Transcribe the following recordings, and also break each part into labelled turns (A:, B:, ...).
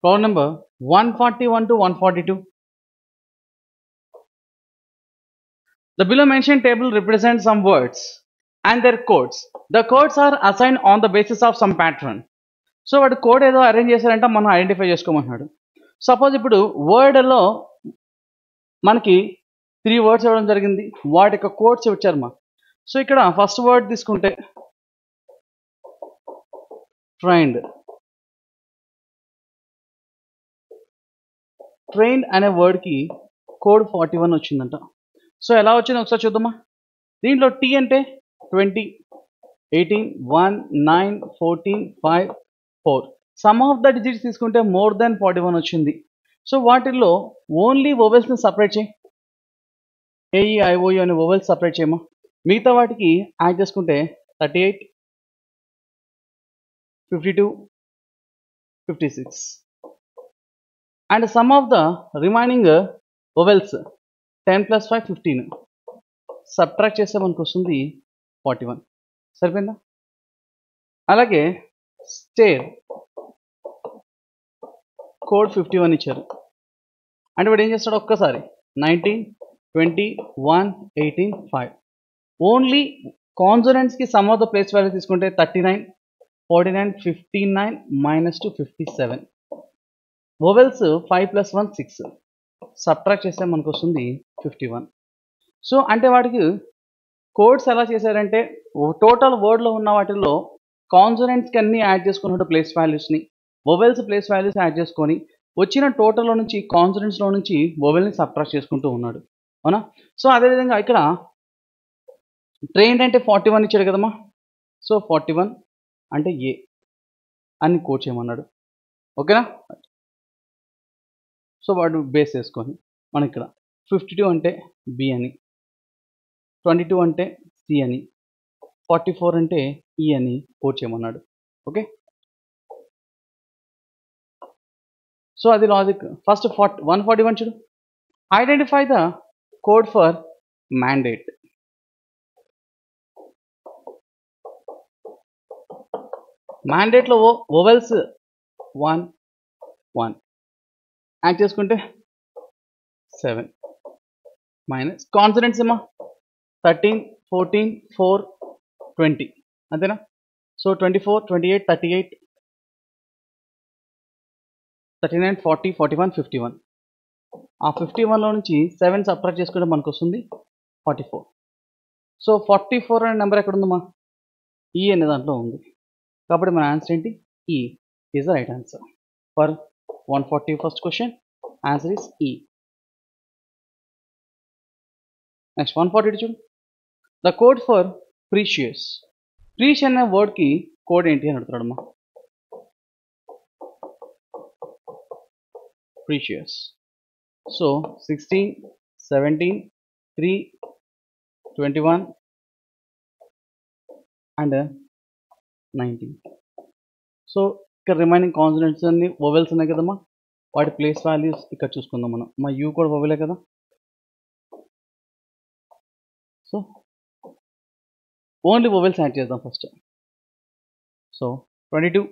A: Problem number 141 to 142. The below mentioned table represents some words and their codes. The codes are assigned on the basis of some pattern. So వాడు code ఏదో arrange చేశారంటే మనం identify చేసుకోమంటున్నాడు suppose ఇప్పుడు వర్డ్లో మనకి three words ఇవ్వడం జరిగింది వాటి యొక్క కోడ్స్ ఇచ్చారు మా సో ఇక్కడ ఫస్ట్ వర్డ్ తీసుకుంటే ట్రైండ్ ట్రైన్ అనే వర్డ్కి కోడ్ ఫార్టీ వన్ వచ్చిందంట సో ఎలా వచ్చింది ఒకసారి చూద్దామా దీంట్లో టీ అంటే twenty eighteen one nine fourteen five four sum of the digits తీసుకుంటే మోర్ దాన్ ఫార్టీ వన్ వచ్చింది సో వాటిల్లో ఓన్లీ వొవెల్స్ని సపరేట్ చేయి ఏఈ ఐఓఈ అనే వొవెల్స్ సపరేట్ చేయమా మిగతా వాటికి యాడ్ చేసుకుంటే thirty eight fifty two fifty six and sum of the remaining vowels ten plus five fifteen subtract చేస్తే మనకు వస్తుంది ఫార్టీ వన్ సరిపోయిందా అలాగే స్టేర్ కోడ్ ఫిఫ్టీ వన్ ఇచ్చారు అంటే వాడు ఏం చేస్తాడు ఒక్కసారి nineteen twenty one eighteen five only కాన్సనెంట్స్కి sum of the place value తీసుకుంటే thirty nine forty nine fifty nine minus two fifty seven vowels five plus one six subtract చేస్తే మనకు వస్తుంది ఫిఫ్టీ వన్ సో అంటే వాడికి కోడ్స్ ఎలా చేశారంటే total వర్డ్లో ఉన్న వాటిల్లో కాన్సనెంట్స్కి అన్ని యాడ్ చేసుకున్నట్టు ప్లేస్ వాల్యూస్ని వొవెల్స్ ప్లేస్ వాల్యూస్ యాడ్ చేసుకొని వచ్చిన టోటల్లో నుంచి కాన్సనెంట్స్లో నుంచి వొవెల్ని సబ్ట్రాక్ట్ చేసుకుంటూ ఉన్నాడు అవునా సో అదేవిధంగా ఇక్కడ ట్రైన్ అంటే ఫార్టీ వన్ ఇచ్చాడు కదమ్మా సో ఫార్టీ వన్ అంటే ఏ అని కోడ్ చేయమన్నాడు ఓకేనా సో వాడు బేస్ చేసుకొని మనం ఇక్కడ ఫిఫ్టీ టూ అంటే బి అని ట్వంటీ టూ అంటే సి అని ఫార్టీ ఫోర్ అంటే ఈ అని కోడ్ చేయమన్నాడు ఓకే సో అది logic first forty one forty one చూడు identify the code for mandate మ్యాండేట్లో oh vowels one one add చేసుకుంటే సెవెన్ మైనస్ కాన్సనెంట్స్ ఏమా థర్టీన్ ఫోర్టీన్ ఫోర్ ట్వంటీ అంతేనా so twenty four twenty eight thirty eight thirty nine forty forty one fifty one ఆ fifty వన్లో నుంచి seven subtract చేసుకుంటే మనకు వస్తుంది forty four so forty four అనే నెంబర్ ఎక్కడ ఉందమ్మా ఈ అనే దాంట్లో ఉంది కాబట్టి మన ఆన్సర్ ఏంటి E is the right answer for one forty first question answer is E next one forty చూడు the code for precious presh అనే వర్డ్కి కోడ్ ఏంటి అని అడుగుతాడమ్మా precious so sixteen seventeen three twenty one and nineteen so ఇక్కడ remaining consonants అన్ని vowels ఉన్నాయి కదమ్మా వాటి ప్లేస్ వాల్యూస్ ఇక్కడ చూసుకుందాం మనం మా యూ కూడా వొవెలే కదా సో ఓన్లీ వొవెల్స్ యాడ్ చేద్దాం first so twenty two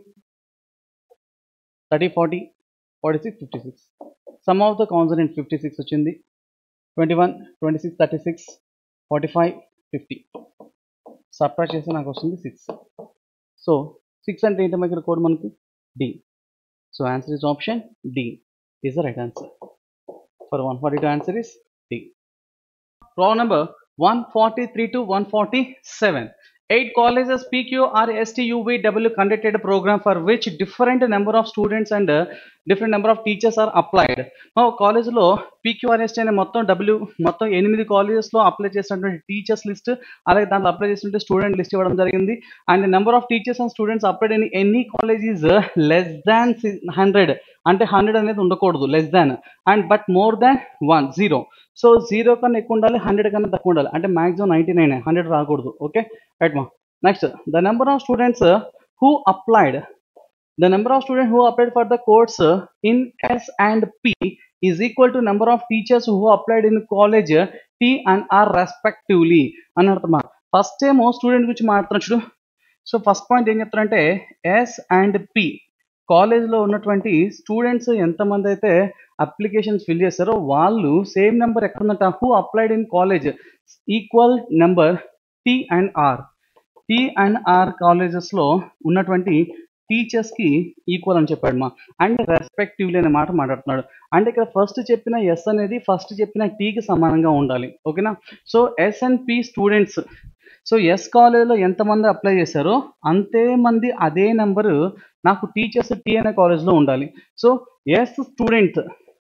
A: thirty forty forty six fifty six sum of the consonant fifty six వచ్చింది twenty one twenty six thirty six forty five fifty subtract చేస్తే నాకు వస్తుంది six so six అంటే ఏంటమ్మా ఇక్కడ code మనకి D so answer is option D is the right answer for one forty two answer is D problem number 143 to 147. Eight colleges PQRSTUVW conducted a program for which different number of students and uh, different number of teachers are applied. మా కాలేజ్లో PQRST అనే మొత్తం W మొత్తం ఎనిమిది కాలేజెస్లో apply చేసినటువంటి teachers list అలాగే దాంట్లో అప్లై చేసినటువంటి స్టూడెంట్ లిస్ట్ ఇవ్వడం జరిగింది and number of teachers and students applied in any college is less than hundred అంటే హండ్రెడ్ అనేది ఉండకూడదు less than and but more than one zero so zero కన్నా ఎక్కువ ఉండాలి హండ్రెడ్ కన్నా తక్కువ ఉండాలి అంటే మాక్సిమం నైంటీ నైన్ హండ్రెడ్ రాకూడదు ఓకే రైట్ మా next the number of students who applied the number of student who applied for the course in S and P is equal to number of teachers who applied in college T and R respectively అని అర్థమా first ఏమో student గురించి మాట్లాడుతున్నా చూడు so first point ఏం చెప్తారంటే yes and P కాలేజ్లో ఉన్నటువంటి స్టూడెంట్స్ ఎంతమంది అయితే అప్లికేషన్స్ ఫిల్ చేస్తారో వాళ్ళు సేమ్ నెంబర్ ఎక్కడ ఉందంట who applied in college equal number T and R T and R కాలేజెస్లో ఉన్నటువంటి టీచర్స్కి ఈక్వల్ అని చెప్పాడు మా అండ్ రెస్పెక్టివ్లీ అనే మాట మాట్లాడుతున్నాడు అంటే ఇక్కడ ఫస్ట్ చెప్పిన ఎస్ అనేది ఫస్ట్ చెప్పిన టీకి సమానంగా ఉండాలి ఓకేనా so S and P students so S కాలేజ్లో ఎంతమంది అప్లై చేశారో అంతే మంది అదే నెంబరు నాకు టీచర్స్ టీ అనే కాలేజ్లో ఉండాలి so S students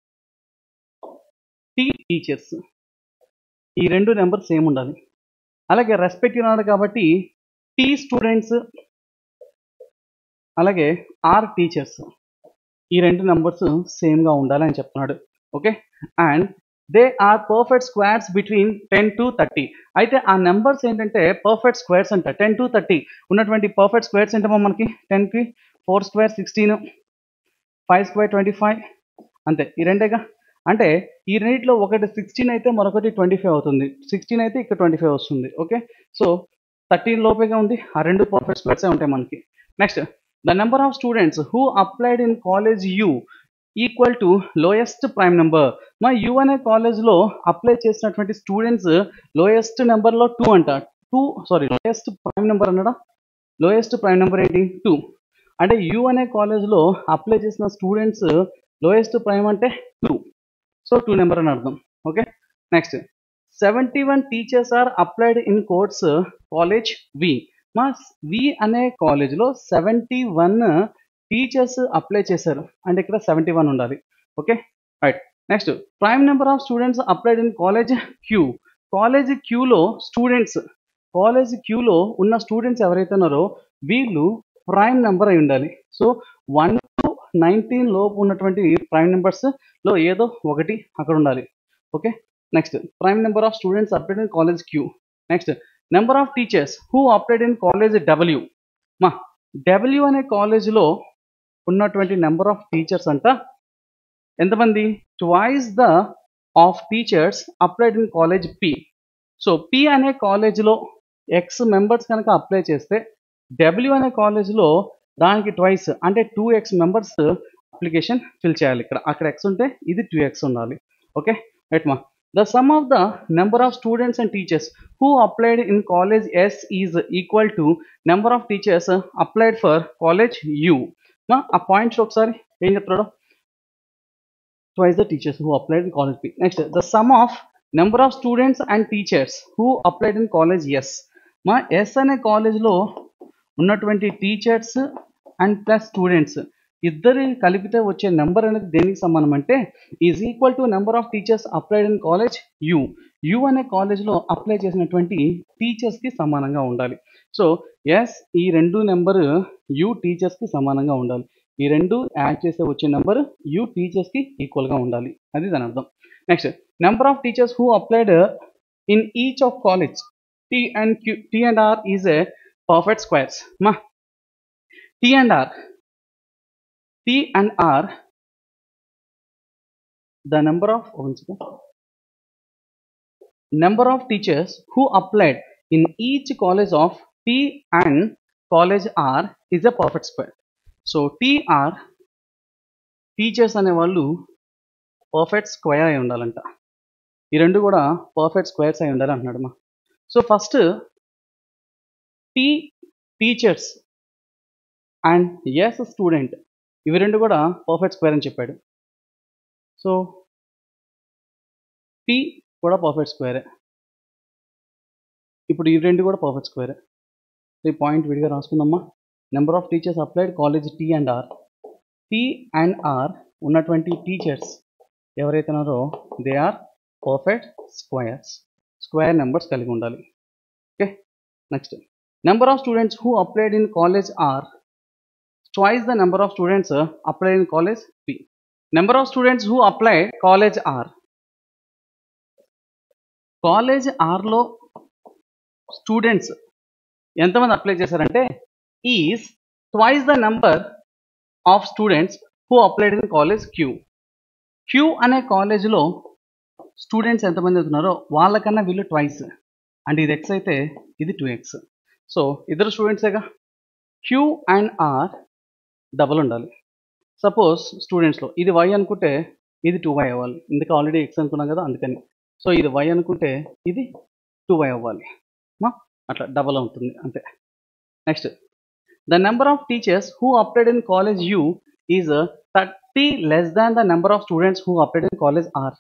A: T teachers ఈ రెండు నెంబర్ సేమ్ ఉండాలి అలాగే రెస్పెక్ట్ ఉన్నాడు కాబట్టి టీ స్టూడెంట్స్ అలాగే ఆర్ టీచర్స్ ఈ రెండు నెంబర్స్ సేమ్గా ఉండాలి అని చెప్తున్నాడు okay and they are perfect squares between ten to thirty అయితే ఆ నెంబర్స్ ఏంటంటే పర్ఫెక్ట్ స్క్వేర్స్ అంట టెన్ టు థర్టీ ఉన్నటువంటి పర్ఫెక్ట్ స్క్వేర్స్ ఏంటమ్మా మనకి టెన్కి four square sixteen five square twenty five అంతే ఈ రెండేగా అంటే ఈ రెండిట్లో ఒకటి సిక్స్టీన్ అయితే మరొకటి ట్వంటీ ఫైవ్ అవుతుంది సిక్స్టీన్ అయితే ఇక్కడ ట్వంటీ ఫైవ్ వస్తుంది ఓకే సో థర్టీన్ లోపేగా ఉంది ఆ రెండు పర్ఫెక్ట్ స్క్వేర్సే ఉంటాయి మనకి next the number of students who applied in college U equal to lowest prime number మా యూ అనే కాలేజ్లో అప్లై చేసినటువంటి స్టూడెంట్స్ లోయెస్ట్ నెంబర్లో టూ అంట two sorry lowest prime number అన్నాడా లోయెస్ట్ ప్రైమ్ నెంబర్ ఏంటి టూ అంటే యూ అనే కాలేజ్లో అప్లై చేసిన స్టూడెంట్స్ లోయెస్ట్ ప్రైమ్ అంటే టూ సో టూ నెంబర్ అని అర్థం okay next seventy one teachers are applied in course college V మా వి అనే కాలేజ్లో సెవెంటీ వన్ టీచర్స్ అప్లై చేశారు అంటే ఇక్కడ సెవెంటీ వన్ ఉండాలి okay right next prime number of students applied in college Q college క్యూలో స్టూడెంట్స్ కాలేజ్ క్యూలో ఉన్న స్టూడెంట్స్ ఎవరైతే ఉన్నారో వీళ్ళు ప్రైమ్ నెంబర్ అయి ఉండాలి సో వన్ టు నైన్టీన్ లోపు ఉన్నటువంటి ప్రైమ్ నెంబర్స్లో ఏదో ఒకటి అక్కడ ఉండాలి okay next prime number of students applied in college Q next number of teachers who applied in college W మా డబ్ల్యూ అనే కాలేజీలో ఉన్నటువంటి నెంబర్ ఆఫ్ టీచర్స్ అంట ఎంతమంది twice the of teachers applied in college P so P అనే కాలేజీలో X members కనుక apply చేస్తే డబ్ల్యూ అనే కాలేజ్లో దానికి ట్వైస్ అంటే two X members application fill చేయాలి ఇక్కడ అక్కడ ఎక్స్ ఉంటే ఇది టూ ఎక్స్ ఉండాలి ఓకే రైట్ మా the sum of the number of students and teachers who applied in college S is equal to number of teachers applied for college U మా ఆ points ఒకసారి ఏం చెప్తాడు twice the teachers who applied in college P next the sum of number of students and teachers who applied in college S మా S అనే కాలేజ్లో ఉన్నటువంటి teachers and plus students ఇద్దరు కలిపితే వచ్చే నెంబర్ అనేది దేనికి సమానం అంటే is equal to number of teachers applied in college U U అనే కాలేజ్లో అప్లై చేసినటువంటి టీచర్స్కి సమానంగా ఉండాలి సో ఎస్ ఈ రెండు నెంబర్ యూ టీచర్స్కి సమానంగా ఉండాలి ఈ రెండు యాడ్ చేస్తే వచ్చే నెంబర్ యూ టీచర్స్కి ఈక్వల్గా ఉండాలి అది దాని అర్థం next number of teachers who applied in each of college T and Q T and R is a perfect squares మా T and R T and R the number of one second. number of teachers who applied in each college of T and college R is a perfect square. So T R teachers అనేవాళ్ళు perfect square అయి ఉండాలంట ఈ రెండు కూడా perfect squares అయి ఉండాలి అంటున్నాడు మా so first T teachers and S student ఇవి రెండు కూడా పర్ఫెక్ట్ స్క్వేర్ అని చెప్పాడు సో పి కూడా పర్ఫెక్ట్ స్క్వేరే ఇప్పుడు ఈ రెండు కూడా పర్ఫెక్ట్ స్క్వేరే ఈ పాయింట్ విడిగా రాసుకుందామా number of teachers applied college T and R T and R ఉన్నటువంటి టీచర్స్ ఎవరైతే ఉన్నారో they are perfect squares square numbers కలిగి ఉండాలి okay next number of students who applied in college R twice the number of students uh, applied in college P. Number of students who applied college R. College ఆర్లో students ఎంతమంది apply చేశారంటే is twice the number of students who applied in college Q Q అనే కాలేజ్లో students ఎంతమంది అవుతున్నారో వాళ్ళకన్నా వీళ్ళు twice అంటే ఇది ఎక్స్ అయితే ఇది టూ ఎక్స్ సో ఇద్దరు స్టూడెంట్సేగా క్యూ అండ్ ఆర్ డబల్ ఉండాలి సపోజ్ స్టూడెంట్స్లో ఇది వై అనుకుంటే ఇది టూ వై అవ్వాలి ఇందుకు ఆల్రెడీ ఎక్స్ అనుకున్నాం కదా అందుకని సో ఇది వై అనుకుంటే ఇది టూ వై అవ్వాలి మా అట్లా డబల్ ఉంటుంది అంతే next the number of teachers who applied in college U is thirty less than the number of students who applied in college R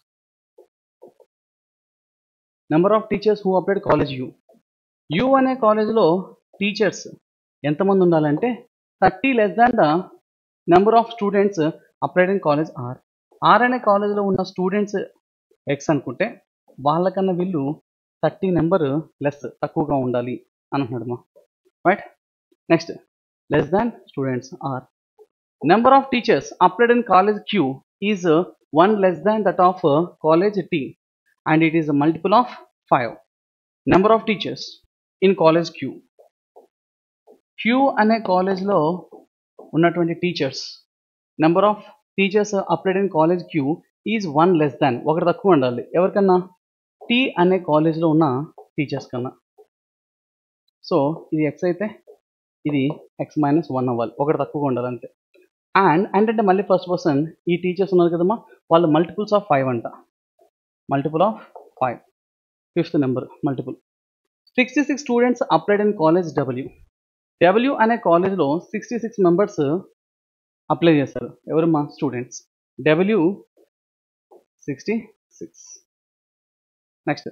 A: number of teachers who applied college U U అనే కాలేజ్లో teachers ఎంతమంది ఉండాలంటే thirty less than the number of students applied in college R R అనే కాలేజ్లో ఉన్న students X అనుకుంటే వాళ్ళకన్నా వీళ్ళు థర్టీ నెంబర్ లెస్ తక్కువగా ఉండాలి అని అంటున్నాడు మా right next less than students are number of teachers applied in college Q is one less than that of college T and it is multiple of five number of teachers in college Q Q అనే కాలేజ్లో ఉన్నటువంటి teachers number of teachers applied in college Q is one less than ఒకటి తక్కువ ఉండాలి ఎవరికన్నా tea అనే కాలేజ్లో ఉన్న టీచర్స్ కన్నా సో ఇది ఎక్స్ అయితే ఇది ఎక్స్ మైనస్ వన్ అవ్వాలి ఒకటి తక్కువగా ఉండాలి అంతే అండ్ ఏంటంటే మళ్ళీ ఫస్ట్ పర్సన్ ఈ టీచర్స్ ఉన్నారు కదమ్మా వాళ్ళు మల్టిపుల్స్ ఆఫ్ ఫైవ్ అంట multiple of five fifth number multiple sixty six students applied in college W W అనే కాలేజ్లో సిక్స్టీ సిక్స్ మెంబర్స్ అప్లై చేశారు ఎవరు మా students W sixty six next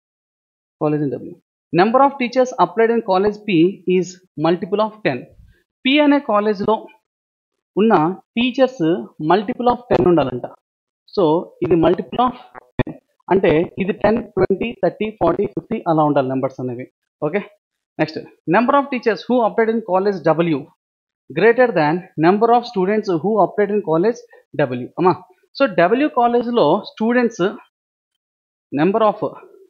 A: college in W number of teachers applied in college P is multiple of ten P అనే కాలేజ్లో ఉన్న teachers multiple of ten ఉండాలంట so ఇది మల్టిపుల్ ఆఫ్ టెన్ అంటే ఇది ten twenty thirty forty fifty అలా ఉండాలి numbers అనేవి okay next number of teachers who applied in college W greater than number of students who applied in college W అమ్మా so W కాలేజ్లో students number of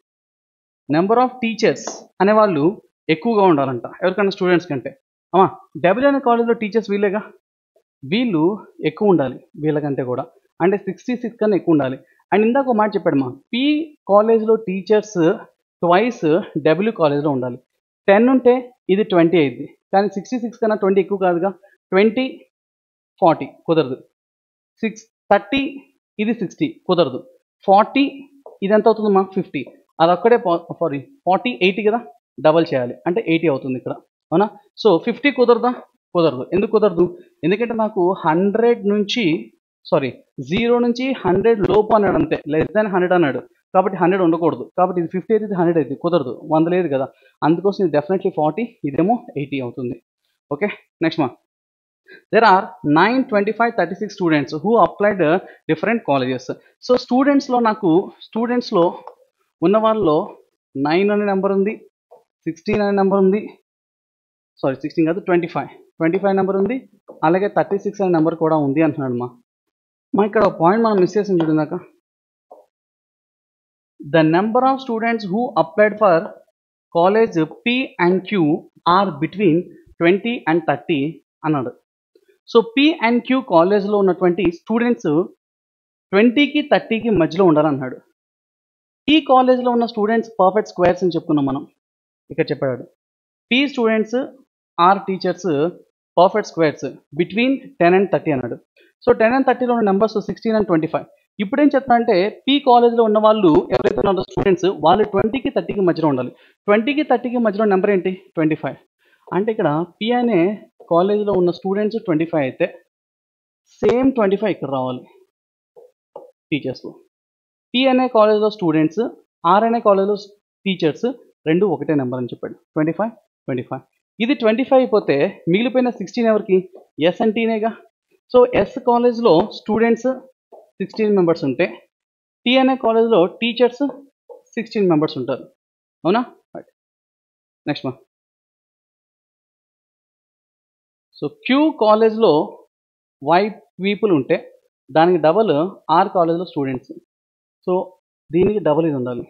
A: number of teachers అనేవాళ్ళు ఎక్కువగా ఉండాలంట ఎవరికైనా students కంటే అమ్మా డబ్ల్యూ అనే కాలేజ్లో టీచర్స్ వీళ్ళేగా వీళ్ళు ఎక్కువ ఉండాలి వీళ్ళకంటే కూడా అంటే సిక్స్టీ సిక్స్ కన్నా ఎక్కువ ఉండాలి అండ్ ఇందాక ఒక మాట చెప్పాడు మా పి కాలేజ్లో టీచర్స్ ట్వైస్ డబ్ల్యూ కాలేజ్లో ఉండాలి టెన్ ఉంటే ఇది ట్వంటీ అయింది కానీ సిక్స్టీ సిక్స్ కన్నా ట్వంటీ ఎక్కువ కాదుగా ట్వంటీ ఫార్టీ కుదరదు సిక్స్ థర్టీ ఇది సిక్స్టీ కుదరదు ఫార్టీ ఇది ఎంత అవుతుంది మా ఫిఫ్టీ అదొక్కడే సారీ ఫార్టీ ఎయిటీ కదా డబల్ చేయాలి అంటే ఎయిటీ అవుతుంది ఇక్కడ అవునా సో ఫిఫ్టీ కుదరదా కుదరదు ఎందుకు కుదరదు ఎందుకంటే నాకు హండ్రెడ్ నుంచి సారీ జీరో నుంచి హండ్రెడ్ లోపు అన్నాడు అంతే లెస్ దాన్ హండ్రెడ్ అన్నాడు కాబట్టి హండ్రెడ్ ఉండకూడదు కాబట్టి ఇది ఫిఫ్టీ అయితే హండ్రెడ్ అయితే కుదరదు వంద లేదు కదా అందుకోసం ఇది డెఫినెట్లీ ఫార్టీ ఇదేమో ఎయిటీ అవుతుంది ఓకే నెక్స్ట్ మా there are nine twenty five thirty six students who applied different colleges so స్టూడెంట్స్లో నాకు స్టూడెంట్స్లో ఉన్న వాళ్ళలో నైన్ అనే నెంబర్ ఉంది సిక్స్టీన్ అనే నెంబర్ ఉంది సారీ సిక్స్టీన్ కాదు twenty five twenty five number ఉంది అలాగే థర్టీ సిక్స్ అనే నెంబర్ కూడా ఉంది అంటున్నాడు మా మా ఇక్కడ పాయింట్ మనం మిస్ చేసాం చూడందాక the number of students who applied for college P and Q are between twenty and thirty అన్నాడు సో పి అండ్ క్యూ కాలేజ్లో ఉన్నటువంటి స్టూడెంట్స్ ట్వంటీకి థర్టీకి మధ్యలో ఉండాలన్నాడు ఈ కాలేజ్లో ఉన్న స్టూడెంట్స్ పర్ఫెక్ట్ స్క్వేర్స్ అని చెప్పుకున్నాం మనం ఇక్కడ చెప్పాడు P students are teachers perfect squares between ten and thirty అన్నాడు సో టెన్ అండ్ థర్టీలో ఉన్న numbers sixteen and twenty five ఇప్పుడు ఏం చెప్తా అంటే పీ కాలేజ్లో ఉన్న వాళ్ళు ఎవరైతే ఉన్నారో స్టూడెంట్స్ వాళ్ళు ట్వంటీకి థర్టీకి మధ్యలో ఉండాలి ట్వంటీకి థర్టీకి మధ్యలో నెంబర్ ఏంటి ట్వంటీ ఫైవ్ అంటే ఇక్కడ పి అనే కాలేజ్లో ఉన్న స్టూడెంట్స్ ట్వంటీ ఫైవ్ అయితే సేమ్ ట్వంటీ ఫైవ్ ఇక్కడ రావాలి టీచర్స్లో పి అనే కాలేజ్లో స్టూడెంట్స్ ఆర్ అనే కాలేజ్లో టీచర్స్ రెండు ఒకటే నెంబర్ అని చెప్పాడు ట్వంటీ ఫైవ్ ట్వంటీ ఫైవ్ ఇది ట్వంటీ ఫైవ్ అయిపోతే మిగిలిపోయిన సిక్స్టీన్ ఎవరికి ఎస్ అంటేనేగా సో ఎస్ కాలేజ్లో స్టూడెంట్స్ సిక్స్టీన్ మెంబర్స్ ఉంటే టీ అనే కాలేజ్లో టీచర్స్ సిక్స్టీన్ మెంబర్స్ ఉంటారు అవునా నెక్స్ట్ మా సో క్యూ కాలేజ్లో వైట్ పీపుల్ ఉంటే దానికి డబల్ ఆర్ కాలేజ్లో స్టూడెంట్స్ సో దీనికి డబల్ ఇది ఉండాలి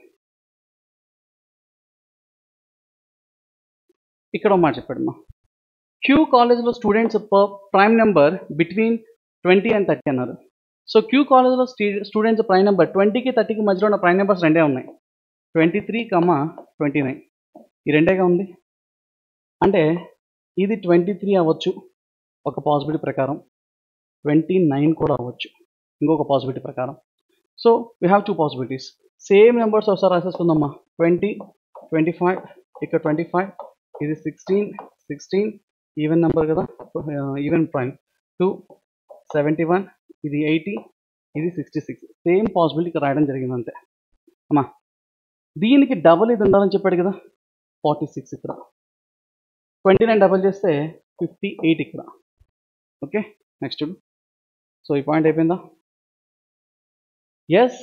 A: ఇక్కడ ఒక మాట చెప్పాడు మా క్యూ కాలేజ్లో students per prime number between twenty and thirty అన్నారు సో క్యూ కాలేజ్లో స్టూడెంట్స్ ప్రైమ్ నెంబర్ ట్వంటీకి థర్టీకి మధ్యలో ఉన్న ప్రైమ్ నెంబర్స్ రెండే ఉన్నాయి twenty three comma twenty nine ఈ రెండేగా ఉంది అంటే ఇది ట్వంటీ త్రీ అవ్వచ్చు ఒక పాసిబిలిటీ ప్రకారం ట్వంటీ నైన్ కూడా అవ్వచ్చు ఇంకొక పాసిబిలిటీ ప్రకారం so we have two possibilities same numbers ఒకసారి రాసేసుకుందామా ట్వంటీ ట్వంటీ ఫైవ్ ఇక్కడ ట్వంటీ ఫైవ్ ఇది సిక్స్టీన్ సిక్స్టీన్ ఈవెన్ నెంబర్ కదా even prime two seventy one ఇది ఎయిటీ ఇది సిక్స్టీ సిక్స్ సేమ్ పాసిబిలిటీ ఇక్కడ రాయడం జరిగింది అంతే అమ్మా దీనికి డబుల్ ఇది ఉండాలని చెప్పాడు కదా ఫార్టీ సిక్స్ ఇక్కడ ట్వంటీ నైన్ డబల్ చేస్తే ఫిఫ్టీ ఎయిట్ ఇక్కడ ఓకే నెక్స్ట్ సో ఈ పాయింట్ అయిపోయిందా ఎస్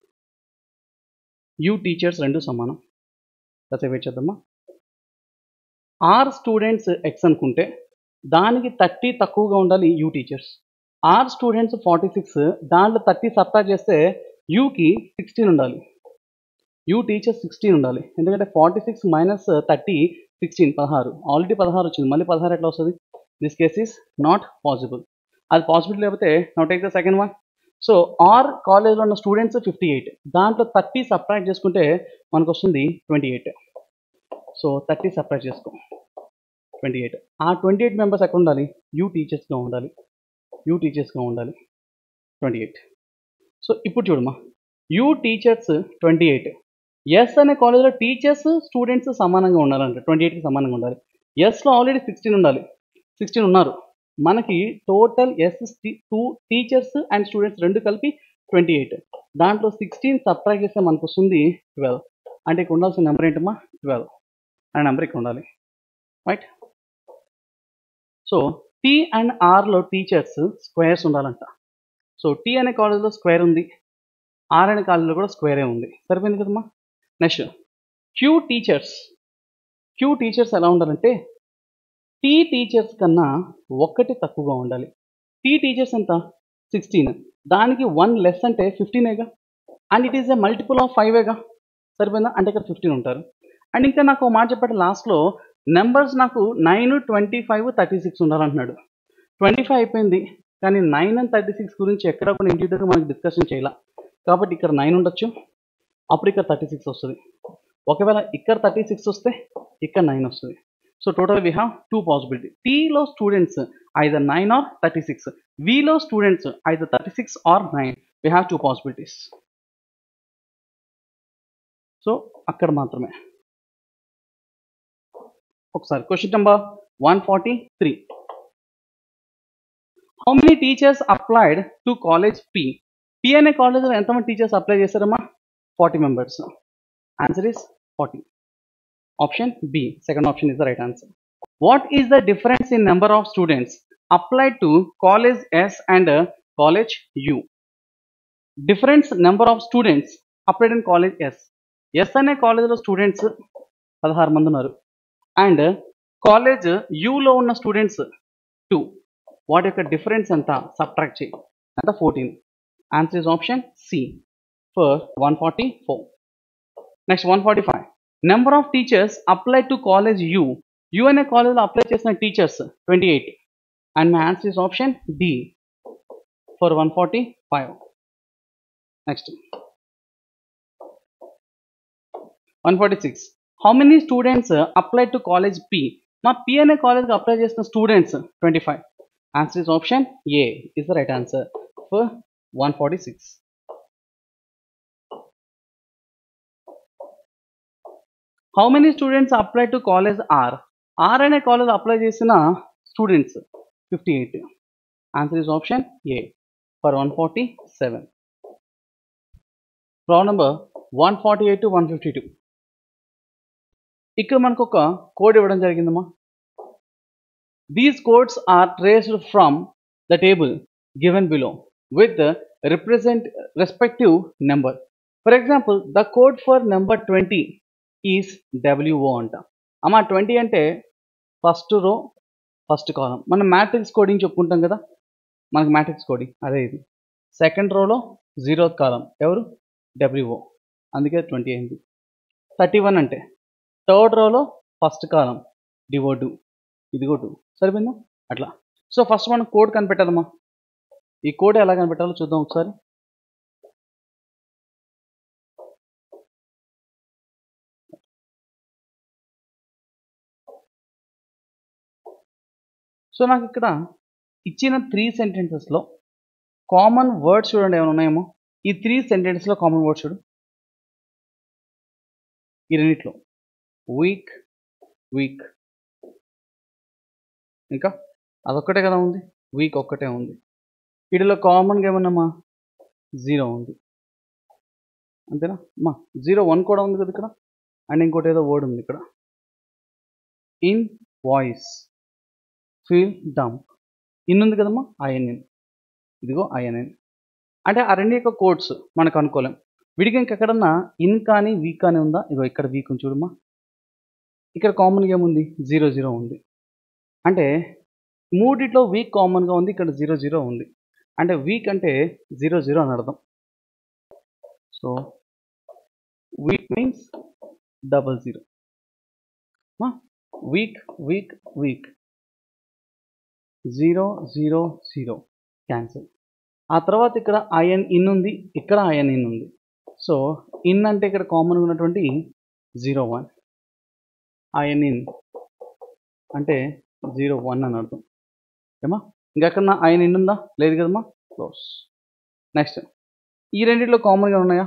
A: యూ టీచర్స్ రెండు సమానం కాసేపు వెయిట్ చేద్దామా ఆర్ స్టూడెంట్స్ ఎక్స్ అనుకుంటే దానికి థర్టీ తక్కువగా ఉండాలి U teachers are students forty six దాంట్లో థర్టీ సబ్తా చేస్తే యూకి సిక్స్టీన్ ఉండాలి యూ టీచర్స్ సిక్స్టీన్ ఉండాలి ఎందుకంటే forty six minus thirty sixteen పదహారు ఆల్రెడీ పదహారు వచ్చింది మళ్ళీ పదహారు ఎట్లా వస్తుంది this case is not possible అది పాసిబుల్ లేకపోతే no take the second one so R కాలేజ్లో ఉన్న స్టూడెంట్స్ ఫిఫ్టీ ఎయిట్ దాంట్లో థర్టీ సబ్ట్రాక్ట్ చేసుకుంటే మనకు వస్తుంది twenty eight so thirty subtract చేసుకో ట్వంటీ ఎయిట్ ఆ ట్వంటీ ఎయిట్ మెంబర్స్ ఎక్కడ ఉండాలి యూ టీచర్స్గా ఉండాలి యూ టీచర్స్గా ఉండాలి ట్వంటీ ఎయిట్ సో ఇప్పుడు చూడమ్మా U teachers twenty eight S అనే కాలేజ్లో టీచర్స్ స్టూడెంట్స్ సమానంగా ఉండాలంట ట్వంటీ ఎయిట్కి సమానంగా ఉండాలి ఎస్లో ఆల్రెడీ సిక్స్టీన్ ఉండాలి సిక్స్టీన్ ఉన్నారు మనకి total S two teachers and students రెండు కలిపి ట్వంటీ ఎయిట్ దాంట్లో సిక్స్టీన్ సబ్ట్రాక్ట్ చేస్తే మనకు వస్తుంది ట్వెల్వ్ అంటే ఇక్కడ ఉండాల్సిన నెంబర్ ఏంటమ్మా ట్వెల్వ్ అనే నెంబర్ ఇక్కడ ఉండాలి రైట్ సో టీ అండ్ ఆర్లో టీచర్స్ స్క్వేర్స్ ఉండాలంట సో టీ అనే కాలేజ్లో స్క్వేర్ ఉంది ఆర్ అనే కాలేజ్లో కూడా స్క్వేరే ఉంది సరిపోయింది కదమ్మా next Q teachers Q teachers ఎలా ఉండాలంటే టీ టీచర్స్ కన్నా ఒక్కటి తక్కువగా ఉండాలి టీ టీచర్స్ ఎంత సిక్స్టీన్ దానికి వన్ లెస్ అంటే ఫిఫ్టీనేగా and it is a multiple of ఫైవేగా సరిపోయిందా అంటే ఇక్కడ ఫిఫ్టీన్ ఉంటారు అండ్ ఇంకా నాకు మాట చెప్పాడు లాస్ట్లో నెంబర్స్ నాకు nine twenty five thirty six ఉండాలంటున్నాడు ట్వంటీ ఫైవ్ అయిపోయింది కానీ నైన్ అండ్ థర్టీ సిక్స్ గురించి ఎక్కడ కూడా ఇండివిజువల్గా మనకి డిస్కషన్ చేయాల కాబట్టి ఇక్కడ నైన్ ఉండొచ్చు అప్పుడు ఇక్కడ థర్టీ సిక్స్ వస్తుంది ఒకవేళ ఇక్కడ థర్టీ సిక్స్ వస్తే ఇక్కడ నైన్ వస్తుంది so total we have two possibility టీలో students either nine or thirty six వీలో students either thirty six or nine we have two possibilities so అక్కడ మాత్రమే ఒకసారి question number one forty three how many teachers applied to college P P అనే కాలేజ్లో ఎంతమంది teachers apply చేశారమ్మా forty members answer is forty option B second option is the right answer what is the difference in number of students applied to college S and college U difference number of students applied in college S S అనే కాలేజ్లో students పదహారు మంది ఉన్నారు and college యూలో ఉన్న students two వాటి యొక్క difference ఎంత subtract చేయి ఎంత fourteen answer is option C for one forty four next one forty five number of teachers apply to college U U అనే కాలేజ్లో అప్లై చేసిన teachers twenty eight and my answer is option D for one forty five next one forty six how many students apply to college P మా P అనే కాలేజ్కి apply చేసిన students twenty five answer is option A is the right answer for one forty six how many students apply to college R R అనే college apply చేసిన students fifty eight answer is option A for one forty seven problem number one forty eight to one fifty two ఇక్కడ మనకు ఒక code ఇవ్వడం జరిగిందమ్మా these codes are traced from the table given below with represent respective number for example the code for number twenty is WO అంట అమ్మా twenty అంటే first row first కాలం మనం matrix coding చెప్పుకుంటాం కదా మనకి మ్యాట్రిక్స్ కోడింగ్ అదే ఇది సెకండ్ రోలో జీరో కాలం ఎవరు డబ్ల్యూఓ అందుకే ట్వంటీ అయింది థర్టీ వన్ అంటే థర్డ్ రోలో ఫస్ట్ కాలం డివో టూ ఇదిగో టూ సరిపోయిందా అట్లా సో ఫస్ట్ మనం కోడ్ కనిపెట్టాలమ్మా ఈ కోడ్ ఎలా కనిపెట్టాలో చూద్దాం ఒకసారి సో నాకు ఇక్కడ ఇచ్చిన త్రీ సెంటెన్సెస్లో కామన్ వర్డ్స్ చూడండి ఏమైనా ఉన్నాయేమో ఈ త్రీ సెంటెన్స్లో కామన్ వర్డ్స్ చూడు ఈ రెండిట్లో వీక్ వీక్ ఇంకా అదొక్కటే కదా ఉంది వీక్ ఒక్కటే ఉంది వీటిలో కామన్గా ఏమన్నామా జీరో ఉంది అంతేనా అమ్మా జీరో వన్ కూడా ఉంది కదా ఇక్కడ అండ్ ఇంకోటి ఏదో వర్డ్ ఉంది ఇక్కడ in voice feel dump in ఉంది కదమ్మా ఐఎన్ఎన్ ఇదిగో ఐఎన్ఎన్ అంటే ఆ రెండు యొక్క కోడ్స్ మనకు అనుకోలేం వీడికి ఇంకెక్కడన్నా ఇన్ కానీ వీక్ కానీ ఉందా ఇగో ఇక్కడ వీక్ ఉంది చూడమ్మా ఇక్కడ కామన్గా ఏముంది జీరో జీరో ఉంది అంటే మూడిట్లో వీక్ కామన్గా ఉంది ఇక్కడ జీరో జీరో ఉంది అంటే వీక్ అంటే జీరో జీరో అని అర్థం so week means double zero week week week zero zero zero cancel ఆ తర్వాత ఇక్కడ ఐఎన్ ఇన్ ఉంది ఇక్కడ ఐఎన్ ఇన్ ఉంది సో ఇన్ అంటే ఇక్కడ కామన్ ఉన్నటువంటి జీరో వన్ ఐఎన్ ఇన్ అంటే జీరో వన్ అని అర్థం ఏమా ఇంకెక్కడ ఐఎన్ ఇన్ ఉందా లేదు కదమ్మా క్లోజ్ నెక్స్ట్ ఈ రెండిట్లో కామన్గా ఉన్నాయా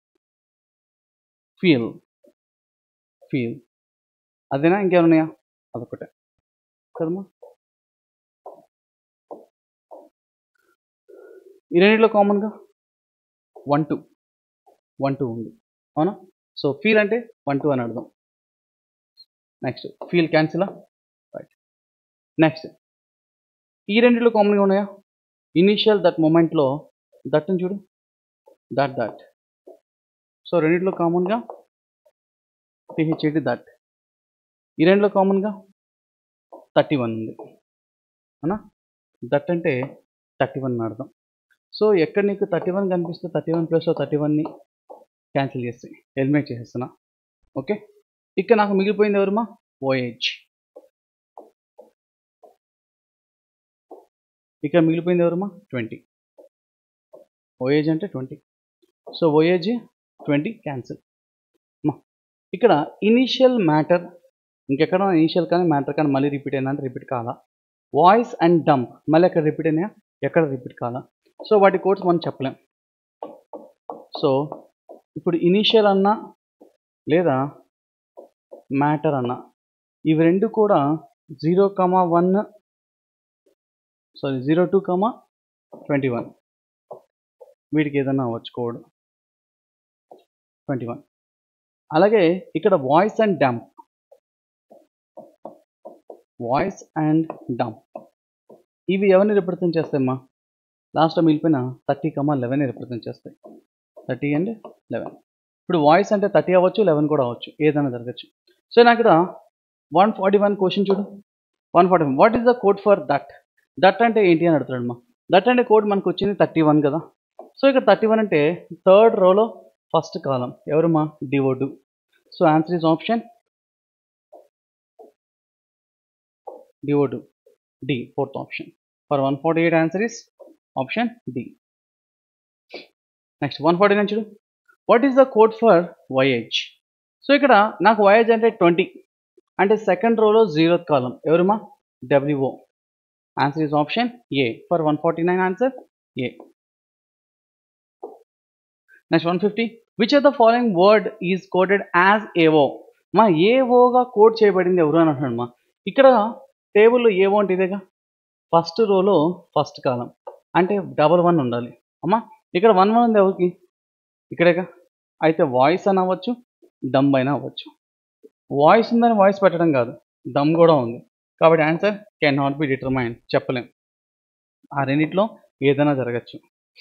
A: ఫీల్ ఫీల్ అదేనా ఇంకేమైనా ఉన్నాయా అదొకటే కదమ్మా ఈ రెండిట్లో కామన్గా వన్ టూ వన్ టూ ఉంది అవునా సో ఫీల్ అంటే వన్ టూ అని అర్థం నెక్స్ట్ ఫీల్ క్యాన్సిలా రైట్ నెక్స్ట్ ఈ రెండిట్లో కామన్గా ఉన్నాయా ఇనీషియల్ దట్ మూమెంట్లో దట్ చూడు దట్ దట్ సో రెండిట్లో కామన్గా టీహెచ్ఏటి దట్ ఈ రెండులో కామన్గా థర్టీ వన్ ఉంది అవునా దట్ అంటే థర్టీ వన్ అర్థం సో ఎక్కడ నీకు థర్టీ వన్ కనిపిస్తే థర్టీ వన్ ప్లస్ థర్టీ వన్ని క్యాన్సిల్ చేస్తాయి ఎలిమినేట్ చేసేస్తున్నా ఓకే ఇక్కడ నాకు మిగిలిపోయింది ఎవరమ్మా ఓఏజ్ ఇక్కడ మిగిలిపోయింది ఎవరమ్మా ట్వంటీ ఓఏజ్ అంటే ట్వంటీ సో ఓఏజ్ ట్వంటీ క్యాన్సిల్ ఇక్కడ ఇనీషియల్ మ్యాటర్ ఇంకెక్కడ ఇనీషియల్ కానీ మ్యాటర్ కానీ మళ్ళీ రిపీట్ అయినా అంటే రిపీట్ కాలా వాయిస్ అండ్ డంప్ మళ్ళీ ఎక్కడ రిపీట్ అయినాయా ఎక్కడ రిపీట్ కాలా సో వాటి కోడ్స్ మనం చెప్పలేం సో ఇప్పుడు ఇనీషియల్ అన్నా లేదా మ్యాటర్ అన్నా ఇవి రెండు కూడా zero comma one sorry zero two comma twenty one వీటికి ఏదైనా అవ్వచ్చు కోడ్ ట్వంటీ వన్ అలాగే ఇక్కడ voice and dump voice and dump ఇవి ఎవరిని రిప్రజెంట్ చేస్తాయమ్మా లాస్ట్లో మిగిలిపోయిన థర్టీ కమా లెవెన్ రిప్రజెంట్ చేస్తాయి థర్టీ అండ్ లెవెన్ ఇప్పుడు వాయిస్ అంటే థర్టీ అవ్వచ్చు లెవెన్ కూడా అవ్వచ్చు ఏదైనా జరగచ్చు సో నాకు ఇక్కడ వన్ ఫార్టీ వన్ క్వశ్చన్ చూడు one forty one what is the code for that that అంటే ఏంటి అని అడుగుతాడు అమ్మా దట్ అంటే కోడ్ మనకు వచ్చింది థర్టీ వన్ కదా సో ఇక్కడ థర్టీ వన్ అంటే థర్డ్ రోలో ఫస్ట్ కాలం ఎవరమ్మా డివోడు సో ఆన్సర్ ఈజ్ ఆప్షన్ డివోడు D fourth option for one forty eight answer is option D next one forty nine చూడు what is the code for YH so ఇక్కడ నాకు YH అంటే twenty అంటే second రోలో zero column ఎవరమ్మా WO answer is option A for one forty nine answer A next one fifty which of the following word is coded as AO మా ఏవోగా code చేయబడింది ఎవరు అని అంటున్నాడు మా ఇక్కడ టేబుల్లో ఏవో అంటే ఇదేగా ఫస్ట్ రోలో ఫస్ట్ కాలం అంటే డబల్ వన్ ఉండాలి అమ్మా ఇక్కడ వన్ వన్ ఉంది ఎవరికి ఇక్కడేగా అయితే వాయిస్ అని అవ్వచ్చు డమ్ అయినా అవ్వచ్చు వాయిస్ ఉందని వాయిస్ పెట్టడం కాదు డమ్ కూడా ఉంది కాబట్టి answer can not be determine చెప్పలేం ఆ రెండిట్లో ఏదైనా జరగచ్చు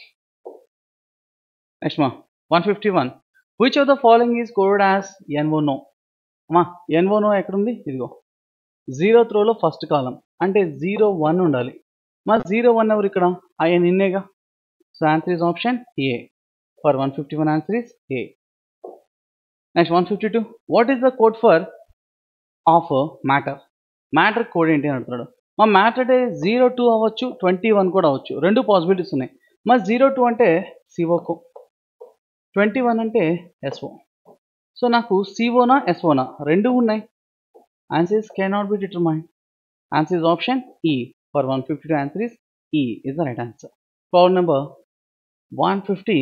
A: నెక్స్ట్ మా one fifty one which of the following is code as NO no అమ్మా ఎన్ఓ నో ఎక్కడుంది ఇదిగో జీరో త్రోలో ఫస్ట్ కాలం అంటే జీరో వన్ ఉండాలి మా జీరో వన్ ఎవరు ఇక్కడ ఐఎన్ ఇన్నేగా so answer is option A for one fifty one answer is A next one fifty two what is the code for of matter matter code ఏంటి అని అడుగుతున్నాడు మా మ్యాటర్ అంటే జీరో టూ అవ్వచ్చు twenty one కూడా అవ్వచ్చు రెండు పాసిబిలిటీస్ ఉన్నాయి మా జీరో టూ అంటే సిఓకో ట్వంటీ వన్ అంటే ఎస్ఓ సో నాకు సిఓనా ఎస్ఓనా రెండు ఉన్నాయి answers can not be determine answer is option ఈ for 152 answer is E is the right answer. Problem number 150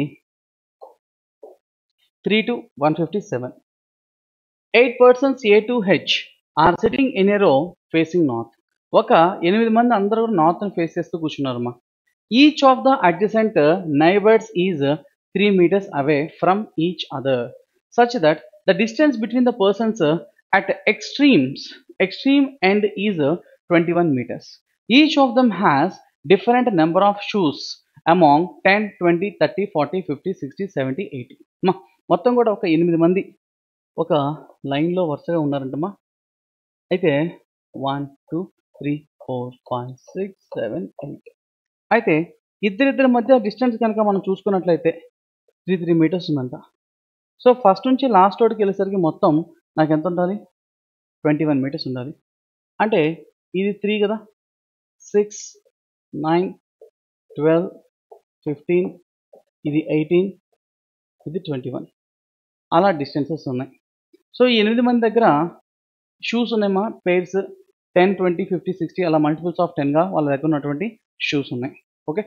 A: 3 to 157. 8 persons A to H are sitting in a row facing north. ఒక ఎనిమిది మంది అందరూ నార్త్ని ఫేస్ చేస్తూ కూర్చున్నారమ్మా each of the adjacent neighbours is three metres away from each other such that the distance between the persons at extremes extreme end is twenty one metres each of them has different number of shoes among ten twenty thirty forty fifty sixty seventy eighty మొత్తం కూడా ఒక ఎనిమిది మంది ఒక లైన్లో వరుసగా ఉన్నారంటమ్మా అయితే one two three four five six seven eight అయితే ఇద్దరిద్దరి మధ్య డిస్టెన్స్ కనుక మనం చూసుకున్నట్లయితే త్రీ త్రీ మీటర్స్ ఉందంట సో ఫస్ట్ నుంచి లాస్ట్ రోడ్కి వెళ్ళేసరికి మొత్తం నాకు ఎంత ఉండాలి ట్వంటీ వన్ మీటర్స్ ఉండాలి అంటే ఇది త్రీ కదా సిక్స్ నైన్ ట్వెల్వ్ ఫిఫ్టీన్ ఇది ఎయిటీన్ ఇది ట్వంటీ వన్ అలా డిస్టెన్సెస్ ఉన్నాయి సో ఈ ఎనిమిది మంది దగ్గర షూస్ ఉన్నాయమ్మా pairs ten twenty fifty sixty అలా మల్టిపుల్స్ ఆఫ్ టెన్గా వాళ్ళ దగ్గర ఉన్నటువంటి షూస్ ఉన్నాయి ఓకే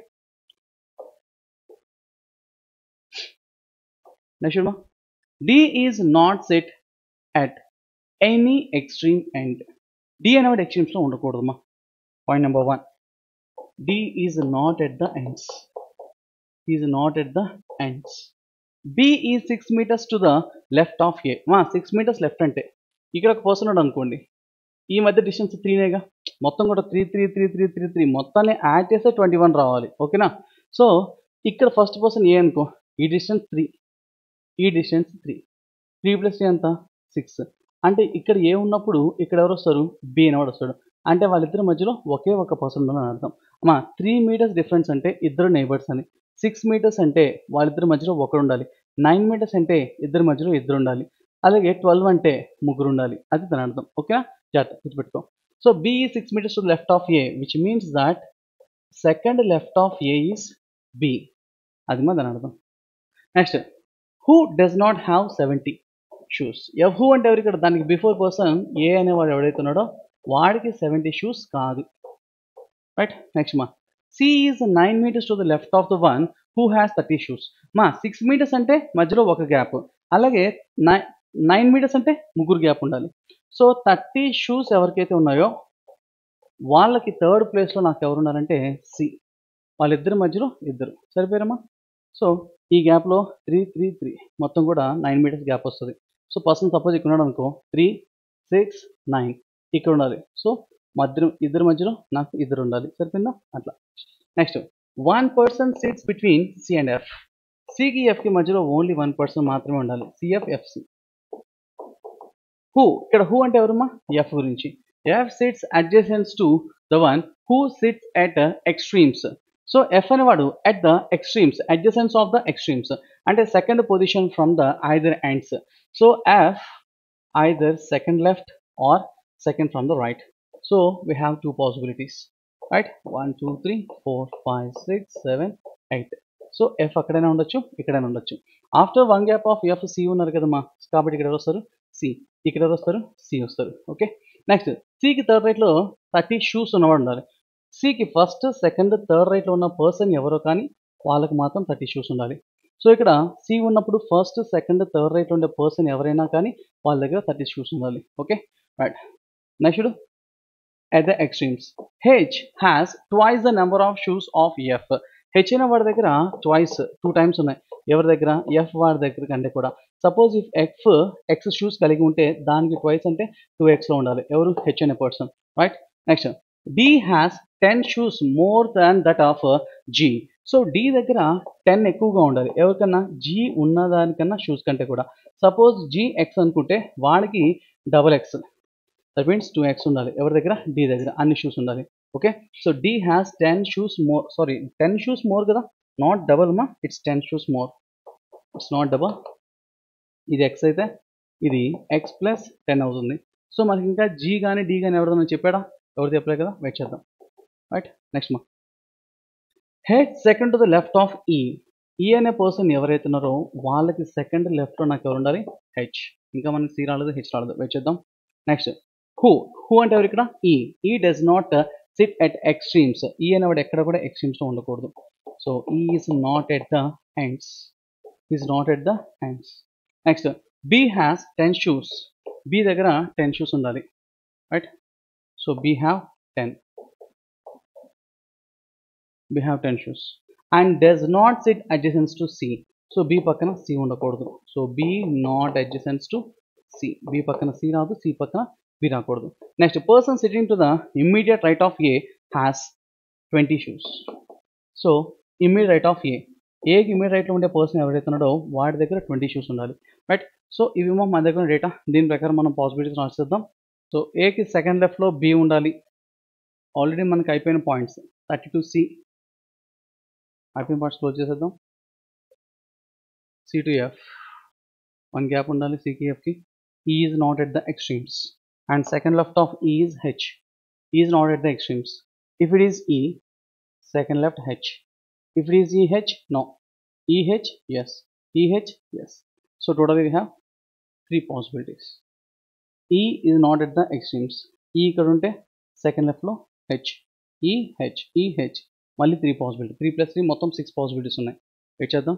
A: నెక్స్ట్ మా D is not set at any extreme end D అనేవాడు ఎక్స్ట్రీమ్స్లో ఉండకూడదమ్మా point number one D is not at the ends is not at the ends B is six metres to the left of A మా six metres left అంటే ఇక్కడ ఒక person ఉన్నాడు అనుకోండి ఈ మధ్య డిస్టెన్స్ త్రీనేగా మొత్తం కూడా three three three three three three మొత్తాన్ని యాడ్ చేస్తే ట్వంటీ వన్ రావాలి ఓకేనా సో ఇక్కడ ఫస్ట్ పర్సన్ ఏ అనుకో ఈ డిస్టెన్స్ త్రీ ఈ డిస్టెన్స్ త్రీ త్రీ ప్లస్ ఎంత సిక్స్ అంటే ఇక్కడ ఏ ఉన్నప్పుడు ఇక్కడ ఎవరు వస్తారు బి అనేవాడు వస్తాడు అంటే వాళ్ళిద్దరి మధ్యలో ఒకే ఒక పర్సన్ ఉందని అర్థం అమ్మా త్రీ మీటర్స్ డిఫరెన్స్ అంటే ఇద్దరు నైబర్స్ అని సిక్స్ మీటర్స్ అంటే వాళ్ళిద్దరి మధ్యలో ఒకడు ఉండాలి నైన్ మీటర్స్ అంటే ఇద్దరి మధ్యలో ఇద్దరు ఉండాలి అలాగే ట్వెల్వ్ అంటే ముగ్గురు ఉండాలి అది దాని అర్థం ఓకేనా జాగ్రత్త గుర్తుపెట్టుకో so B six metres to left of A which means that second left of A is B అది మా దాని అర్థం next who does not have seventy shoes ఎవ్ హూ అంటే ఎవరు ఇక్కడ దానికి బిఫోర్ పర్సన్ ఏ అనేవాడు ఎవడైతే ఉన్నాడో వాడికి సెవెంటీ షూస్ కాదు రైట్ నెక్స్ట్ మా C is nine metres to the left of the one who has thirty shoes మా సిక్స్ మీటర్స్ అంటే మధ్యలో ఒక గ్యాప్ అలాగే నైన్ నైన్ మీటర్స్ అంటే ముగ్గురు గ్యాప్ ఉండాలి సో థర్టీ షూస్ ఎవరికైతే ఉన్నాయో వాళ్ళకి థర్డ్ ప్లేస్లో నాకు ఎవరు ఉన్నారంటే సి వాళ్ళిద్దరి మధ్యలో ఇద్దరు సరిపోయారమ్మా సో ఈ గ్యాప్లో త్రీ త్రీ త్రీ మొత్తం కూడా నైన్ మీటర్స్ గ్యాప్ వస్తుంది సో పర్సన్ సపోజ్ ఇక్కడ ఉన్నాడు అనుకో త్రీ సిక్స్ నైన్ ఇక్కడ ఉండాలి సో మధ్య ఇద్దరి మధ్యలో నాకు ఇద్దరు ఉండాలి సరిపోయిందా అట్లా next one person sits between C and F సికి ఎఫ్కి మధ్యలో ఓన్లీ వన్ పర్సన్ మాత్రమే ఉండాలి సిఎఫ్ ఎఫ్సి హూ ఇక్కడ హూ అంటే ఎవరమ్మా ఎఫ్ గురించి F sits adjacency to the one who sits at extremes so F అనేవాడు at the extremes adjacents of the extremes అంటే second position from the either ends so F either second left or second from the right so we have two possibilities right one two three four five six seven eight so F అక్కడైనా ఉండొచ్చు ఇక్కడైనా ఉండొచ్చు after one gap of F C ఉన్నారు కదమ్మా కాబట్టి ఇక్కడ ఎవరు వస్తారు సి ఇక్కడ ఎవరు వస్తారు సి వస్తారు ఓకే నెక్స్ట్ సికి థర్డ్ రైట్లో థర్టీ షూస్ ఉన్నవాడు ఉండాలి సికి ఫస్ట్ సెకండ్ థర్డ్ రైట్లో ఉన్న పర్సన్ ఎవరో కానీ వాళ్ళకి మాత్రం థర్టీ షూస్ ఉండాలి సో ఇక్కడ సి ఉన్నప్పుడు ఫస్ట్ సెకండ్ థర్డ్ రైట్లో ఉండే పర్సన్ ఎవరైనా కానీ వాళ్ళ దగ్గర థర్టీ షూస్ ఉండాలి okay right next at the extremes. H has twice the number of shoes of F. H అయిన వాడి దగ్గర ట్వైస్ టూ టైమ్స్ ఉన్నాయి ఎవరి దగ్గర ఎఫ్ వాడి దగ్గర కంటే కూడా suppose if F X shoes కలిగి ఉంటే దానికి ట్వైస్ అంటే టూ ఎక్స్లో ఉండాలి ఎవరు హెచ్ అనే person right next D has ten shoes more than that of G so D దగ్గర టెన్ ఎక్కువగా ఉండాలి ఎవరికన్నా జీ ఉన్న దానికన్నా షూస్ కంటే కూడా సపోజ్ జీ ఎక్స్ అనుకుంటే వాడికి double X that means two X ఉండాలి ఎవరి దగ్గర డి దగ్గర అన్ని షూస్ ఉండాలి okay so D has ten shoes more sorry ten shoes more కదా నాట్ డబల్ మా it's ten shoes more it's not double ఇది ఎక్స్ అయితే ఇది ఎక్స్ ప్లస్ టెన్ అవుతుంది సో మనకి ఇంకా జీ కానీ డి కానీ ఎవరిదైనా చెప్పాడా ఎవరు చెప్పలేదు కదా వెయిట్ చేద్దాం రైట్ నెక్స్ట్ మా హెడ్ second to the left of E E అనే పర్సన్ ఎవరైతే ఉన్నారో వాళ్ళకి సెకండ్ లెఫ్ట్లో నాకు ఎవరు ఉండాలి హెచ్ ఇంకా మనకి సి రాలేదు హెచ్ రాలేదు వెయిట్ చేద్దాం నెక్స్ట్ హూ హూ అంటే ఎవరు ఇక్కడ E E does not sit at extremes E అనేవాడు ఎక్కడ కూడా ఎక్స్ట్రీమ్స్లో ఉండకూడదు so E is not at the ends is not at the ends next B has ten shoes B దగ్గర టెన్ షూస్ ఉండాలి right so B have ten B have ten shoes and does not sit adjacents to C so B పక్కన C ఉండకూడదు so B not adjacency to C B పక్కన C రాదు C పక్కన B రాకూడదు next person sitting to the immediate right of A has twenty shoes so immediate right of A ఏకి immediate రైట్లో ఉండే person ఎవరైతే ఉన్నాడో వాడి దగ్గర ట్వంటీ షూస్ ఉండాలి రైట్ సో ఇవేమో మన దగ్గర డేటా దీని ప్రకారం మనం పాసిబిలిటీస్ రాసేద్దాం సో ఏకి సెకండ్ లెఫ్ట్లో బి ఉండాలి ఆల్రెడీ మనకి అయిపోయిన పాయింట్స్ థర్టీ టూ సి అయిపోయిన పాయింట్స్ క్లోజ్ చేసేద్దాం C to F one gap ఉండాలి సికి ఎఫ్కి E is not at the extremes and second left of E is H is not at the extremes if it is E second left H. If it is EH, no. EH, yes. EH, yes. So totally we have three possibilities. E is not at the extremes. E ఇక్కడ ఉంటే second లెఫ్ట్లో H E H E H మళ్ళీ three possibility three plus three మొత్తం six possibilities ఉన్నాయి wait చేద్దాం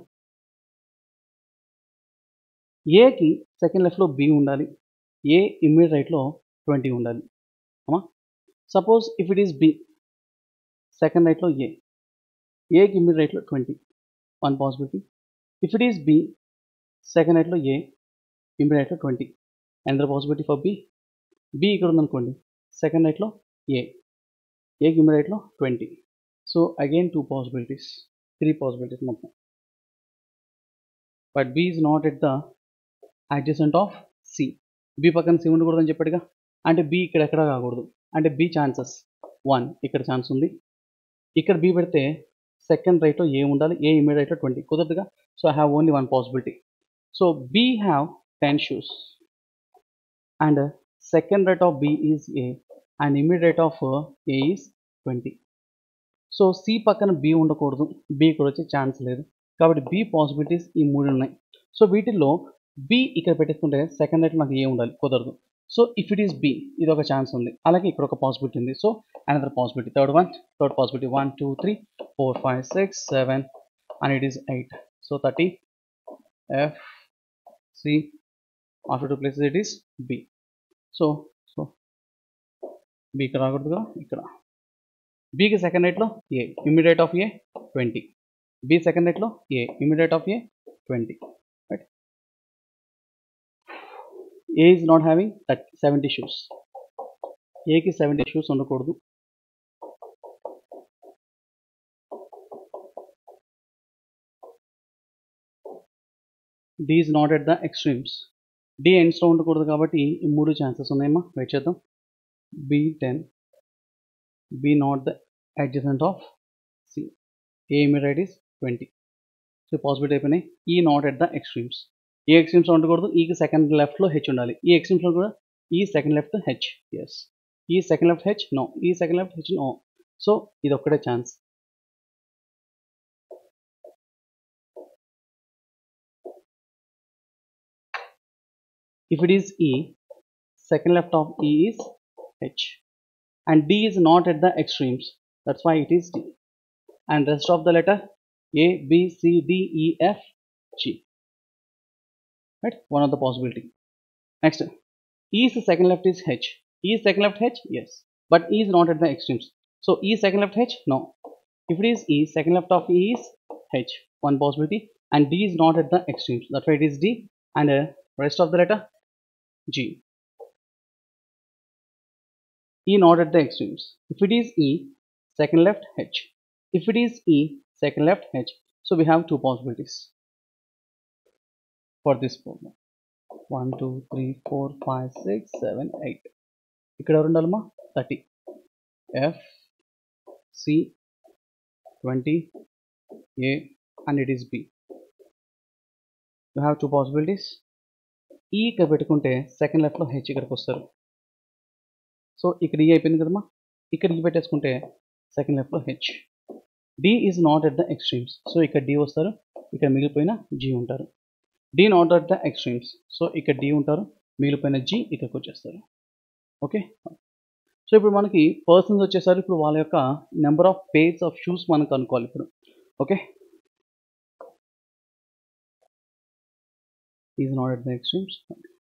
A: ఏకి second లెఫ్ట్లో B ఉండాలి ఏ ఇమ్మీడియట్ రైట్లో ట్వంటీ ఉండాలి అమ్మా suppose if it is B second రైట్లో ఏ ఏకి ఇమ్మీడియట్ రైట్లో twenty one possibility if it is B second రైట్లో ఏ ఇమ్మీడియట్ రైట్లో twenty and possibility for B B ఇక్కడ ఉందనుకోండి సెకండ్ రైట్లో ఏ ఏకి ఇమ్మీడియట్ రైట్లో twenty so again two possibilities three possibilities మొత్తం but B is not at the adjacent of C B పక్కన C ఉండకూడదని చెప్పాడుగా అంటే బి ఇక్కడ ఎక్కడ కాకూడదు అంటే బి ఛాన్సెస్ వన్ ఇక్కడ ఛాన్స్ ఉంది ఇక్కడ బి పెడితే సెకండ్ రైట్లో ఏ ఉండాలి ఏ ఇమీడియట్ రైట్లో ట్వంటీ కుదరదుగా so I have only one possibility so B have ten shoes and second right of B is A and immediate right of A is twenty so C పక్కన B ఉండకూడదు B ఇక్కడ వచ్చే chance లేదు కాబట్టి B possibilities ఈ మూడు ఉన్నాయి so వీటిల్లో బి ఇక్కడ పెట్టేసుకుంటే సెకండ్ రైట్ నాకు ఏ ఉండాలి కుదరదు so if it is B ఇది ఒక ఛాన్స్ ఉంది అలాగే ఇక్కడ ఒక పాసిబిలిటీ ఉంది so another possibility third one third possibility one two three four five six seven and it is eight so thirty F C after two places it is B so so B ఇక్కడ రాకూడదుగా ఇక్కడ బికి second రైట్లో A immediate of A twenty B second రైట్లో A immediate of A twenty right A is not having thirty seventy shoes ఏకి seventy shoes ఉండకూడదు D is not at the extremes D ఎండ్స్లో ఉండకూడదు కాబట్టి ఈ మూడు ఛాన్సెస్ ఉన్నాయమ్మా వెయిట్ చేద్దాం B ten B not the adjacent of C A immediate is twenty so possibility అయిపోయినాయి E not at the extremes E extremes ఉండకూడదు ఈకి సెకండ్ లెఫ్ట్లో హెచ్ ఉండాలి ఈ ఎక్స్ట్రీమ్స్లో కూడా E second left H yes E second left H no E second left H no so ఇది ఒక్కటే chance if it is E, second left of E is H. And D is not at the extremes. That's why it is D. And rest of the letter A, B, C, D, E, F, G. Right? One of the possibility. Next, E is the second left is H. E is second left H? Yes. But E is not at the extremes. So E is second left H? No. If it is E, second left of E is H. One possibility. And D is not at the extremes. That's why it is D. And uh, rest of the letter G. E not at the extremes. If it is E, second left H. If it is E, second left H. So we have two possibilities for this problem. 1, 2, 3, 4, 5, 6, 7, 8. ఇక్కడ ఎవరు ఉండాలమ్మా thirty F C twenty A and it is B you have two possibilities E ఇక్కడ పెట్టుకుంటే second లెఫ్ట్లో H ఇక్కడికి వస్తారు so ఇక్కడ ఈ అయిపోయింది కదమ్మా ఇక్కడ ఈ పెట్టేసుకుంటే సెకండ్ లెఫ్ట్లో H D is not at the extremes so ఇక్కడ డి వస్తారు ఇక్కడ మిగిలిపోయిన జీ ఉంటారు D not at the extremes so ఇక్కడ డి ఉంటారు మిగిలిపోయిన జీ ఇక్కడికి వచ్చేస్తారు ఓకే సో ఇప్పుడు మనకి పర్సన్స్ వచ్చేసరికి ఇప్పుడు వాళ్ళ యొక్క number of pairs of shoes మనం కనుక్కోవాలి ఇప్పుడు okay is not at the extremes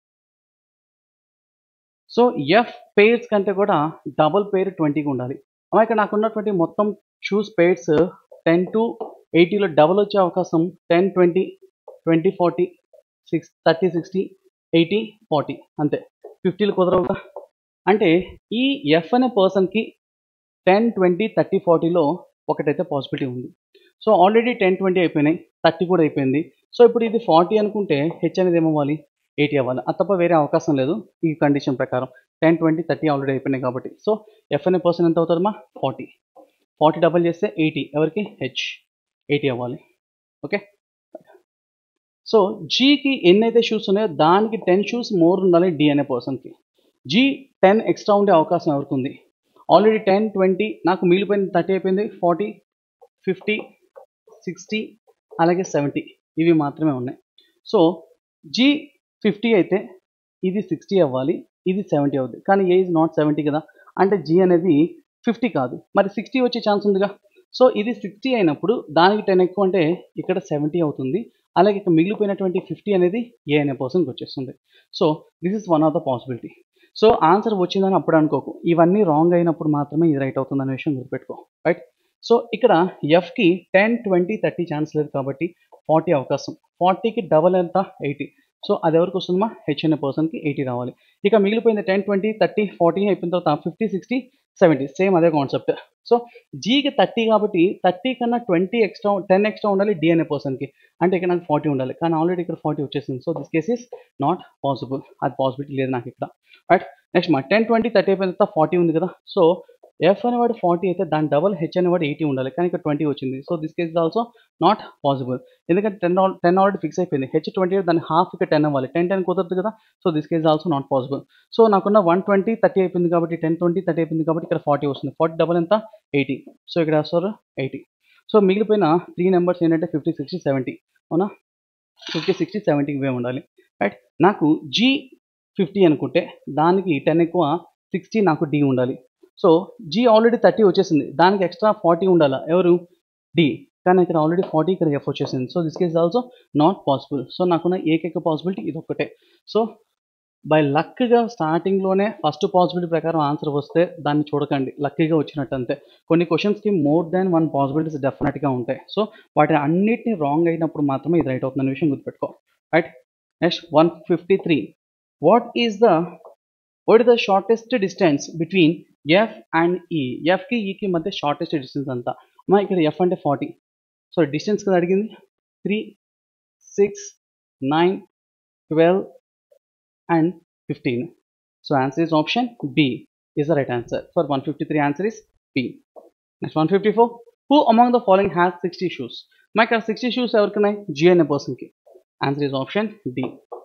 A: so F pairs కంటే కూడా డబుల్ పేర్ ట్వంటీకి ఉండాలి అలా ఇక్కడ నాకు ఉన్నటువంటి మొత్తం షూస్ పేర్స్ టెన్ టు ఎయిటీలో డబుల్ వచ్చే అవకాశం ten twenty twenty forty six thirty sixty eighty forty అంతే ఫిఫ్టీలు కుదరవుగా అంటే ఈ ఎఫ్ అనే పర్సన్కి టెన్ ట్వంటీ థర్టీ ఫార్టీలో ఒకటైతే పాసిబిలిటీ ఉంది సో ఆల్రెడీ టెన్ ట్వంటీ అయిపోయినాయి థర్టీ కూడా అయిపోయింది సో ఇప్పుడు ఇది ఫార్టీ అనుకుంటే హెచ్ అనేది ఏమవ్వాలి ఎయిటీ అవ్వాలి అది తప్ప వేరే అవకాశం లేదు ఈ కండిషన్ ప్రకారం టెన్ ట్వంటీ థర్టీ ఆల్రెడీ అయిపోయినాయి కాబట్టి సో ఎఫ్ అనే పర్సన్ ఎంత అవుతుందమ్మా ఫార్టీ ఫార్టీ డబల్ చేస్తే ఎయిటీ ఎవరికి హెచ్ ఎయిటీ అవ్వాలి ఓకే సో జీకి ఎన్నైతే షూస్ ఉన్నాయో దానికి టెన్ షూస్ మోర్ ఉండాలి డి అనే పర్సన్కి జీ టెన్ ఎక్స్ట్రా ఉండే అవకాశం ఎవరికి ఉంది ఆల్రెడీ టెన్ ట్వంటీ నాకు మిగిలిపోయింది థర్టీ అయిపోయింది ఫార్టీ ఫిఫ్టీ సిక్స్టీ అలాగే సెవెంటీ ఇవి మాత్రమే ఉన్నాయి సో జీ ఫిఫ్టీ అయితే ఇది సిక్స్టీ అవ్వాలి ఇది సెవెంటీ అవుతుంది కానీ ఏ ఇస్ నాట్ సెవెంటీ కదా అంటే జీ అనేది ఫిఫ్టీ కాదు మరి సిక్స్టీ వచ్చే ఛాన్స్ ఉందిగా సో ఇది సిక్స్టీ అయినప్పుడు దానికి టెన్ ఎక్కువ అంటే ఇక్కడ సెవెంటీ అవుతుంది అలాగే ఇక్కడ మిగిలిపోయినటువంటి ఫిఫ్టీ అనేది ఏ అనే పర్సన్కి వచ్చేస్తుంది so this is one of the possibility so answer వచ్చిందని అప్పుడు అనుకోకు ఇవన్నీ రాంగ్ అయినప్పుడు మాత్రమే ఇది రైట్ అవుతుంది అనే విషయం గుర్తుపెట్టుకో రైట్ సో ఇక్కడ ఎఫ్కి టెన్ ట్వంటీ థర్టీ ఛాన్స్ లేదు కాబట్టి ఫార్టీ అవకాశం ఫార్టీకి డబల్ ఎంత ఎయిటీ సో అది ఎవరికి వస్తుందమ్మా హెచ్ అనే పర్సన్కి ఎయిటీ రావాలి ఇక మిగిలిపోయింది టెన్ ట్వంటీ థర్టీ ఫార్టీ అయిపోయిన తర్వాత ఫిఫ్టీ సిక్స్టీ సెవెంటీ సేమ్ అదే కాన్సెప్ట్ సో జీకి థర్టీ కాబట్టి థర్టీ కన్నా ట్వంటీ ఎక్స్ట్రా టెన్ ఎక్స్ట్రా ఉండాలి డి అనే పర్సన్కి అంటే ఇక్కడ నాకు ఫార్టీ ఉండాలి కానీ ఆల్రెడీ ఇక్కడ ఫార్టీ వచ్చేసింది so this case is not possible అది పాసిబిలిటీ లేదు నాకు ఇక్కడ రైట్ నెక్స్ట్ మా టెన్ ట్వంటీ థర్టీ అయిపోయిన తర్వాత ఫార్టీ ఉంది కదా సో ఎఫ్ అనేవాడు ఫార్టీ అయితే దాని డబల్ హెచ్ అనేవాడు ఎయిటీ ఉండాలి కానీ ఇక్కడ ట్వంటీ వచ్చింది so this case also not possible ఎందుకంటే టెన్ టెన్ ఆల్రెడీ ఫిక్స్ అయిపోయింది హెచ్ ట్వంటీ దాని హాఫ్ ఇక్కడ టెన్ అవ్వాలి టెన్ టెన్ కుదరదు కదా so this case also not possible so నాకున్న వన్ ట్వంటీ థర్టీ అయిపోయింది కాబట్టి టెన్ ట్వంటీ థర్టీ అయిపోయింది కాబట్టి ఇక్కడ ఫార్టీ వస్తుంది ఫార్టీ డబల్ ఎంత ఎయిటీ సో ఇక్కడ వస్తారు ఎయిటీ సో మిగిలిపోయిన త్రీ నెంబర్స్ ఏంటంటే ఫిఫ్టీ సిక్స్టీ సెవెంటీ అవునా ఫిఫ్టీ సిక్స్టీ సెవెంటీకి వే ఉండాలి రైట్ నాకు జీ ఫిఫ్టీ అనుకుంటే దానికి టెన్ ఎక్కువ సిక్స్టీ నాకు డి ఉండాలి సో జీ ఆల్రెడీ థర్టీ వచ్చేసింది దానికి ఎక్స్ట్రా ఫార్టీ ఉండాలా ఎవరు డి కానీ ఇక్కడ ఆల్రెడీ ఫార్టీ ఇక్కడ ఎఫ్ వచ్చేసింది so this case also not possible so నాకున్న ఏకైక పాసిబిలిటీ ఇది ఒక్కటే సో బై లక్గా స్టార్టింగ్లోనే ఫస్ట్ పాసిబిలిటీ ప్రకారం ఆన్సర్ వస్తే దాన్ని చూడకండి లక్కీగా వచ్చినట్టు అంతే కొన్ని క్వశ్చన్స్కి మోర్ దాన్ వన్ పాసిబిలిటీస్ డెఫినెట్గా ఉంటాయి సో వాటిని అన్నిటిని రాంగ్ అయినప్పుడు మాత్రమే ఇది రైట్ అవుతుందనే విషయం గుర్తుపెట్టుకో right next one fifty three what is the what is the shortest distance between F and E ఎఫ్కి ఈకి మధ్య షార్టెస్ట్ డిస్టెన్స్ అంతా మా ఇక్కడ ఎఫ్ అంటే ఫార్టీ సో డిస్టెన్స్ కదా అడిగింది three six nine twelve and fifteen so answer is option B is the right answer for one fifty three answer is B next one fifty four who among the following has sixty shoes మా ఇక్కడ sixty shoes ఎవరికి ఉన్నాయి G అనే పర్సన్కి answer is option D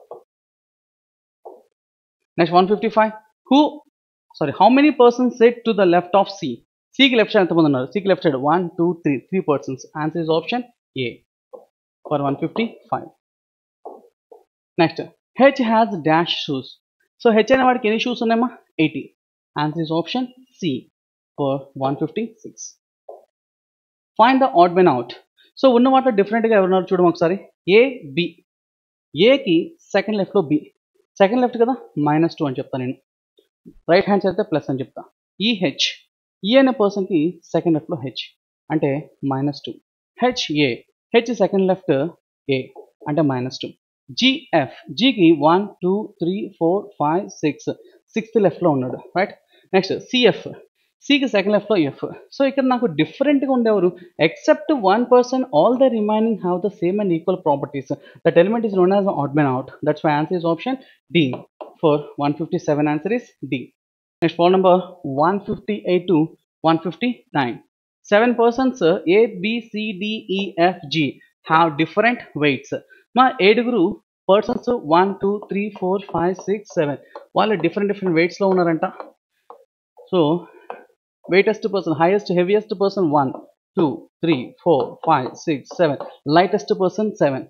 A: next one fifty five who sorry how many persons set to the left of C సికి left side ఎంతమంది ఉన్నారు సికి left side one two three three persons answer is option A for one fifty five next H has dash shoes so H అనే వాడికి ఎన్ని shoes ఉన్నాయమ్మా eighty answer is option C for one fifty six find the odd men out so ఉన్న వాటిలో డిఫరెంట్గా ఎవరున్నారు చూడడం ఒకసారి ఏ బి ఏకి సెకండ్ లెఫ్ట్లో బి సెకండ్ లెఫ్ట్ కదా మైనస్ టూ అని చెప్తాను నేను రైట్ హ్యాండ్ సైడ్ అయితే ప్లస్ అని చెప్తా ఈ హెచ్ ఈ అనే పర్సన్కి సెకండ్ లెఫ్ట్లో హెచ్ అంటే minus two H A H second left A అంటే మైనస్ టూ జిఎఫ్ జీకి one two three four five six sixth లెఫ్ట్లో ఉన్నాడు రైట్ నెక్స్ట్ సిఎఫ్ సికి సెకండ్ లెఫ్ట్లో ఎఫ్ సో ఇక్కడ నాకు డిఫరెంట్గా ఉండేవారు except one person all the remaining have the same and equal properties that element is known as odd men out that's my answer is option D for one fifty seven answer is D next phone number one fifty eight to one fifty nine seven persons A B C D E F G have different weights మా ఏడుగురు persons one two three four five six seven వాళ్ళు different different వెయిట్స్లో ఉన్నారంట so weightest person highest heaviest person one two three four five six seven lightest person seven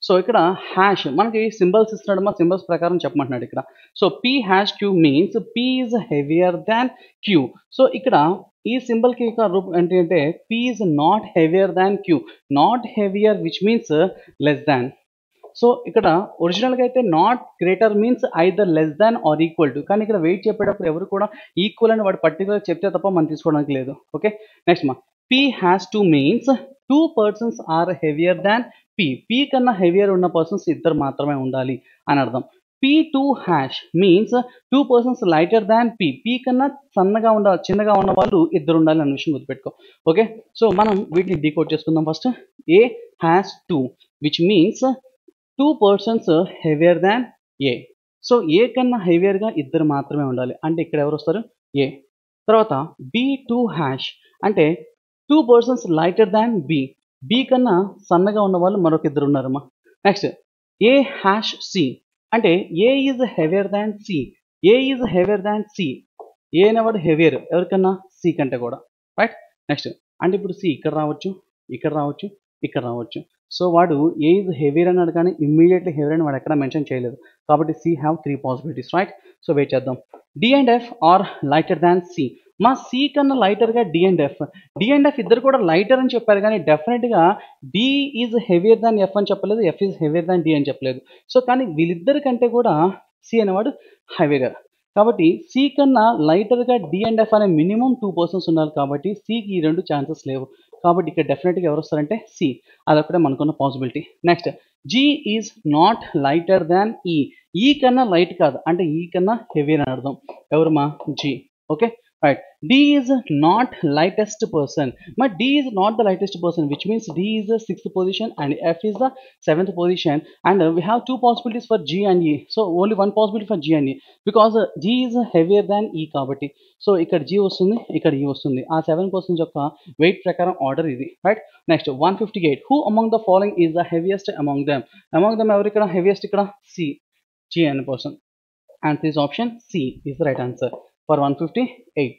A: so ఇక్కడ hash మనకి symbols ఇస్తున్నాడు మా symbols ప్రకారం చెప్పమంటున్నాడు ఇక్కడ so P hash Q means P is heavier than queue so ఇక్కడ ఈ సింబల్కి రూప్ ఏంటి అంటే P is not heavier than Q not heavier which means less than so ఇక్కడ ఒరిజినల్గా అయితే not greater means either less than or equal to కానీ ఇక్కడ వెయిట్ చెప్పేటప్పుడు ఎవరు కూడా ఈక్వల్ అని వాడు పర్టికులర్ చెప్తే తప్ప మనం తీసుకోవడానికి లేదు ఓకే నెక్స్ట్ మా P has two means two persons are heavier than P P కన్నా హెవియర్ ఉన్న పర్సన్స్ ఇద్దరు మాత్రమే ఉండాలి అని అర్థం P two hash means two persons lighter than P P కన్నా సన్నగా ఉండ చిన్నగా ఉన్న వాళ్ళు ఇద్దరు ఉండాలి అనే విషయం గుర్తుపెట్టుకో ఓకే సో మనం వీటిని డీకోడ్ చేసుకుందాం first A has two which means two persons heavier than A so A కన్నా హెవియర్గా ఇద్దరు మాత్రమే ఉండాలి అంటే ఇక్కడ ఎవరు వస్తారు ఏ తర్వాత బి టూ హ్యాష్ అంటే two persons lighter than B B కన్నా సన్నగా ఉన్న వాళ్ళు మరొక ఇద్దరు ఉన్నారమ్మా నెక్స్ట్ ఏ హ్యాష్ సి అంటే A is heavier than C A is heavier than C A అనేవాడు హెవియర్ ఎవరికన్నా సి కంటే కూడా రైట్ నెక్స్ట్ అంటే ఇప్పుడు సి ఇక్కడ రావచ్చు ఇక్కడ రావచ్చు ఇక్కడ రావచ్చు సో వాడు ఏ ఇస్ హెవియర్ అన్నాడు కానీ ఇమ్మీడియట్లీ హెవియర్ అని వాడు ఎక్కడ మెన్షన్ చేయలేదు కాబట్టి C have three possibilities right so wait చేద్దాం D and F are lighter than C మా సి కన్నా లైటర్గా D and F D and F ఇద్దరు కూడా లైటర్ అని చెప్పారు కానీ డెఫినెట్గా D is heavier than F అని చెప్పలేదు F is heavier than D అని చెప్పలేదు సో కానీ వీళ్ళిద్దరి కంటే కూడా సి అనేవాడు హెవియర్ కాబట్టి సి కన్నా లైటర్గా డి అండ్ ఎఫ్ అనే మినిమం టూ పర్సన్స్ ఉన్నారు కాబట్టి సికి ఈ రెండు ఛాన్సెస్ లేవు కాబట్టి ఇక్కడ డెఫినెట్గా ఎవరు వస్తారంటే సి అదొక్కటే మనకున్న possibility next G is not lighter than E E కన్నా లైట్ కాదు అంటే ఈ కన్నా హెవీర్ అని అర్థం ఎవరు మా G okay right D is not lightest person but D is not the lightest person which means D is the sixth position and F is the seventh position and we have two possibilities for G and E so only one possibility for G and E because G is heavier than E కాబట్టి so ఇక్కడ G వస్తుంది ఇక్కడ E వస్తుంది ఆ seven persons యొక్క weight ప్రకారం order ఇది right next one fifty eight who among the following is the heaviest among them among them ఎవరు ఇక్కడ హెవియెస్ట్ ఇక్కడ సి జీ అనే person and this option C is the right answer for 158.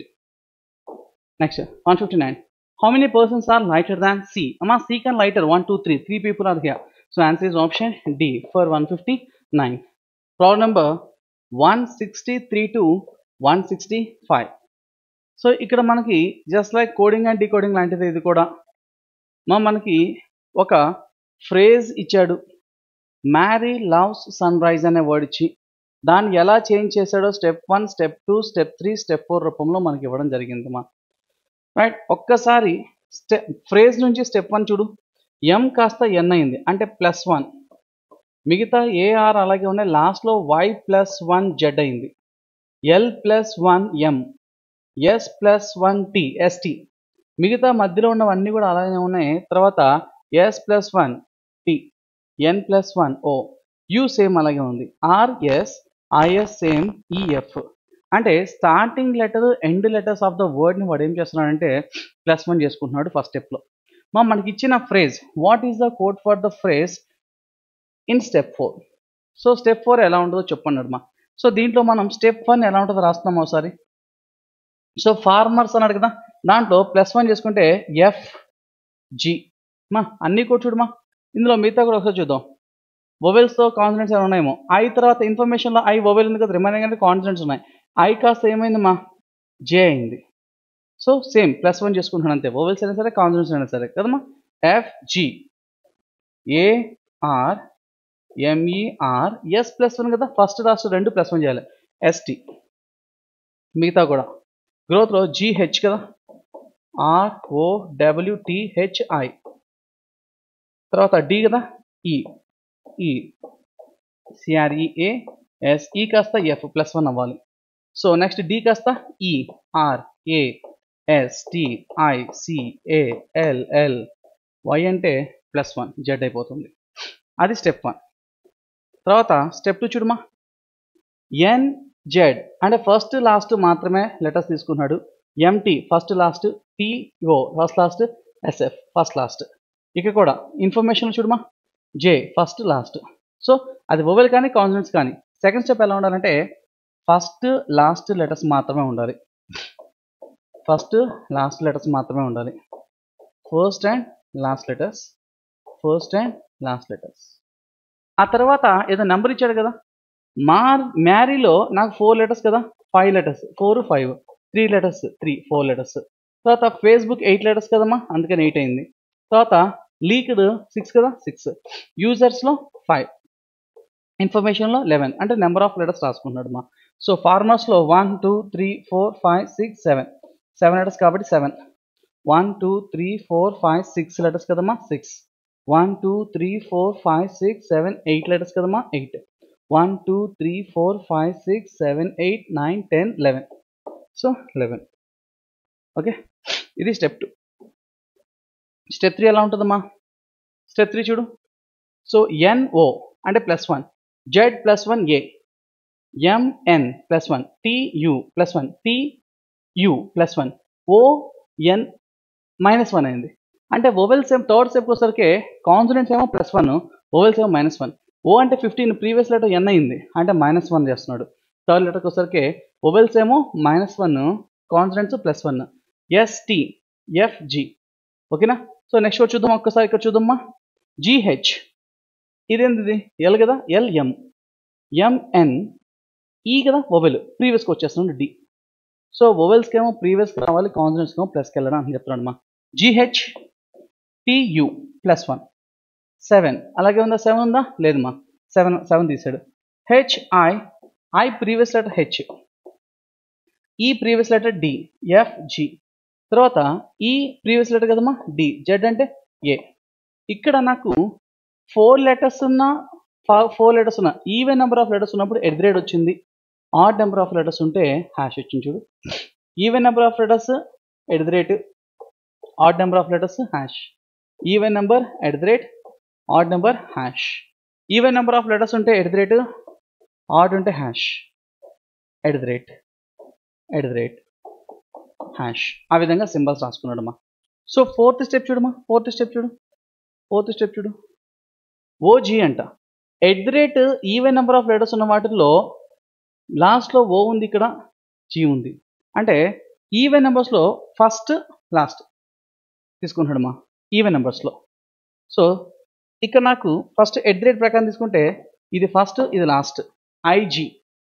A: Next, 159. How many persons are lighter than C? Amma C can lighter 1, 2, 3. Three people are here. So answer is option D for 159. Problem number 163 to 165. So ఇక్కడ మనకి just like coding and decoding లాంటిది ఇది కూడా మా మనకి ఒక phrase ఇచ్చాడు Mary loves sunrise అనే వర్డ్ ఇచ్చి దాన్ని ఎలా చేంజ్ చేశాడో step one step two step three step four రూపంలో మనకి ఇవ్వడం జరిగింది మా రైట్ ఒక్కసారి స్టెప్ ఫ్రేజ్ నుంచి స్టెప్ వన్ చూడు ఎం కాస్త ఎన్ అయింది అంటే ప్లస్ వన్ మిగతా ఏఆర్ అలాగే ఉన్నాయి లాస్ట్లో వై ప్లస్ వన్ జెడ్ అయింది L plus one M S plus one T S T మిగతా మధ్యలో ఉన్నవన్నీ కూడా అలాగే ఉన్నాయి తర్వాత S plus one T N plus one O U same అలాగే ఉంది ఆర్ఎస్ ఐఎస్ సేమ్ ఈఎఫ్ అంటే starting letter end letters of the వర్డ్ని వాడు ఏం చేస్తున్నాడంటే ప్లస్ వన్ చేసుకుంటున్నాడు ఫస్ట్ స్టెప్లో మా మనకి ఇచ్చిన phrase what is the code for the phrase in step four so step four ఎలా ఉంటుందో చెప్పన్నాడు మా సో దీంట్లో మనం స్టెప్ వన్ ఎలా ఉంటుందో రాస్తున్నాం ఒకసారి సో ఫార్మర్స్ అన్నాడు కదా దాంట్లో ప్లస్ వన్ చేసుకుంటే ఎఫ్ జి మా అన్నీ కూడా చూడమా ఇందులో మిగతా కూడా ఒకసారి చూద్దాం వొవెల్స్తో కాన్ఫిడెన్స్ ఏమైనా ఉన్నాయేమో ఐ తర్వాత ఇన్ఫర్మేషన్లో ఐ వొవెల్ ఉంది కదా రిమైనింగ్ అంటే కాన్ఫిడెన్స్ ఉన్నాయి ఐ కాస్త ఏమైంది మా జే అయింది సో సేమ్ ప్లస్ వన్ చేసుకుంటున్నాను అంతే వొవెల్స్ అయినా సరే కాన్ఫిడెన్స్ అయినా సరే కదమ్మా F G A R M E R S plus one కదా ఫస్ట్ లాస్ట్ రెండు ప్లస్ వన్ చేయాలి ఎస్టీ మిగతా కూడా గ్రోత్లో జిహెచ్ కదా ఆర్ఓ డబ్ల్యూటిహెచ్ఐ తర్వాత డి కదా ఈ ఈ సిఆర్ఈఏ ఎస్ ఈ కాస్త ఎఫ్ ప్లస్ వన్ అవ్వాలి సో నెక్స్ట్ డి కాస్త E R A S T I C A L L Y అంటే ప్లస్ వన్ జెడ్ అయిపోతుంది అది స్టెప్ వన్ తర్వాత స్టెప్ టూ చూడమా ఎన్ జెడ్ అంటే ఫస్ట్ లాస్ట్ మాత్రమే లెటర్స్ తీసుకున్నాడు M T first last T O first last S F first last ఇక కూడా ఇన్ఫర్మేషన్ చూడమా జే ఫస్ట్ లాస్ట్ సో అది ఓవెల్ కానీ కాన్సనెంట్స్ కానీ సెకండ్ స్టెప్ ఎలా ఉండాలంటే ఫస్ట్ లాస్ట్ లెటర్స్ మాత్రమే ఉండాలి ఫస్ట్ లాస్ట్ లెటర్స్ మాత్రమే ఉండాలి first and last letters first and last letters ఆ తర్వాత ఏదో నెంబర్ ఇచ్చాడు కదా మార్ మ్యారీలో నాకు ఫోర్ లెటర్స్ కదా five letters four five three letters three four letters తర్వాత ఫేస్బుక్ ఎయిట్ లెటర్స్ కదమ్మా అందుకని ఎయిట్ అయింది తర్వాత లీక్డ్ సిక్స్ కదా సిక్స్ యూజర్స్లో ఫైవ్ ఇన్ఫర్మేషన్లో లెవెన్ అంటే నెంబర్ ఆఫ్ లెటర్స్ రాసుకుంటున్నాడు మా సో ఫార్మర్స్లో one two three four five six seven seven letters కాబట్టి seven one two three four five six letters కదమ్మా six one two three four five six seven eight letters కదమ్మా eight one two three four five six seven eight nine ten eleven so eleven okay ఇది step two step three ఎలా ఉంటుందమ్మా step three చూడు so N O అంటే plus one Z plus one A M N plus one T U plus one T U plus one O N minus one అయింది అంటే vowels ఏమో third step వచ్చేసరికి consonants ఏమో ప్లస్ వన్ ఓవెల్స్ ఏమో మైనస్ వన్ ఓ అంటే fifteen previous letter N అయింది అంటే minus one చేస్తున్నాడు థర్డ్ లెటర్కి వచ్చేసరికి ఓవెల్స్ ఏమో minus one consonants plus one S T F G ఓకేనా సో నెక్స్ట్ చూద్దాం ఒక్కసారి ఇక్కడ చూద్దామా జిహెచ్ ఇదేంది ఇది ఎల్ కదా ఎల్ఎం ఎంఎన్ ఈ కదా ఒవెల్ ప్రీవియస్కి వచ్చేస్తున్నాడు డి సో ఒవెల్స్కి ఏమో ప్రీవియస్కి రావాలి కాన్సనెంట్స్కి ఏమో ప్లస్కి వెళ్ళడం అని చెప్తున్నాడు మా G H T U plus one seven అలాగే ఉందా సెవెన్ ఉందా లేదు మా సెవెన్ సెవెన్ తీసాడు H I I previous letter H E previous letter D F G తర్వాత ఈ ప్రీవియస్ లెటర్ కదమ్మా డి జెడ్ అంటే ఏ ఇక్కడ నాకు ఫోర్ లెటర్స్ ఉన్న ఫోర్ లెటర్స్ ఉన్న ఈవెన్ నెంబర్ ఆఫ్ లెటర్స్ ఉన్నప్పుడు ఎట్ ది రేట్ వచ్చింది ఆడ్ నెంబర్ ఆఫ్ లెటర్స్ ఉంటే హ్యాష్ వచ్చింది చూడు even number of letters at the rate odd number of letters hash even number at the rate odd number hash even number of letters ఉంటే at the rate odd ఉంటే hash at the rate at the rate hash ఆ విధంగా symbols రాసుకున్నాడమ్మా so fourth step చూడమ్మా fourth step చూడు fourth step చూడు O G అంట at the rate even number of letters ఉన్న వాటిల్లో లాస్ట్లో ఓ ఉంది ఇక్కడ జీ ఉంది అంటే ఈవెన్ నెంబర్స్లో ఫస్ట్ లాస్ట్ తీసుకుంటాడమ్మా ఈవెన్ నెంబర్స్లో సో ఇక్కడ నాకు ఫస్ట్ ఎట్ ది రేట్ ప్రకారం తీసుకుంటే ఇది ఫస్ట్ ఇది లాస్ట్ ఐజీ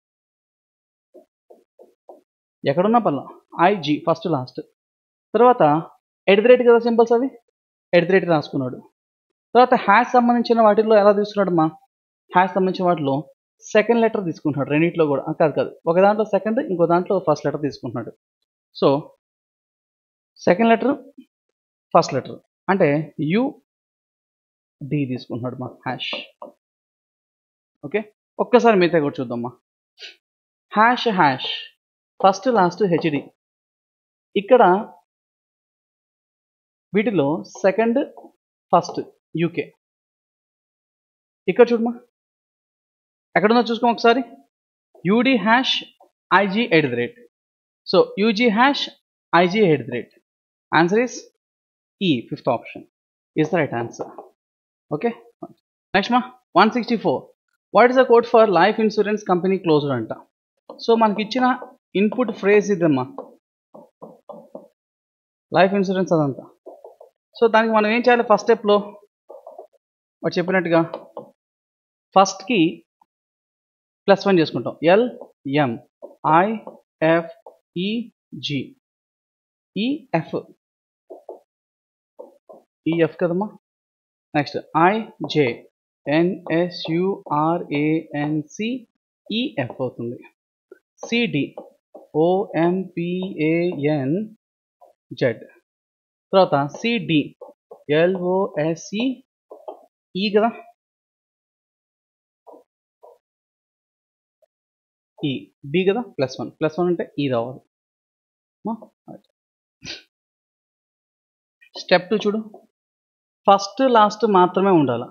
A: ఎక్కడున్నా పర్లా ఐజీ ఫస్ట్ లాస్ట్ తర్వాత ఎట్ ది రేట్ కదా సింబల్స్ అవి ఎట్ ది రేట్ రాసుకున్నాడు తర్వాత హ్యాష్ సంబంధించిన వాటిల్లో ఎలా తీసుకున్నాడు మా హ్యాష్ సంబంధించిన వాటిలో సెకండ్ లెటర్ తీసుకుంటున్నాడు రెండింటిలో కూడా ఆ, కాదు కాదు ఒక దాంట్లో సెకండ్ ఇంకో దాంట్లో ఫస్ట్ లెటర్ తీసుకుంటున్నాడు so second letter first letter అంటే యు డి తీసుకుంటున్నాడు మా హ్యాష్ ఓకే ఒక్కసారి మిగతా కూడా చూద్దామా hash hash first last H D ఇక్కడ వీటిలో సెకండ్ ఫస్ట్ యూకే ఇక్కడ చూడమా ఎక్కడుందో చూసుకో ఒకసారి U D hash I G at the rate so U G hash I G at the rate answer is E fifth option is the right answer okay next మా one sixty four what is the code for life insurance company closed అంట సో మనకి ఇచ్చిన input phrase ఇదమ్మా life insurance అదంతా so దానికి మనం ఏం చేయాలి ఫస్ట్ స్టెప్లో వాడు చెప్పినట్టుగా ఫస్ట్కి ప్లస్ వన్ చేసుకుంటాం L M I F E G ఈ ఎఫ్ ఈ ఎఫ్ కదమ్మా నెక్స్ట్ ఐ జే ఎన్ఎస్యుఆర్ఏఎన్సి ఈఎఫ్ అవుతుంది సిడి ఓఎంపిఏఎన్ జెడ్ తర్వాత సిడి ఎల్ఓఎస్ఈ ఈ కదా ఈ డి కదా ప్లస్ వన్ ప్లస్ వన్ అంటే ఈ రావాలి స్టెప్ టూ చూడు ఫస్ట్ లాస్ట్ మాత్రమే ఉండాలి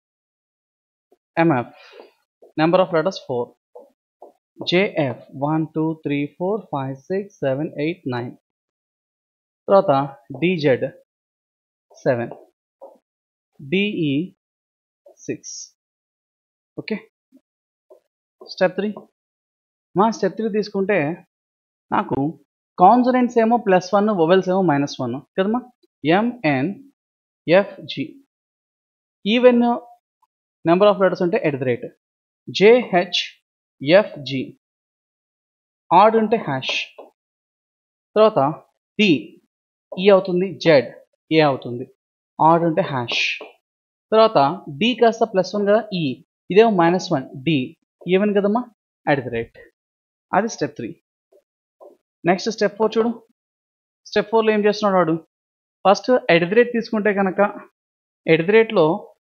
A: M F number of letters four J F one two three four five six seven eight nine తర్వాత D Z seven D E six okay step three మా step three తీసుకుంటే నాకు consonants ఏమో ప్లస్ వన్ వొవెల్స్ ఏమో minus one కదమ్మా M N F G even number of letters ఉంటే at the rate J H F G odd ఉంటే hash తర్వాత డి ఈ అవుతుంది జెడ్ ఏ అవుతుంది ఆడ్ ఉంటే హ్యాష్ తర్వాత డి కాస్త ప్లస్ వన్ కదా ఈ ఇదేమో మైనస్ వన్ డి ఈవెన్ కదమ్మా అట్ ది రేట్ అది step three next step four చూడు స్టెప్ ఫోర్లో ఏం చేస్తున్నాడు వాడు ఫస్ట్ ఎట్ ది రేట్ తీసుకుంటే కనుక ఎట్ ది రేట్లో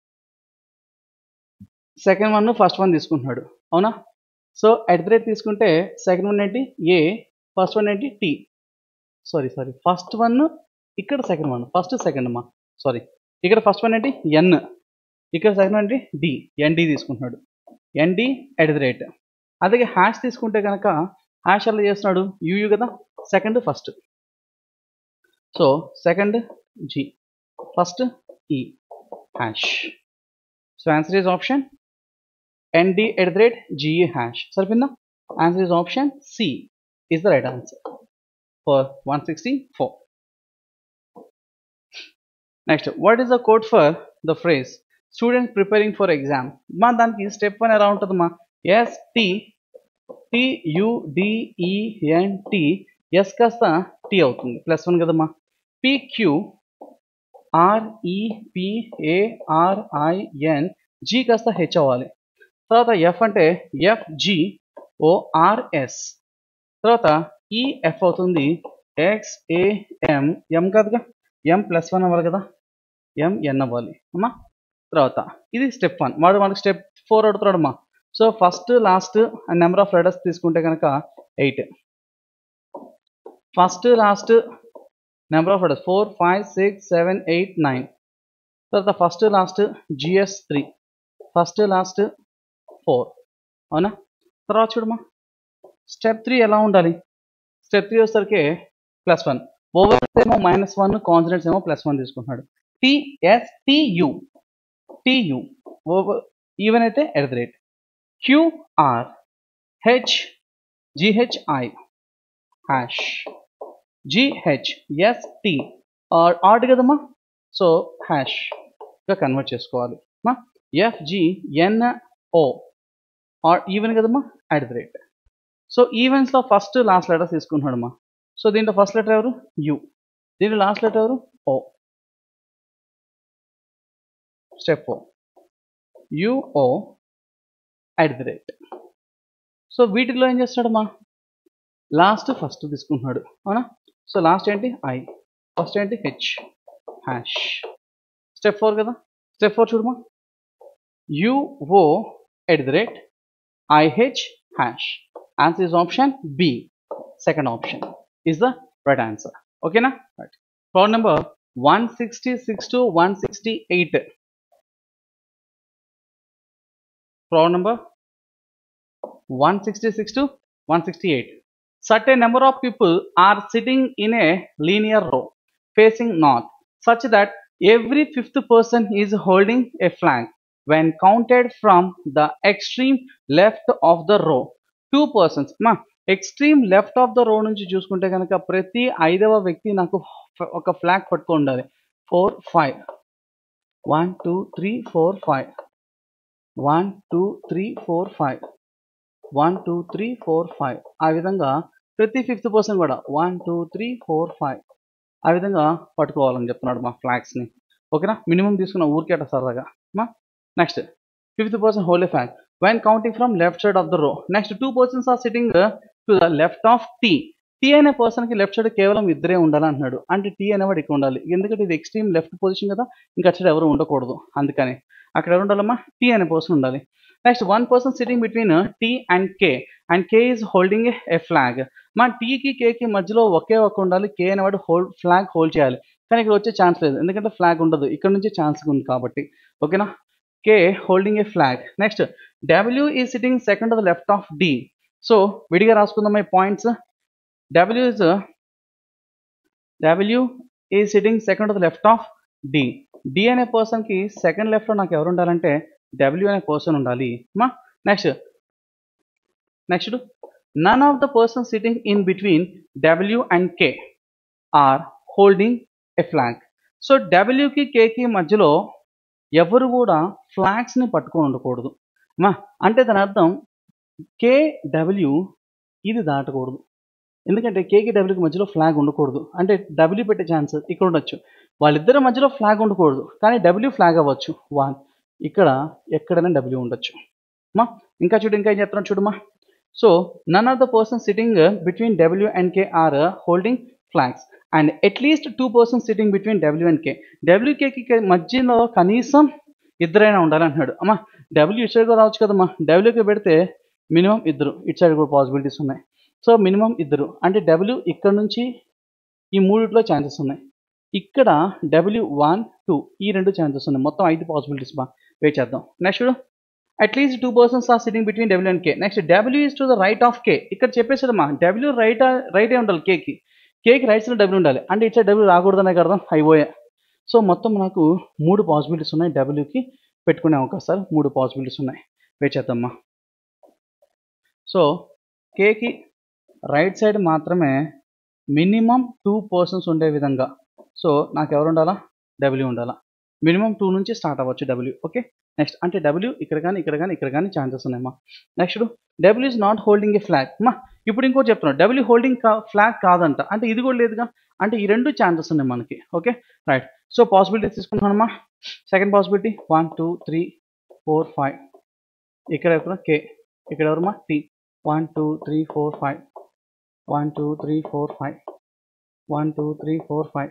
A: సెకండ్ వన్ ఫస్ట్ వన్ తీసుకుంటున్నాడు అవునా సో ఎట్ ది రేట్ తీసుకుంటే సెకండ్ వన్ ఏంటి ఏ ఫస్ట్ వన్ ఏంటి T sorry sorry first one ఇక్కడ సెకండ్ వన్ ఫస్ట్ సెకండ్ అమ్మా సారీ ఇక్కడ ఫస్ట్ వన్ ఏంటి ఎన్ ఇక్కడ సెకండ్ వన్ ఏంటి డి ఎన్డి తీసుకుంటున్నాడు ఎన్డి ఎట్ ది రేట్ అదే హ్యాష్ తీసుకుంటే కనుక హ్యాష్ ఎలా చేస్తున్నాడు యూయూ కదా second first so second G first E hash so answer is option N D at the rate G E hash సరిపోయిందా answer is option C is the right answer for 164. Next, what is the code for the phrase student preparing for exam? మా దానికి step one ఎలా ఉంటుందమ్మా S T T U DEN T S కాస్త T అవుతుంది plus one కదమ్మా PQ ఆర్ఈపిఏఆర్ఐఎన్ G కాస్త H అవ్వాలి తర్వాత ఎఫ్ అంటే ఎఫ్ జి ఓఆర్ఎస్ తర్వాత ఈ ఎఫ్ అవుతుంది ఎక్స్ ఏఎం ఎం కదగా ఎం ప్లస్ వన్ అవ్వాలి కదా ఎం ఎన్ అవ్వాలి అమ్మా తర్వాత ఇది స్టెప్ వన్ వాడు మనకి స్టెప్ ఫోర్ అడుగుతున్నాడు అమ్మా so first last number of letters తీసుకుంటే కనుక eight first last number of letters four five six seven eight nine తర్వాత first last G S three first last four అవునా తర్వాత చూడమ్మా స్టెప్ త్రీ ఎలా ఉండాలి స్టెప్ త్రీ వచ్చేసరికి ప్లస్ వన్ ఓవర్ ఏమో మైనస్ వన్ కాన్సనెంట్స్ ఏమో ప్లస్ వన్ తీసుకుంటున్నాడు T S T U T U over even అయితే at the rate Q R H G H I hash G H S T odd కదమ్మా సో హ్యాష్గా కన్వర్ట్ చేసుకోవాలి ఎఫ్జిఎన్ఓ ఆర్ ఈవెన్ కదమ్మా అట్ ద రేట్ సో ఈవెంట్స్లో first last letter తీసుకుంటున్నాడు అమ్మా సో దీంట్లో ఫస్ట్ లెటర్ ఎవరు యు దీంట్లో లాస్ట్ లెటర్ ఎవరు O step O U O at the rate so వీటిలో ఏం చేస్తాడమ్మా లాస్ట్ ఫస్ట్ తీసుకుంటున్నాడు అవునా సో లాస్ట్ ఏంటి ఐ ఫస్ట్ ఏంటి హెచ్ హ్యాష్ స్టెప్ ఫోర్ కదా స్టెప్ ఫోర్ చూడమా U O at the rate I H hash answer is option B. Second option is the right answer. Okay, na? Right. Problem number 166 to 168. Problem number 166 to 168. Certain number of people are sitting in a linear row facing north such that every fifth person is holding a flag when counted from the extreme left of the row. Two persons మా extreme left of the road నుంచి చూసుకుంటే కనుక ప్రతి ఐదవ వ్యక్తి నాకు ఒక flag పట్టుకొని ఉండాలి four five one two three four five one two three four five one two three four five ఆ విధంగా ప్రతి ఫిఫ్త్ పర్సన్ కూడా one two three four five ఆ విధంగా పట్టుకోవాలని చెప్తున్నాడు మా ఫ్లాగ్స్ని ఓకేనా మినిమం తీసుకున్న ఊరికేట సరదాగా మా నెక్స్ట్ ఫిఫ్త్ పర్సన్ హోలీ flag when counting from left side of the row. Next, two persons are sitting uh, to the left of T. T అనే పర్సన్కి లెఫ్ట్ సైడ్ కేవలం ఇద్దరే ఉండాలి అంటున్నాడు అంటే టీ అనేవాడు ఇక్కడ ఉండాలి ఎందుకంటే ఇది ఎక్స్ట్రీమ్ లెఫ్ట్ పొజిషన్ కదా ఇంకా అటు సైడ్ ఎవరు ఉండకూడదు అందుకని అక్కడ ఎవరు ఉండాలమ్మా టీ అనే పర్సన్ ఉండాలి next one person sitting between T and K and K is holding a flag మా టీకి కేకి మధ్యలో ఒకే ఒక్క ఉండాలి కే అనేవాడు హోల్డ్ ఫ్లాగ్ హోల్డ్ చేయాలి కానీ ఇక్కడ వచ్చే ఛాన్స్ లేదు ఎందుకంటే ఫ్లాగ్ ఉండదు ఇక్కడ నుంచి ఛాన్స్ ఉంది కాబట్టి ఓకేనా K holding a flag next W is sitting second the left of D so విడిగా రాసుకుందాం ఈ points W is W is sitting second the left of D D అనే పర్సన్కి సెకండ్ లెఫ్ట్లో నాకు ఎవరు ఉండాలంటే డబ్ల్యూ అనే పర్సన్ ఉండాలి మా next next none of the person sitting in between W and K are holding a flag so డబ్ల్యూకి కేకి మధ్యలో ఎవరు కూడా ఫ్లాగ్స్ని పట్టుకొని ఉండకూడదు మా అంటే దాని అర్థం కే డబ్ల్యూ ఇది దాటకూడదు ఎందుకంటే కేకి డబ్ల్యూకి మధ్యలో ఫ్లాగ్ ఉండకూడదు అంటే డబ్ల్యూ పెట్టే ఛాన్స్ ఇక్కడ ఉండొచ్చు వాళ్ళిద్దరి మధ్యలో ఫ్లాగ్ ఉండకూడదు కానీ డబ్ల్యూ ఫ్లాగ్ అవ్వచ్చు వన్ ఇక్కడ ఎక్కడైనా డబ్ల్యూ ఉండొచ్చు మా ఇంకా చూడు ఇంకా ఏం చెప్తున్నాడు చూడమ్మా so none of the person sitting between W and K are holding flags and at least two person sitting between W and K డబ్ల్యూకేకి మధ్యలో కనీసం ఇద్దరైనా ఉండాలి అంటున్నాడు అమ్మా డబ్ల్యూ ఇటు సైడ్ కూడా రావచ్చు కదమ్మా డబ్ల్యూకి పెడితే మినిమం ఇద్దరు ఇటు సైడ్ కూడా పాసిబిలిటీస్ ఉన్నాయి సో మినిమం ఇద్దరు అంటే డబ్ల్యూ ఇక్కడ నుంచి ఈ మూడిట్లో ఛాన్సెస్ ఉన్నాయి ఇక్కడ డబ్ల్యూ వన్ టూ ఈ రెండు ఛాన్సెస్ ఉన్నాయి మొత్తం ఐదు పాసిబిలిటీస్ బా వెయిట్ చేద్దాం next at least two persons are sitting between W and K next W is to the right of K ఇక్కడ చెప్పేసాడమ్మా డబ్ల్యూ రైట్ రైటే ఉండాలి కేకి కేకి రైట్ సైడ్ డబ్ల్యూ ఉండాలి అంటే ఇట్లా డబ్ల్యూ రాకూడదనే అర్థం అయిపోయా సో మొత్తం నాకు మూడు పాసిబిలిటీస్ ఉన్నాయి డబ్ల్యూకి పెట్టుకునే అవకాశాలు మూడు పాసిబిలిటీస్ ఉన్నాయి వెయిట్ చేద్దామా సో కేకి రైట్ సైడ్ మాత్రమే మినిమం టూ పర్సన్స్ ఉండే విధంగా సో నాకు ఎవరు ఉండాలా డబ్ల్యూ ఉండాలా మినిమం టూ నుంచి స్టార్ట్ అవ్వచ్చు డబ్ల్యూ ఓకే నెక్స్ట్ అంటే డబ్ల్యూ ఇక్కడ కానీ ఇక్కడ కానీ ఇక్కడ కానీ ఛాన్సెస్ ఉన్నాయమ్మా next W is not holding a flag మా ఇప్పుడు ఇంకోటి చెప్తున్నాను డబ్ల్యూ హోల్డింగ్ కా ఫ్లాగ్ కాదంట అంటే ఇది కూడా లేదుగా అంటే ఈ రెండు ఛాన్సెస్ ఉన్నాయి మనకి ఓకే రైట్ సో పాసిబిలిటీ తీసుకుంటున్నానమ్మా second possibility one two three four five ఇక్కడ ఎక్కడ కే ఇక్కడ ఎవరమ్మా T one two three four five one two three four five one two three four five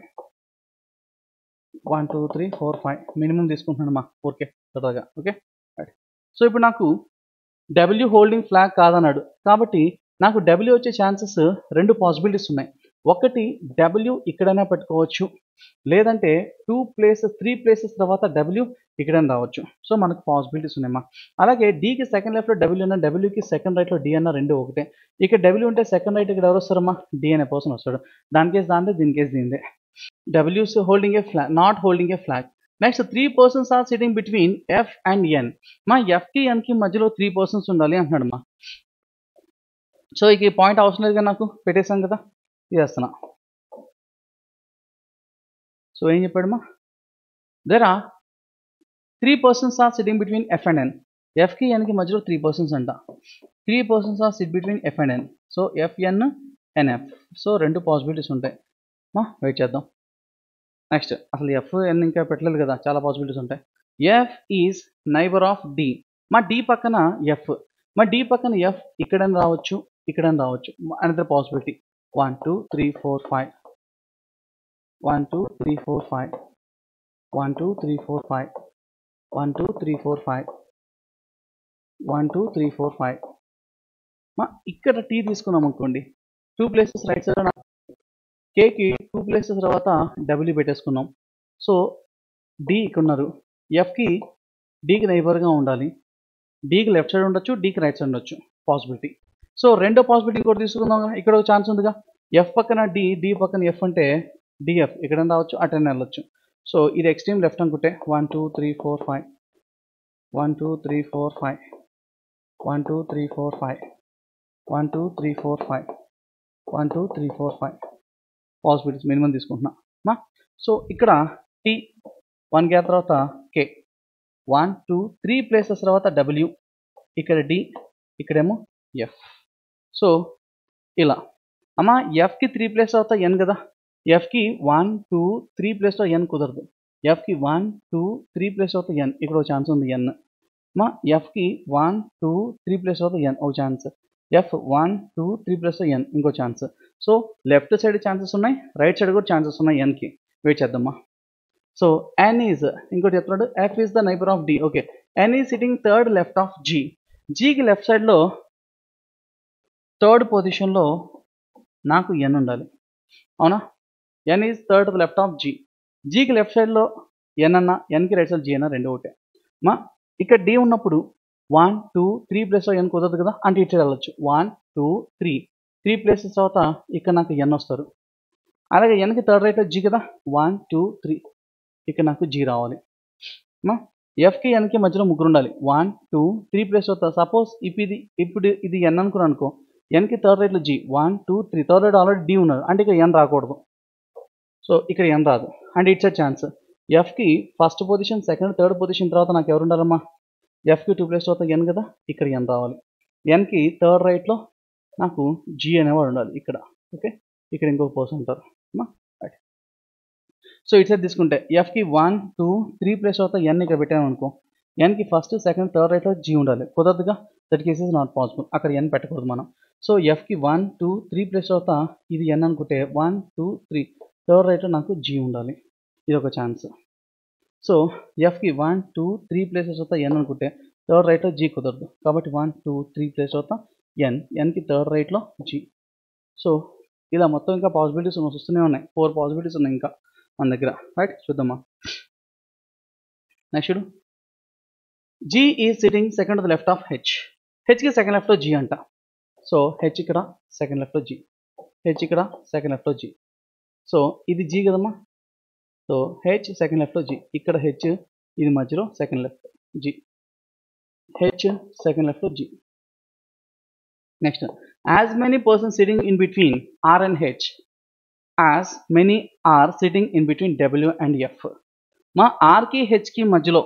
A: one two three four five minimum తీసుకుంటున్నానమ్మా okay త్వరగా okay right so ఇప్పుడు నాకు W holding flag కాదన్నాడు కాబట్టి నాకు డబ్ల్యూ వచ్చే ఛాన్సెస్ రెండు possibilities ఉన్నాయి ఒకటి డబ్ల్యూ ఇక్కడైనా పెట్టుకోవచ్చు లేదంటే టూ ప్లేసెస్ త్రీ ప్లేసెస్ తర్వాత డబ్ల్యూ ఇక్కడైనా రావచ్చు సో మనకు పాసిబిలిటీస్ ఉన్నాయమ్మా అలాగే డీకి సెకండ్ లెఫ్ట్లో డబ్ల్యూ అన్న డబ్ల్యూకి సెకండ్ రైట్లో డి అన్న రెండు ఒకటే ఇక్కడ డబ్ల్యూ ఉంటే సెకండ్ రైట్ ఇక్కడ ఎవరు వస్తారమ్మా డి అనే పర్సన్ వస్తాడు దాని కేసు దాంట్లో దీని కేసు దీనిదే డబ్ల్యూస్ holding a flag not holding a flag next three persons are sitting between F and N మా ఎఫ్కి ఎన్కి మధ్యలో త్రీ పర్సన్స్ ఉండాలి అంటున్నాడు మా సో ఇక ఈ పాయింట్ అవసరం లేదుగా నాకు పెట్టేశాం కదా ఇది వేస్తున్నా సో ఏం చెప్పాడమ్మా there are three persons are sitting between F and N ఎఫ్కి ఎన్కి మధ్యలో త్రీ పర్సన్స్ అంట three persons are sit between F and N so FN NF so రెండు పాసిబిలిటీస్ ఉంటాయి మా వెయిట్ చేద్దాం నెక్స్ట్ అసలు ఎఫ్ ఎన్ ఇంకా పెట్టలేదు కదా చాలా పాసిబిలిటీస్ ఉంటాయి F is neighbour of D మా డి పక్కన ఎఫ్ మా డి పక్కన ఎఫ్ ఇక్కడని రావచ్చు ఇక్కడని రావచ్చు another possibility one two three four five one two three four five one two three four five one two three four five one two three four five మా ఇక్కడ T తీసుకున్నాం అనుకోండి టూ ప్లేసెస్ రైట్ సైడ్ కేకి two places తర్వాత W పెట్టేసుకున్నాం so D ఇక్కడ ఉన్నారు ఎఫ్కి డీకి నైబర్గా ఉండాలి డీకి లెఫ్ట్ సైడ్ ఉండొచ్చు డీకి రైట్ సైడ్ ఉండొచ్చు పాసిబిలిటీ సో రెండో పాసిబిలిటీ ఇంకోటి తీసుకుందాం ఇక్కడ ఒక ఛాన్స్ ఉందిగా ఎఫ్ పక్కన డి డి పక్కన ఎఫ్ అంటే డిఎఫ్ ఇక్కడ రావచ్చు అటెన్ వెళ్ళొచ్చు సో ఇది ఎక్స్ట్రీమ్ లెఫ్ట్ అనుకుంటే one two three four five one two three four five one two three four five one two three four five one two three four five possibilities minimum తీసుకుంటున్నా మా so ఇక్కడ T one gap తర్వాత కే one two three places తర్వాత W ఇక్కడ D ఇక్కడేమో F so ఇలా అమ్మా ఎఫ్కి three place తర్వాత ఎన్ కదా ఎఫ్కి వన్ టూ త్రీ ప్లేస్లో ఎన్ కుదరదు ఎఫ్కి వన్ టూ త్రీ ప్లేస్ తర్వాత ఎన్ ఇక్కడ ఒక ఛాన్స్ ఉంది ఎన్ మా ఎఫ్కి వన్ టూ త్రీ ప్లేస్ తర్వాత ఎన్ ఒక chance F one two three plus N ఇంకో chance so left side chances ఉన్నాయి రైట్ సైడ్ కూడా ఛాన్సెస్ ఉన్నాయి ఎన్కి వెయిట్ చేద్దామా సో ఎన్ ఈజ్ ఇంకోటి చెప్తున్నాడు F is the neighbour of D okay N is sitting third left of G జీకి left సైడ్లో థర్డ్ పొజిషన్లో నాకు ఎన్ ఉండాలి అవునా N is third left of G జీకి లెఫ్ట్ సైడ్లో ఎన్ అన్న ఎన్కి రైట్ సైడ్ జీ అన్న రెండు ఒకటే మా ఇక్కడ డి ఉన్నప్పుడు వన్ టూ త్రీ ప్లేస్లో ఎన్ కుదరదు కదా అంటే ఇటు వెళ్ళచ్చు one two three three places తర్వాత ఇక్కడ నాకు ఎన్ వస్తారు అలాగే ఎన్కి థర్డ్ రైట్ జీ కదా వన్ టూ త్రీ ఇక్కడ నాకు జీ రావాలి ఎఫ్కి ఎన్కి మధ్యలో ముగ్గురు ఉండాలి వన్ టూ త్రీ ప్లేస్ అవుతా సపోజ్ ఇప్పుడు ఇది ఇప్పుడు ఇది ఎన్ అనుకున్నాను అనుకో ఎన్కి థర్డ్ రైట్లో G one two three third right already D ఉన్నారు అంటే ఇక్కడ ఎన్ రాకూడదు సో ఇక్కడ ఎన్ రాదు and it's a chance ఎఫ్కి first position second third position తర్వాత నాకు ఎవరు ఉండాలమ్మా ఎఫ్కి టూ ప్లేస్ తర్వాత ఎన్ కదా ఇక్కడ ఎన్ రావాలి ఎన్కి థర్డ్ రైట్లో నాకు జీ అనేవాడు ఉండాలి ఇక్కడ ఓకే ఇక్కడ ఇంకొక పర్సన్ ఉంటారు అమ్మా రైట్ సో ఇటు సైడ్ తీసుకుంటే ఎఫ్కి వన్ టూ త్రీ ప్లేస్ తర్వాత ఎన్ ఇక్కడ పెట్టాను అనుకో ఎన్కి ఫస్ట్ సెకండ్ థర్డ్ రైట్లో జీ ఉండాలి కుదరదుగా that case is not possible అక్కడ ఎన్ పెట్టకూడదు మనం సో ఎఫ్కి వన్ టూ త్రీ ప్లేస్ తర్వాత ఇది ఎన్ అనుకుంటే వన్ టూ త్రీ థర్డ్ రైట్లో నాకు జీ ఉండాలి ఇది ఒక ఛాన్స్ సో ఎఫ్కి వన్ టూ త్రీ ప్లేసెస్ అవుతా ఎన్ అనుకుంటే థర్డ్ రైట్లో జీ కుదరదు కాబట్టి వన్ టూ త్రీ ప్లేస్ అవుతా ఎన్ ఎన్కి థర్డ్ రైట్లో జీ సో ఇలా మొత్తం ఇంకా పాసిబిలిటీస్ వస్తూనే ఉన్నాయి ఫోర్ పాసిబిలిటీస్ ఉన్నాయి ఇంకా మన దగ్గర రైట్ చూద్దామా next G is sitting second the left of H హెచ్కి సెకండ్ లెఫ్ట్లో జీ అంట సో హెచ్ ఇక్కడ సెకండ్ లెఫ్ట్లో జీ హెచ్ ఇక్కడ సెకండ్ లెఫ్ట్లో జీ సో ఇది జీ కదమ్మా సో హెచ్ సెకండ్ లెఫ్ట్లో జీ ఇక్కడ హెచ్ ఇది మధ్యలో second left G H second లెఫ్ట్లో G next as many person sitting in between R and H as many are sitting in between W and F మా ఆర్కి హెచ్కి మధ్యలో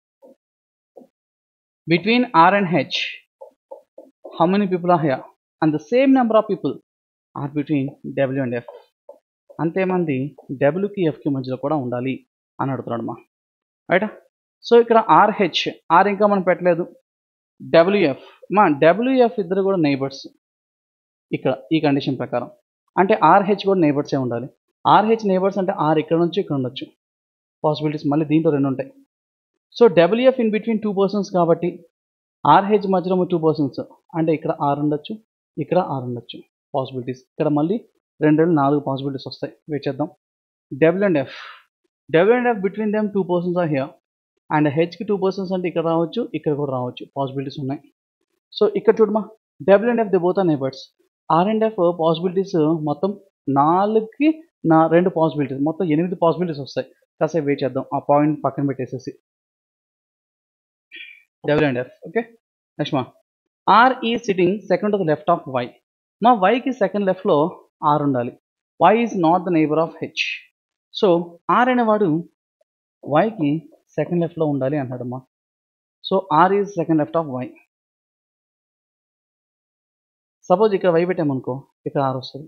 A: between R and H how many people are here and the same number of people are between W and F అంతేమంది డబ్ల్యూకి ఎఫ్కి మధ్యలో కూడా ఉండాలి అని అడుగుతున్నాడు మా రైట్ సో ఇక్కడ ఆర్హెచ్ ఆర్ ఇంకా మనం పెట్టలేదు డబ్ల్యూఎఫ్ మా డబ్ల్యూఎఫ్ ఇద్దరు కూడా నైబర్స్ ఇక్కడ ఈ కండిషన్ ప్రకారం అంటే ఆర్హెచ్ కూడా నైబర్సే ఉండాలి ఆర్హెచ్ నైబర్స్ అంటే ఆర్ ఇక్కడ నుంచి ఇక్కడ ఉండొచ్చు పాసిబిలిటీస్ మళ్ళీ దీంట్లో రెండు ఉంటాయి so WF in between two persons కాబట్టి ఆర్హెచ్ మధ్యలో టూ పర్సన్స్ అంటే ఇక్కడ ఆర్ ఉండొచ్చు ఇక్కడ ఆర్ ఉండొచ్చు పాసిబిలిటీస్ ఇక్కడ మళ్ళీ రెండు రెండు నాలుగు పాసిబిలిటీస్ వస్తాయి వెయిట్ చేద్దాం W and F W and F between them two persons are here and హెచ్కి టూ పర్సన్స్ అంటే ఇక్కడ రావచ్చు ఇక్కడ కూడా రావచ్చు పాసిబిలిటీస్ ఉన్నాయి సో ఇక్కడ చూడమా W and F the both are neighbours R and F possibilities మొత్తం నాలుగుకి నా రెండు పాసిబిలిటీస్ మొత్తం ఎనిమిది పాసిబిలిటీస్ వస్తాయి కాసేపు వెయిట్ చేద్దాం ఆ పాయింట్ పక్కన పెట్టేసేసి W and F okay next మా R is sitting second to the left of Y మా వైకి సెకండ్ లెఫ్ట్లో ఆర్ ఉండాలి Y is not the neighbour of H so R అనేవాడు వైకి సెకండ్ లెఫ్ట్లో ఉండాలి అన్నాడమ్మా so R is second left of Y suppose ఇక్కడ వై పెట్టామనుకో ఇక్కడ ఆర్ వస్తుంది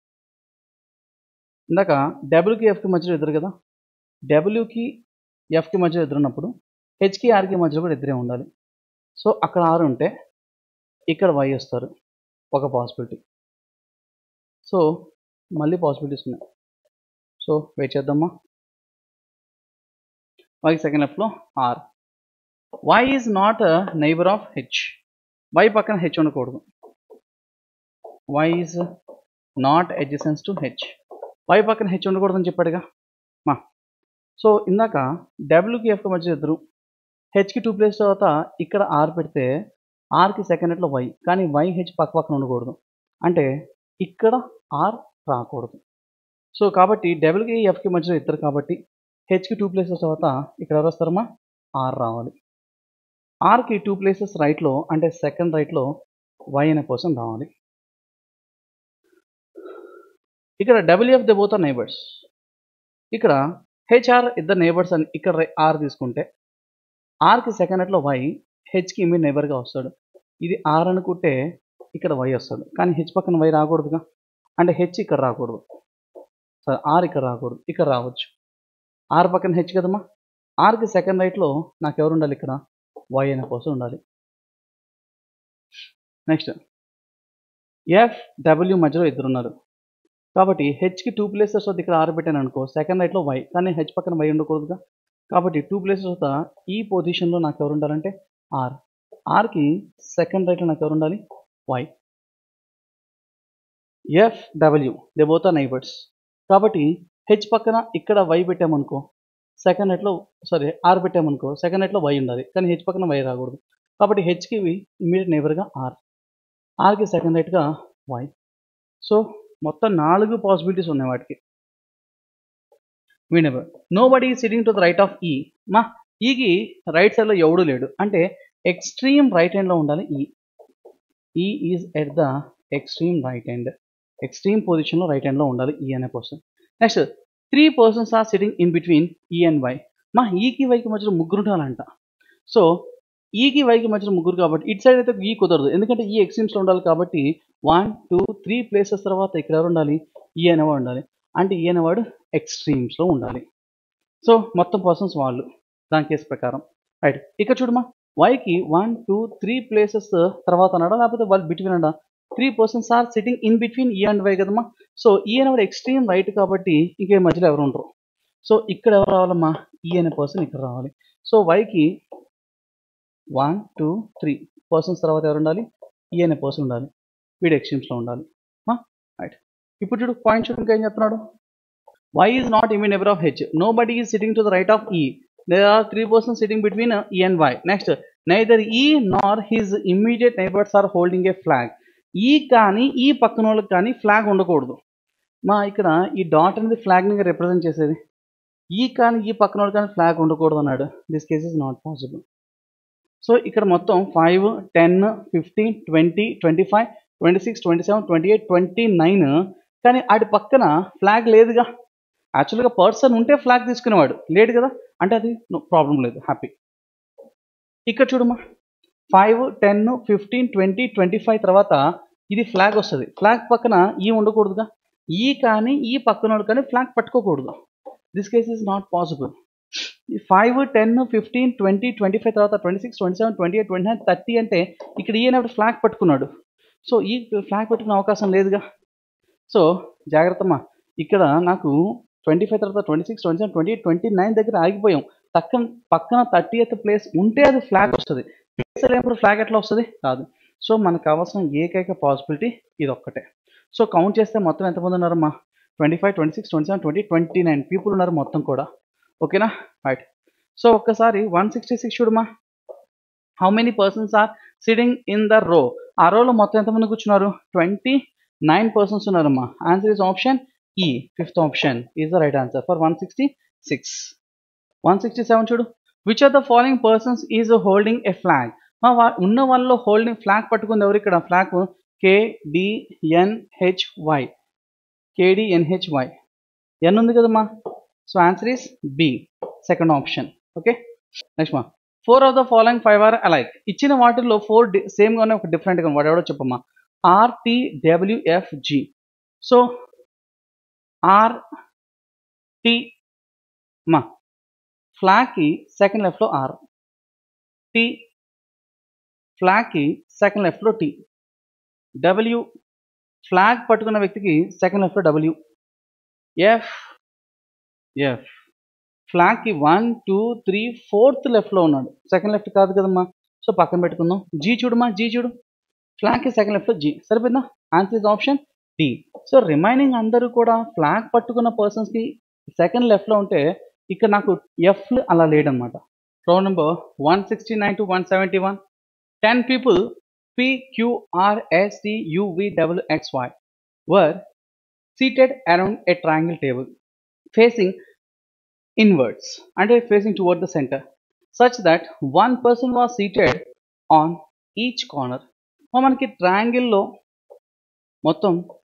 A: ఇందాక డబ్ల్యూకి ఎఫ్కి మధ్యలో ఎదురు కదా డబ్ల్యూకి ఎఫ్కి మధ్యలో ఎదురున్నప్పుడు హెచ్కి ఆర్కి మధ్యలో కూడా ఇద్దరే ఉండాలి సో అక్కడ ఆరు ఉంటే ఇక్కడ వై వస్తారు ఒక పాసిబిలిటీ సో మళ్ళీ పాసిబిలిటీస్ ఉన్నాయి సో వెయిట్ చేద్దామా వై సెకండ్ లెఫ్ట్లో R Y is not neighbour of H Y పక్కన హెచ్ ఉండకూడదు Y is not adjacence to H Y పక్కన హెచ్ ఉండకూడదని చెప్పాడుగా మా సో ఇందాక డబ్ల్యూకి ఎఫ్కి మధ్య ఇద్దరు హెచ్కి టూ ప్లేస్ తర్వాత ఇక్కడ ఆర్ పెడితే ఆర్కి సెకండ్ నెట్లో వై కానీ వై హెచ్ పక్క పక్కన ఉండకూడదు అంటే ఇక్కడ ఆర్ రాకూడదు సో కాబట్టి డబ్ల్యూకి ఎఫ్కి మధ్యలో ఇద్దరు కాబట్టి హెచ్కి టూ ప్లేసెస్ తర్వాత ఇక్కడ ఎవరు వస్తారమ్మా ఆర్ రావాలి ఆర్కి టూ ప్లేసెస్ రైట్లో అంటే సెకండ్ రైట్లో వై అనే పర్సన్ రావాలి ఇక్కడ WF the both are neighbours ఇక్కడ హెచ్ఆర్ ఇద్దరు నైబర్స్ అని ఇక్కడ ఆర్ తీసుకుంటే ఆర్కి సెకండ్ నెట్లో వై హెచ్కి ఇమీడ్ నైబర్గా వస్తాడు ఇది ఆర్ అనుకుంటే ఇక్కడ వై వస్తాడు కానీ హెచ్ పక్కన వై రాకూడదుగా అంటే హెచ్ ఇక్కడ రాకూడదు సరే ఆర్ ఇక్కడ రాకూడదు ఇక్కడ రావచ్చు ఆర్ పక్కన హెచ్ కదమ్మా ఆర్కి సెకండ్ రైట్లో నాకు ఎవరు ఉండాలి ఇక్కడ వై అనే పర్సన్ ఉండాలి నెక్స్ట్ ఎఫ్ డబ్ల్యూ మధ్యలో ఇద్దరు ఉన్నారు కాబట్టి హెచ్కి టూ ప్లేసెస్ వద్ద ఇక్కడ ఆర్ పెట్టాను అనుకో సెకండ్ రైట్లో వై కానీ హెచ్ పక్కన వై ఉండకూడదుగా కాబట్టి టూ ప్లేసెస్ వద్ద ఈ పొజిషన్లో నాకు ఎవరు ఉండాలంటే ఆర్ ఆర్కి సెకండ్ రైట్లో నాకు ఎవరు ఉండాలి Y F W they both are neighbours కాబట్టి హెచ్ పక్కన ఇక్కడ వై పెట్టామనుకో సెకండ్ నెట్లో సారీ ఆర్ పెట్టామనుకో సెకండ్ నెట్లో వై ఉండాలి కానీ హెచ్ పక్కన వై రాకూడదు కాబట్టి హెచ్కి ఇమీడియట్ నైబర్గా ఆర్ ఆర్కి సెకండ్ రైట్గా వై సో మొత్తం నాలుగు పాసిబిలిటీస్ ఉన్నాయి వాటికి whenever nobody sitting to the right of E మా ఈకి రైట్ సైడ్లో ఎవడు లేడు అంటే ఎక్స్ట్రీమ్ రైట్ హ్యాండ్లో ఉండాలి E E is at the extreme right hand extreme పొజిషన్లో రైట్ హ్యాండ్లో ఉండాలి ఈ అనే person next three persons are sitting in between E and Y మా ఈకి వైకి మధ్యలో ముగ్గురు ఉండాలంట సో ఈకి వైకి మధ్యలో ముగ్గురు కాబట్టి ఇటు సైడ్ అయితే ఈ కుదరదు ఎందుకంటే ఈ ఎక్స్ట్రీమ్స్లో ఉండాలి కాబట్టి వన్ టూ త్రీ ప్లేసెస్ తర్వాత ఇక్కడ ఎవరు ఉండాలి ఈ అనేవాడు ఉండాలి అంటే ఈ అనేవాడు ఎక్స్ట్రీమ్స్లో ఉండాలి సో మొత్తం పర్సన్స్ వాళ్ళు దాని కేసు ప్రకారం రైట్ ఇక్కడ చూడమా వైకి వన్ టూ త్రీ ప్లేసెస్ తర్వాత అన్నాడా లేకపోతే వాళ్ళు బిట్వీన్ అన్నా three persons are sitting in between E and Y కదమ్మా సో ఈ అనేవాడు ఎక్స్ట్రీమ్ రైట్ కాబట్టి ఇంకే మధ్యలో ఎవరు ఉండరు సో ఇక్కడ ఎవరు రావాలమ్మా ఈ అనే పర్సన్ ఇక్కడ రావాలి సో వైకి వన్ టూ త్రీ పర్సన్స్ తర్వాత ఎవరు ఉండాలి ఈ అనే పర్సన్ ఉండాలి వీడు ఎక్స్ట్రీమ్స్లో ఉండాలి రైట్ ఇప్పుడు చూడు పాయింట్ చూడు ఇంకా ఏం చెప్తున్నాడు Y is not immediate neighbour of H nobody is sitting to the right of E there are three persons sitting between E and Y next neither E nor his immediate neighbours are holding a flag E కానీ ఈ పక్కన వాళ్ళకి కానీ flag ఉండకూడదు మా ఇక్కడ ఈ dot అనేది ఫ్లాగ్ని రిప్రజెంట్ చేసేది ఈ కానీ ఈ పక్కన వాళ్ళకి కానీ ఫ్లాగ్ ఉండకూడదు అన్నాడు this case is not possible so ఇక్కడ మొత్తం five ten fifteen twenty twenty five twenty six twenty seven twenty eight twenty nine కానీ ఆడి పక్కన ఫ్లాగ్ లేదుగా యాక్చువల్గా పర్సన్ ఉంటే ఫ్లాగ్ తీసుకునేవాడు లేడు కదా అంటే అది ప్రాబ్లం లేదు హ్యాపీ ఇక్కడ చూడమ్మా five ten fifteen twenty twenty five తర్వాత ఇది ఫ్లాగ్ వస్తుంది ఫ్లాగ్ పక్కన ఈ ఉండకూడదుగా ఈ కానీ ఈ పక్కన కానీ ఫ్లాగ్ పట్టుకోకూడదు this case is not possible five ten fifteen twenty twenty five తర్వాత twenty six twenty seven twenty eight twenty nine thirty అంటే ఇక్కడ ఈయనప్పుడు ఫ్లాగ్ పట్టుకున్నాడు సో ఈ ఫ్లాగ్ పట్టుకునే అవకాశం లేదుగా సో జాగ్రత్తమ్మా ఇక్కడ నాకు ట్వంటీ ఫైవ్ తర్వాత twenty six twenty seven twenty eight twenty nine దగ్గర ఆగిపోయాం పక్కన పక్కన థర్టీ ఎయిత్ ప్లేస్ ఉంటే అది ఫ్లాగ్ వస్తుంది ప్లేస్ లేనప్పుడు ఫ్లాగ్ ఎట్లా వస్తుంది కాదు సో మనకు కావాల్సిన ఏకైక పాసిబిలిటీ ఇది ఒక్కటే సో కౌంట్ చేస్తే మొత్తం ఎంతమంది ఉన్నారమ్మా twenty five twenty six twenty seven twenty twenty nine people ఉన్నారు మొత్తం కూడా ఓకేనా రైట్ సో ఒక్కసారి వన్ సిక్స్టీ సిక్స్ చూడమా how many persons are sitting in the row ఆ రోలో మొత్తం ఎంతమంది కూర్చున్నారు ట్వంటీ నైన్ పర్సన్స్ ఉన్నారమ్మా answer is option E fifth option is the right answer for one sixty six one sixty seven చూడు which are the following persons is holding a flag ఉన్న వాళ్ళలో holding flag పట్టుకుంది ఎవరు ఇక్కడ flag కేడిఎన్హెచ్వై కేడిఎన్హెచ్వై N ఉంది కదమ్మా so answer is B second option okay next మా four of the following five are alike ఇచ్చిన వాటిల్లో ఫోర్ సేమ్గానే ఒక డిఫరెంట్గా వాడు ఎవడో చెప్పమ్మా ఆర్టీడబ్ల్యూఎఫ్జి సో ఆర్ టి మా ఫ్లాగ్కి సెకండ్ లెఫ్ట్లో ఆర్ టి ఫ్లాగ్కి సెకండ్ లెఫ్ట్లో టి డబ్ల్యూ ఫ్లాగ్ పట్టుకున్న వ్యక్తికి సెకండ్ లెఫ్ట్లో డబ్ల్యూ ఎఫ్ ఎఫ్ ఫ్లాగ్కి వన్ టూ త్రీ ఫోర్త్ లెఫ్ట్లో ఉన్నాడు సెకండ్ లెఫ్ట్ కాదు కదమ్మా సో పక్కన పెట్టుకుందాం జీ చూడమ్మా జీ చూడు ఫ్లాగ్కి సెకండ్ లెఫ్ట్లో జీ సరిపోయిందా answer is option D so remaining అందరూ కూడా ఫ్లాగ్ పట్టుకున్న పర్సన్స్కి సెకండ్ లెఫ్ట్లో ఉంటే ఇక్కడ నాకు ఎఫ్ అలా లేడనమాట roll number one sixty nine to one seventy one ten people PQRSTUVXY were seated around a triangle table facing inwards and facing toward the center such that one person was seated on each corner మనకి ట్రయాంగిల్లో మొత్తం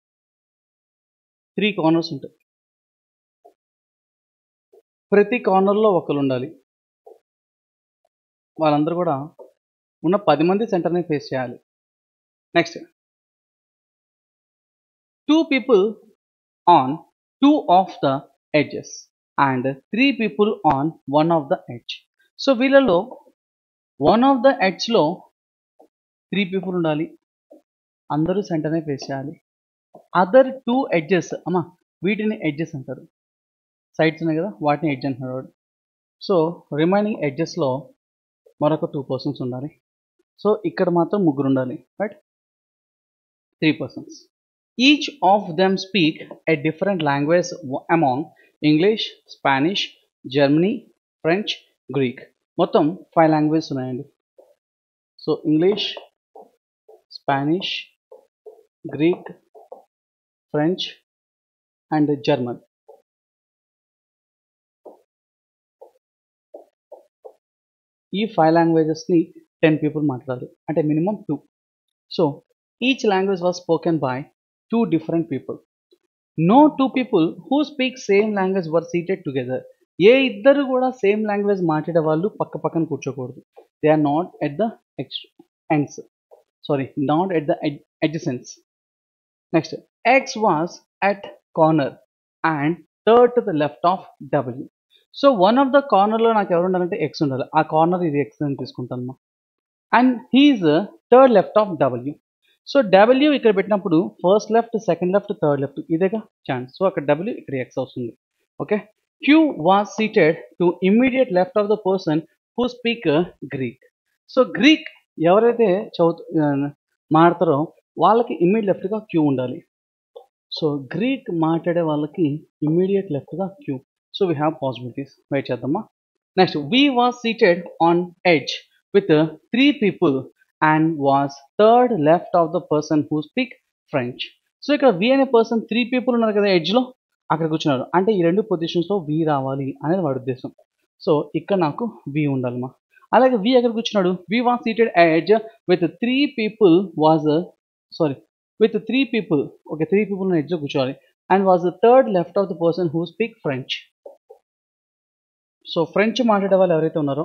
A: three corners ఉంటాయి ప్రతి కార్నర్లో ఒకరు ఉండాలి వాళ్ళందరూ కూడా ఉన్న పది మంది సెంటర్ని ఫేస్ చేయాలి next two people on two of the edges and three people on one of the edge so వీళ్ళలో వన్ ఆఫ్ ద ఎడ్జ్లో త్రీ పీపుల్ ఉండాలి అందరూ సెంటర్నే ఫేస్ చేయాలి అదర్ టూ ఎడ్జెస్ అమ్మా వీటిని ఎడ్జెస్ అంటారు సైడ్స్ ఉన్నాయి కదా వాటిని ఎడ్జ్ అంటున్నాడు వాడు సో రిమైనింగ్ ఎడ్జెస్లో మరొక టూ పర్సన్స్ ఉండాలి సో ఇక్కడ మాత్రం ముగ్గురు ఉండాలి right three persons each of them speak a different language among English Spanish Germany French Greek మొత్తం ఫైవ్ లాంగ్వేజెస్ ఉన్నాయండి so English Spanish Greek French and German ఈ ఫైవ్ లాంగ్వేజెస్ని టెన్ పీపుల్ మాట్లాడారు అంటే minimum two so each language was spoken by two different people no two people who speak same language were seated together ఏ ఇద్దరు కూడా same language మాట్లాడే వాళ్ళు పక్క పక్కన కూర్చోకూడదు they are not at the X ends sorry not at the edges next X was at corner and third to the left of W so one of the కార్నర్లో నాకు ఎవరు ఉండాలంటే ఎక్స్ ఉండాలి ఆ కార్నర్ ఇది ఎక్స్ అని తీసుకుంటాను and he is third left of W so W ఇక్కడ పెట్టినప్పుడు first left second left third left ఇదేగా ఛాన్స్ సో అక్కడ డబ్ల్యూ ఇక్కడ ఎక్స్ వస్తుంది okay Q was seated to immediate left of the person who speak Greek so Greek ఎవరైతే చదువు మాడతారో వాళ్ళకి ఇమ్మీడియట్ లెఫ్ట్గా క్యూ ఉండాలి సో గ్రీక్ మాట్లాడే వాళ్ళకి ఇమ్మీడియట్ లెఫ్ట్గా Q so we have possibilities wait చేద్దామా next V was seated on edge with three people and was third left of the person who speak French so ఇక్కడ V అనే person three people ఉన్నారు కదా ఎడ్జ్లో అక్కడ కూర్చున్నారు అంటే ఈ రెండు పొజిషన్స్లో వి రావాలి అనేది వాడి ఉద్దేశం సో ఇక్కడ నాకు వి ఉండాలమ్మా అలాగే వి ఎక్కడ కూర్చున్నాడు V was seated edge with three people was sorry with three people okay three people ఎడ్జ్లో కూర్చోవాలి and was the third left of the person who speak French so French మాట్లాడే వాళ్ళు ఎవరైతే ఉన్నారో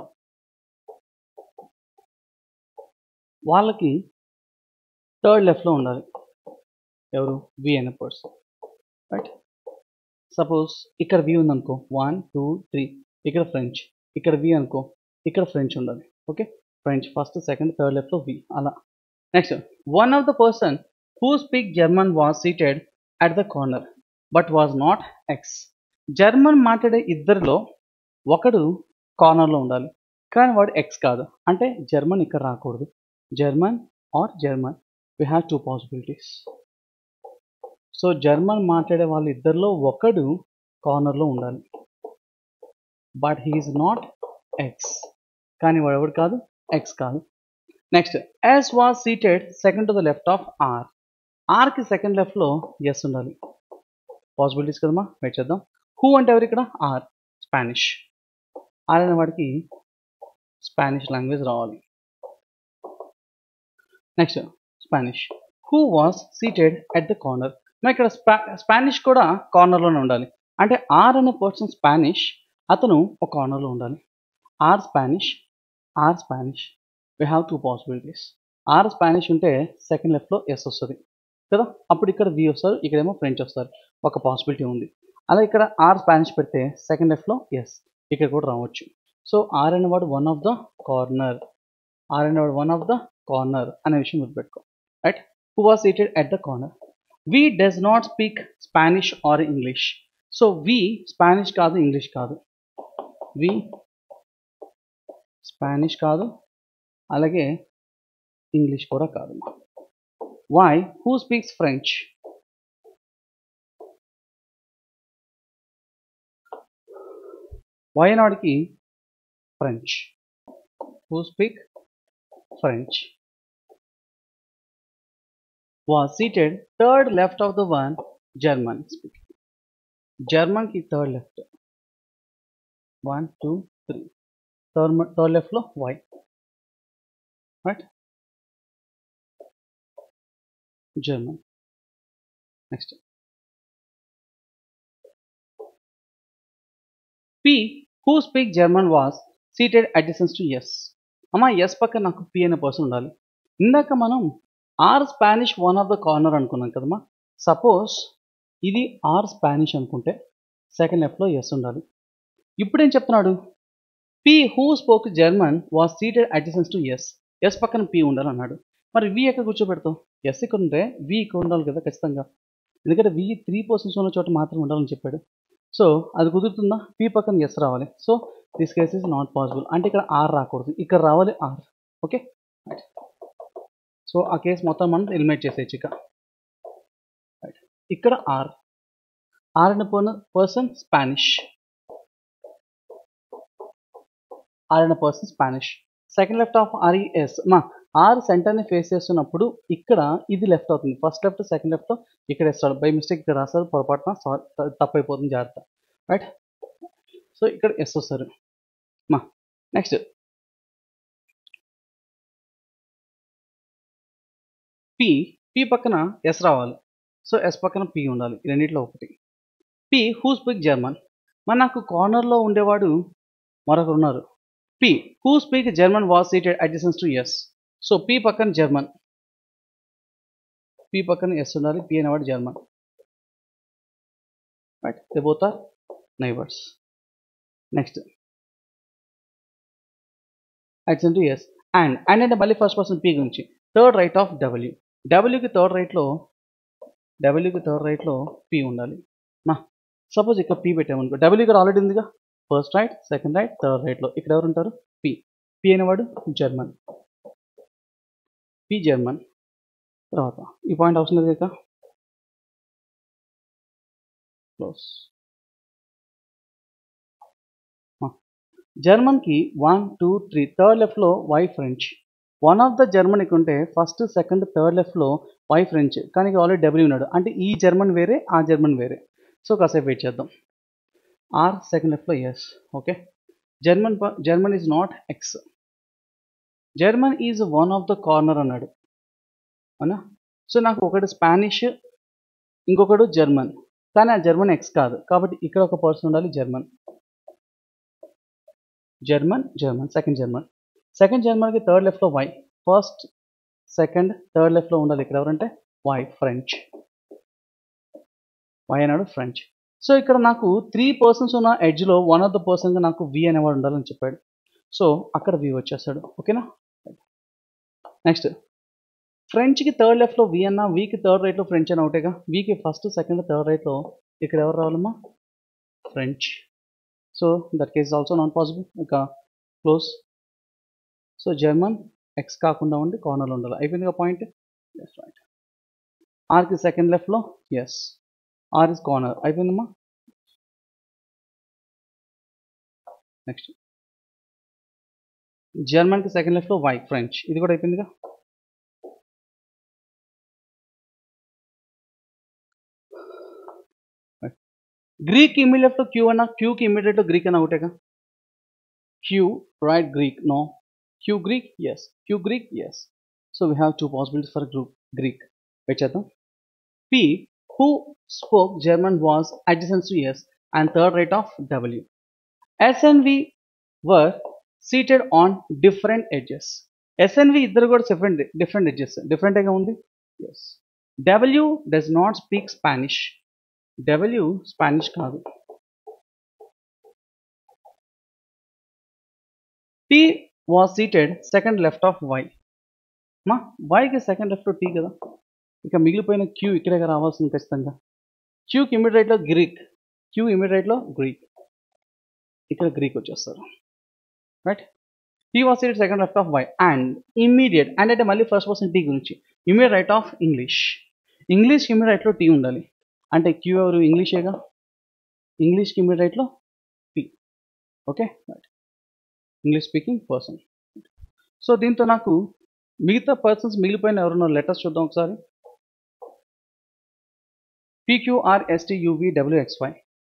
A: వాళ్ళకి థర్డ్ లెఫ్ట్లో ఉండాలి ఎవరు వి అనే పర్సన్ రైట్ సపోజ్ ఇక్కడ వి ఉందనుకో వన్ టూ త్రీ ఇక్కడ ఫ్రెంచ్ ఇక్కడ వి అనుకో ఇక్కడ ఫ్రెంచ్ ఉండాలి okay French first second third లెఫ్ట్లో వి అలా next one of the person who speak German was seated at the corner but was not X German మాట్లాడే ఇద్దరిలో ఒకడు కార్నర్లో ఉండాలి కానీ వాడు ఎక్స్ కాదు అంటే జర్మన్ ఇక్కడ రాకూడదు German R German we have two possibilities so German మాట్లాడే వాళ్ళ ఇద్దరిలో ఒకడు కార్నర్లో ఉండాలి బట్ హీఈస్ నాట్ ఎక్స్ కానీ వాడు ఎవడు కాదు ఎక్స్ కాదు next S was seated second to the left of R ఆర్కి సెకండ్ లెఫ్ట్లో ఎస్ ఉండాలి పాసిబిలిటీస్ కదమ్మా వెయిట్ చేద్దాం హూ అంటే ఎవరు ఇక్కడ ఆర్ స్పానిష్ ఆర్ అనే వాడికి స్పానిష్ లాంగ్వేజ్ రావాలి next Spanish who was seated at the corner మరి ఇక్కడ స్పా స్పానిష్ కూడా కార్నర్లోనే ఉండాలి అంటే ఆర్ అనే పర్సన్ స్పానిష్ అతను ఒక కార్నర్లో ఉండాలి R Spanish R Spanish we have two possibilities R Spanish ఉంటే సెకండ్ లెఫ్ట్లో ఎస్ వస్తుంది కదా అప్పుడు ఇక్కడ వి వస్తారు ఇక్కడేమో ఫ్రెంచ్ వస్తారు ఒక పాసిబిలిటీ ఉంది అలా ఇక్కడ ఆర్ స్పానిష్ పెడితే సెకండ్ లెఫ్ట్లో ఎస్ ఇక్కడ కూడా రావచ్చు సో ఆర్ అనేవాడు one of the corner R అనేవాడు వన్ ఆఫ్ ద కార్నర్ అనే విషయం గుర్తుపెట్టుకో right who was seated at the corner V does not speak Spanish or English so V Spanish కాదు ఇంగ్లీష్ కాదు వి స్పానిష్ కాదు అలాగే English కూడా కాదు వై హూ స్పీక్స్ ఫ్రెంచ్ వయనాడికి French who speak French was seated third left of the one German speaking. German की third left. One, two, three. Third, third left లో Y. Right? German. Next. P, who speak German was seated adjacent to S. అమ్మా S పక్కన నాకు P అనే person ఉండాలి ఇందాక మనం R Spanish one of the corner అనుకున్నాం కదమ్మా సపోజ్ ఇది ఆర్ స్పానిష్ అనుకుంటే సెకండ్ లెఫ్ట్లో ఎస్ ఉండాలి ఇప్పుడు ఏం చెప్తున్నాడు P who spoke German was seated adjacent to S S పక్కన పి ఉండాలి అన్నాడు మరి వి ఎక్కడ కూర్చోబెడతావు ఎస్ ఇక్కడ ఉంటే వి ఇక్కడ ఉండాలి కదా ఖచ్చితంగా ఎందుకంటే వి త్రీ పర్సన్స్ ఉన్న చోట మాత్రం ఉండాలని చెప్పాడు సో అది కుదురుతుందా పి పక్కన ఎస్ రావాలి so this case is not possible అంటే ఇక్కడ ఆర్ రాకూడదు ఇక్కడ రావాలి ఆర్ ఓకే సో ఆ కేసు మొత్తం మనం ఎలిమినేట్ చేసేయచ్చు ఇక ఇక్కడ ఆర్ ఆర్ అనే పర్సన్ స్పానిష్ ఆర్ అనే person Spanish second left of R E S మా ఆర్ సెంటర్ని ఫేస్ చేస్తున్నప్పుడు ఇక్కడ ఇది లెఫ్ట్ అవుతుంది ఫస్ట్ లెఫ్ట్ సెకండ్ లెఫ్ట్ ఇక్కడ వేస్తాడు బై మిస్టేక్ ఇక్కడ రాస్తారు పొరపాటున సారీ తప్పైపోతుంది జాగ్రత్త రైట్ సో ఇక్కడ ఎస్ వస్తారు మా నెక్స్ట్ పి పి పక్కన ఎస్ రావాలి సో ఎస్ పక్కన పి ఉండాలి ఈ రెండిట్లో ఒకటి పి హూ స్పీక్ జర్మన్ మరి నాకు కార్నర్లో ఉండేవాడు మరొకరు ఉన్నారు P who speak German was seated adjacent to S so P పక్కన జర్మన్ పి పక్కన ఎస్ ఉండాలి పి అనేవాడు German right they both are neighbours next adjacent to S and and అంటే మళ్ళీ ఫస్ట్ పర్సన్ పి గురించి థర్డ్ రైట్ ఆఫ్ డబ్ల్యూ డబ్ల్యూకి third రైట్లో డబ్ల్యూకి థర్డ్ రైట్లో పి ఉండాలి మా సపోజ్ ఇక్కడ పి పెట్టామనుకో డబ్ల్యూ ఇక్కడ ఆల్రెడీ ఉందిగా first right second right third రైట్లో ఇక్కడ ఎవరు ఉంటారు పి పి అనేవాడు జర్మన్ పి జర్మన్ తర్వాత ఈ పాయింట్ అవసరం లేదు కదా క్లోజ్ జర్మన్కి వన్ టూ త్రీ థర్డ్ లెఫ్ట్లో Y French one of the German ఇక్కడ ఉంటే ఫస్ట్ సెకండ్ థర్డ్ లెఫ్ట్లో వై ఫ్రెంచ్ కానీ ఆల్రెడీ డబ్ల్యూ ఉన్నాడు అంటే ఈ జర్మన్ వేరే ఆ జర్మన్ వేరే సో కాసేపు వెయిట్ చేద్దాం ఆర్ సెకండ్ లెఫ్ట్లో S okay German German is not X German is one of the corner అన్నాడు అవునా సో నాకు ఒకటి స్పానిష్ ఇంకొకడు జర్మన్ కానీ ఆ జర్మన్ ఎక్స్ కాదు కాబట్టి ఇక్కడ ఒక పర్సన్ ఉండాలి German German German second German second జర్మన్కి థర్డ్ లెఫ్ట్లో వై ఫస్ట్ సెకండ్ థర్డ్ లెఫ్ట్లో ఉండాలి ఇక్కడ ఎవరంటే వై ఫ్రెంచ్ వై అన్నాడు ఫ్రెంచ్ సో ఇక్కడ నాకు త్రీ పర్సన్స్ ఉన్న ఎడ్జ్లో వన్ ఆఫ్ ద పర్సన్గా నాకు వి అనేవాడు ఉండాలని చెప్పాడు సో అక్కడ వి వచ్చేస్తాడు ఓకేనా నెక్స్ట్ ఫ్రెంచ్కి థర్డ్ లెఫ్ట్లో వి అన్న వీకి థర్డ్ రైట్లో ఫ్రెంచ్ అని ఒకటేగా వీకి ఫస్ట్ సెకండ్ థర్డ్ రైట్లో ఇక్కడ ఎవరు రావాలమ్మా French so that case also not possible ఇక క్లోజ్ సో జర్మన్ ఎక్స్ కాకుండా ఉండి కార్నర్లో ఉండాలి అయిపోయింది పాయింట్ ఎస్ రైట్ ఆర్కి సెకండ్ లెఫ్ట్లో ఎస్ ఆర్ ఇస్ కార్నర్ అయిపోయిందమ్మా నెక్స్ట్ జర్మన్కి సెకండ్ లెఫ్ట్లో వై ఫ్రెంచ్ ఇది కూడా అయిపోయిందిగా గ్రీక్ ఇమీడియట్ క్యూ అన్న క్యూకి ఇమీడియట్ గ్రీక్ అన్న ఒకటేగా Q right Greek no Q Greek S Q Greek S so we have two possibilities for group Greek wait చేద్దాం P who spoke German was adjacent to S and third right of W S and V were seated on different edges S N V ఇద్దరు కూడా different different edges డిఫరెంట్గా ఉంది S W does not speak Spanish W Spanish కాదు T was seated second left of Y మా వైకి second left tea కదా ఇక మిగిలిపోయిన క్యూ ఇక్కడే రావాల్సింది ఖచ్చితంగా క్యూకి ఇమీడియట్లో గ్రీక్ క్యూ ఇమీడియట్లో గ్రీక్ ఇక్కడ గ్రీక్ వచ్చేస్తారు right T was seated second left of Y and immediate and అంటే మళ్ళీ ఫస్ట్ పర్సన్ టీ గురించి ఇమీడియట్ రైట్ ఆఫ్ ఇంగ్లీష్ ఇంగ్లీష్కి ఇమీడియట్ రైట్లో టీ ఉండాలి అంటే క్యూ ఎవరు ఇంగ్లీషేగా ఇంగ్లీష్కి ఇమీడియట్ రైట్లో P okay right English speaking person so దీంతో నాకు మిగతా పర్సన్స్ మిగిలిపోయిన ఎవరున్నారు లెటర్స్ చూద్దాం ఒకసారి P Q R S T U V W X Y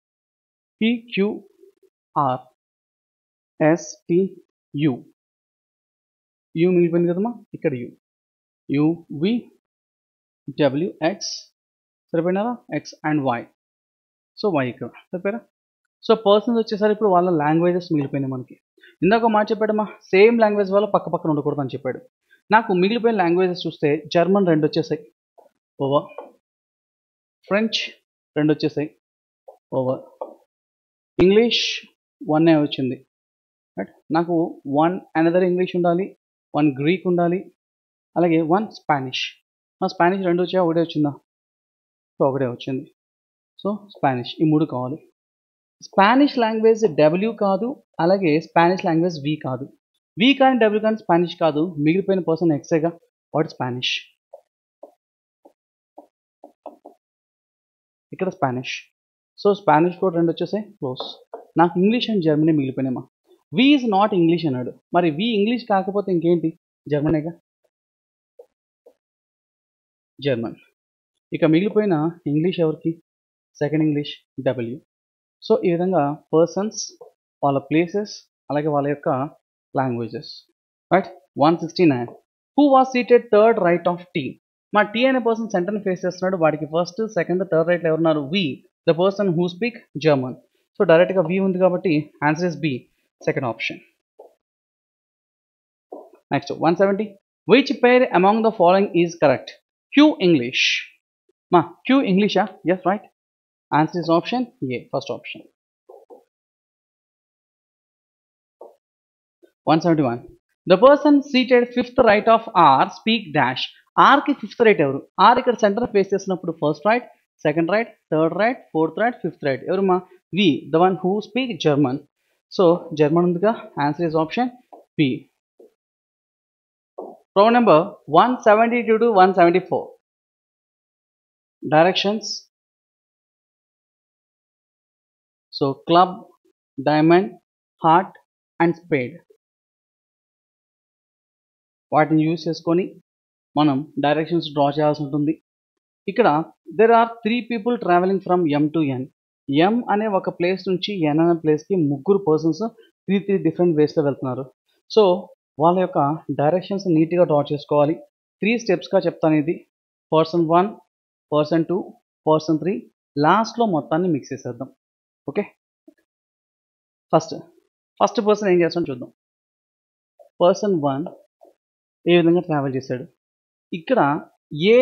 A: P Q R S T U you మిగిలిపోయింది కదమ్మా ఇక్కడ యు యువి డబ్ల్యూఎక్స్ సరిపోయినారా X and Y so Y ఇక్కడ సరిపోయారా సో పర్సన్స్ వచ్చేసరికి ఇప్పుడు వాళ్ళ లాంగ్వేజెస్ మిగిలిపోయినాయి మనకి ఇందాక మాట చెప్పాడమ్మా సేమ్ లాంగ్వేజ్ వల్ల పక్క పక్కన ఉండకూడదు అని చెప్పాడు నాకు మిగిలిపోయిన లాంగ్వేజెస్ చూస్తే జర్మన్ రెండు వచ్చేసాయి ఓవర్ ఫ్రెంచ్ రెండు వచ్చేసాయి ఓవర్ ఇంగ్లీష్ వన్ వచ్చింది రైట్ నాకు వన్ అనదర్ ఇంగ్లీష్ ఉండాలి వన్ గ్రీక్ ఉండాలి అలాగే వన్ స్పానిష్ మా స్పానిష్ రెండు వచ్చా ఒకటే వచ్చిందా సో ఒకటే వచ్చింది సో స్పానిష్ ఈ మూడు కావాలి స్పానిష్ లాంగ్వేజ్ డబ్ల్యూ కాదు అలాగే స్పానిష్ లాంగ్వేజ్ వి కాదు వి కానీ డబ్ల్యూ కానీ స్పానిష్ కాదు మిగిలిపోయిన పర్సన్ ఎక్సేగా వాట్ స్పానిష్ ఇక్కడ స్పానిష్ సో స్పానిష్ కూడా రెండు వచ్చేసాయి క్లోజ్ నాకు ఇంగ్లీష్ అండ్ జర్మనీ మిగిలిపోయినామా వి ఈజ్ నాట్ ఇంగ్లీష్ అన్నాడు మరి వి ఇంగ్లీష్ కాకపోతే ఇంకేంటి జర్మనీగా జర్మన్ ఇక మిగిలిపోయిన ఇంగ్లీష్ ఎవరికి సెకండ్ ఇంగ్లీష్ డబ్ల్యూ సో ఈ విధంగా పర్సన్స్ వాళ్ళ ప్లేసెస్ అలాగే వాళ్ళ యొక్క languages right one sixty nine who was seated third right of T మా టీ అనే పర్సన్ సెంటర్ని ఫేస్ చేస్తున్నాడు వాడికి ఫస్ట్ సెకండ్ థర్డ్ రైట్లో ఎవరున్నారు V the person who speak German so డైరెక్ట్గా వి ఉంది కాబట్టి answer is B second option next one seventy which pair among the following is correct Q English మా క్యూ ఇంగ్లీషా yes right answer is option A first option one seventy one the person seated fifth right of R speak dash ఆర్కి fifth right ఎవరు R ఇక్కడ centre face చేసినప్పుడు first right second right third right fourth right fifth right ఎవరు మా V the one who speak German so German ఉందిగా answer is option B Row number 172 to 174. Directions. So club, diamond, heart and spade. వాటిని use చేసుకొని మనం directions draw చేయాల్సి ఉంటుంది ఇక్కడ there are three people travelling from M to N M అనే ఒక place నుంచి ఎన్ అనే ప్లేస్కి ముగ్గురు పర్సన్స్ త్రీ త్రీ డిఫరెంట్ వేస్లో వెళ్తున్నారు సో వాళ్ళ యొక్క డైరెక్షన్స్ నీట్గా డ్రా చేసుకోవాలి త్రీ స్టెప్స్గా చెప్తాను ఇది person one person two person three లాస్ట్లో మొత్తాన్ని మిక్స్ చేసేద్దాం ఓకే ఫస్ట్ ఫస్ట్ పర్సన్ ఏం చేస్తాడో చూద్దాం పర్సన్ వన్ ఏ విధంగా ట్రావెల్ చేశాడు ఇక్కడ A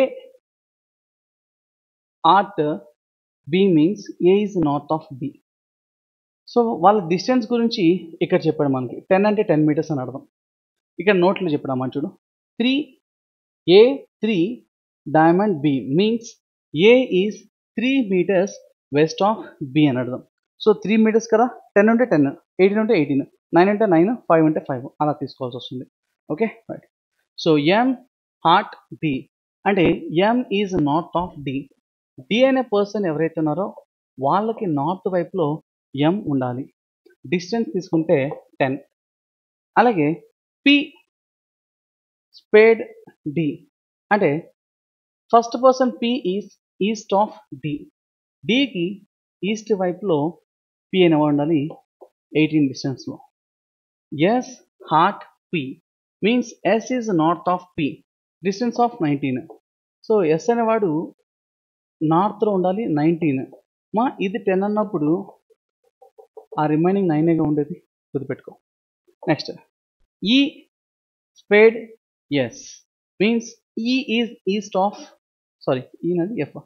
A: heart B means A is north of B so వాళ్ళ డిస్టెన్స్ గురించి ఇక్కడ చెప్పాడు మనకి టెన్ అంటే టెన్ మీటర్స్ అని అర్థం ఇక్కడ నోట్లో చెప్పడం చూడు three A three diamond B means A is three metres west of B అని అర్థం సో త్రీ మీటర్స్ కదా టెన్ ఉంటే టెన్ ఎయిటీన్ ఉంటే ఎయిటీన్ నైన్ అంటే నైన్ ఫైవ్ అంటే ఫైవ్ అలా తీసుకోవాల్సి వస్తుంది okay right so M heart D అంటే M is north of D D అనే పర్సన్ ఎవరైతే ఉన్నారో వాళ్ళకి నార్త్ వైపులో ఎం ఉండాలి డిస్టెన్స్ తీసుకుంటే టెన్ అలాగే పి స్పేడ్ డి అంటే first person P is east of D డికి ఈస్ట్ వైపులో పి అని ఉండాలి ఎయిటీన్ డిస్టెన్స్లో S heart P means S is north of P distance of nineteen so S అనేవాడు నార్త్లో ఉండాలి నైన్టీన్ మా ఇది టెన్ అన్నప్పుడు ఆ రిమైనింగ్ నైనేగా ఉండేది గుర్తుపెట్టుకో next E spade S means E is east of sorry ఈనది F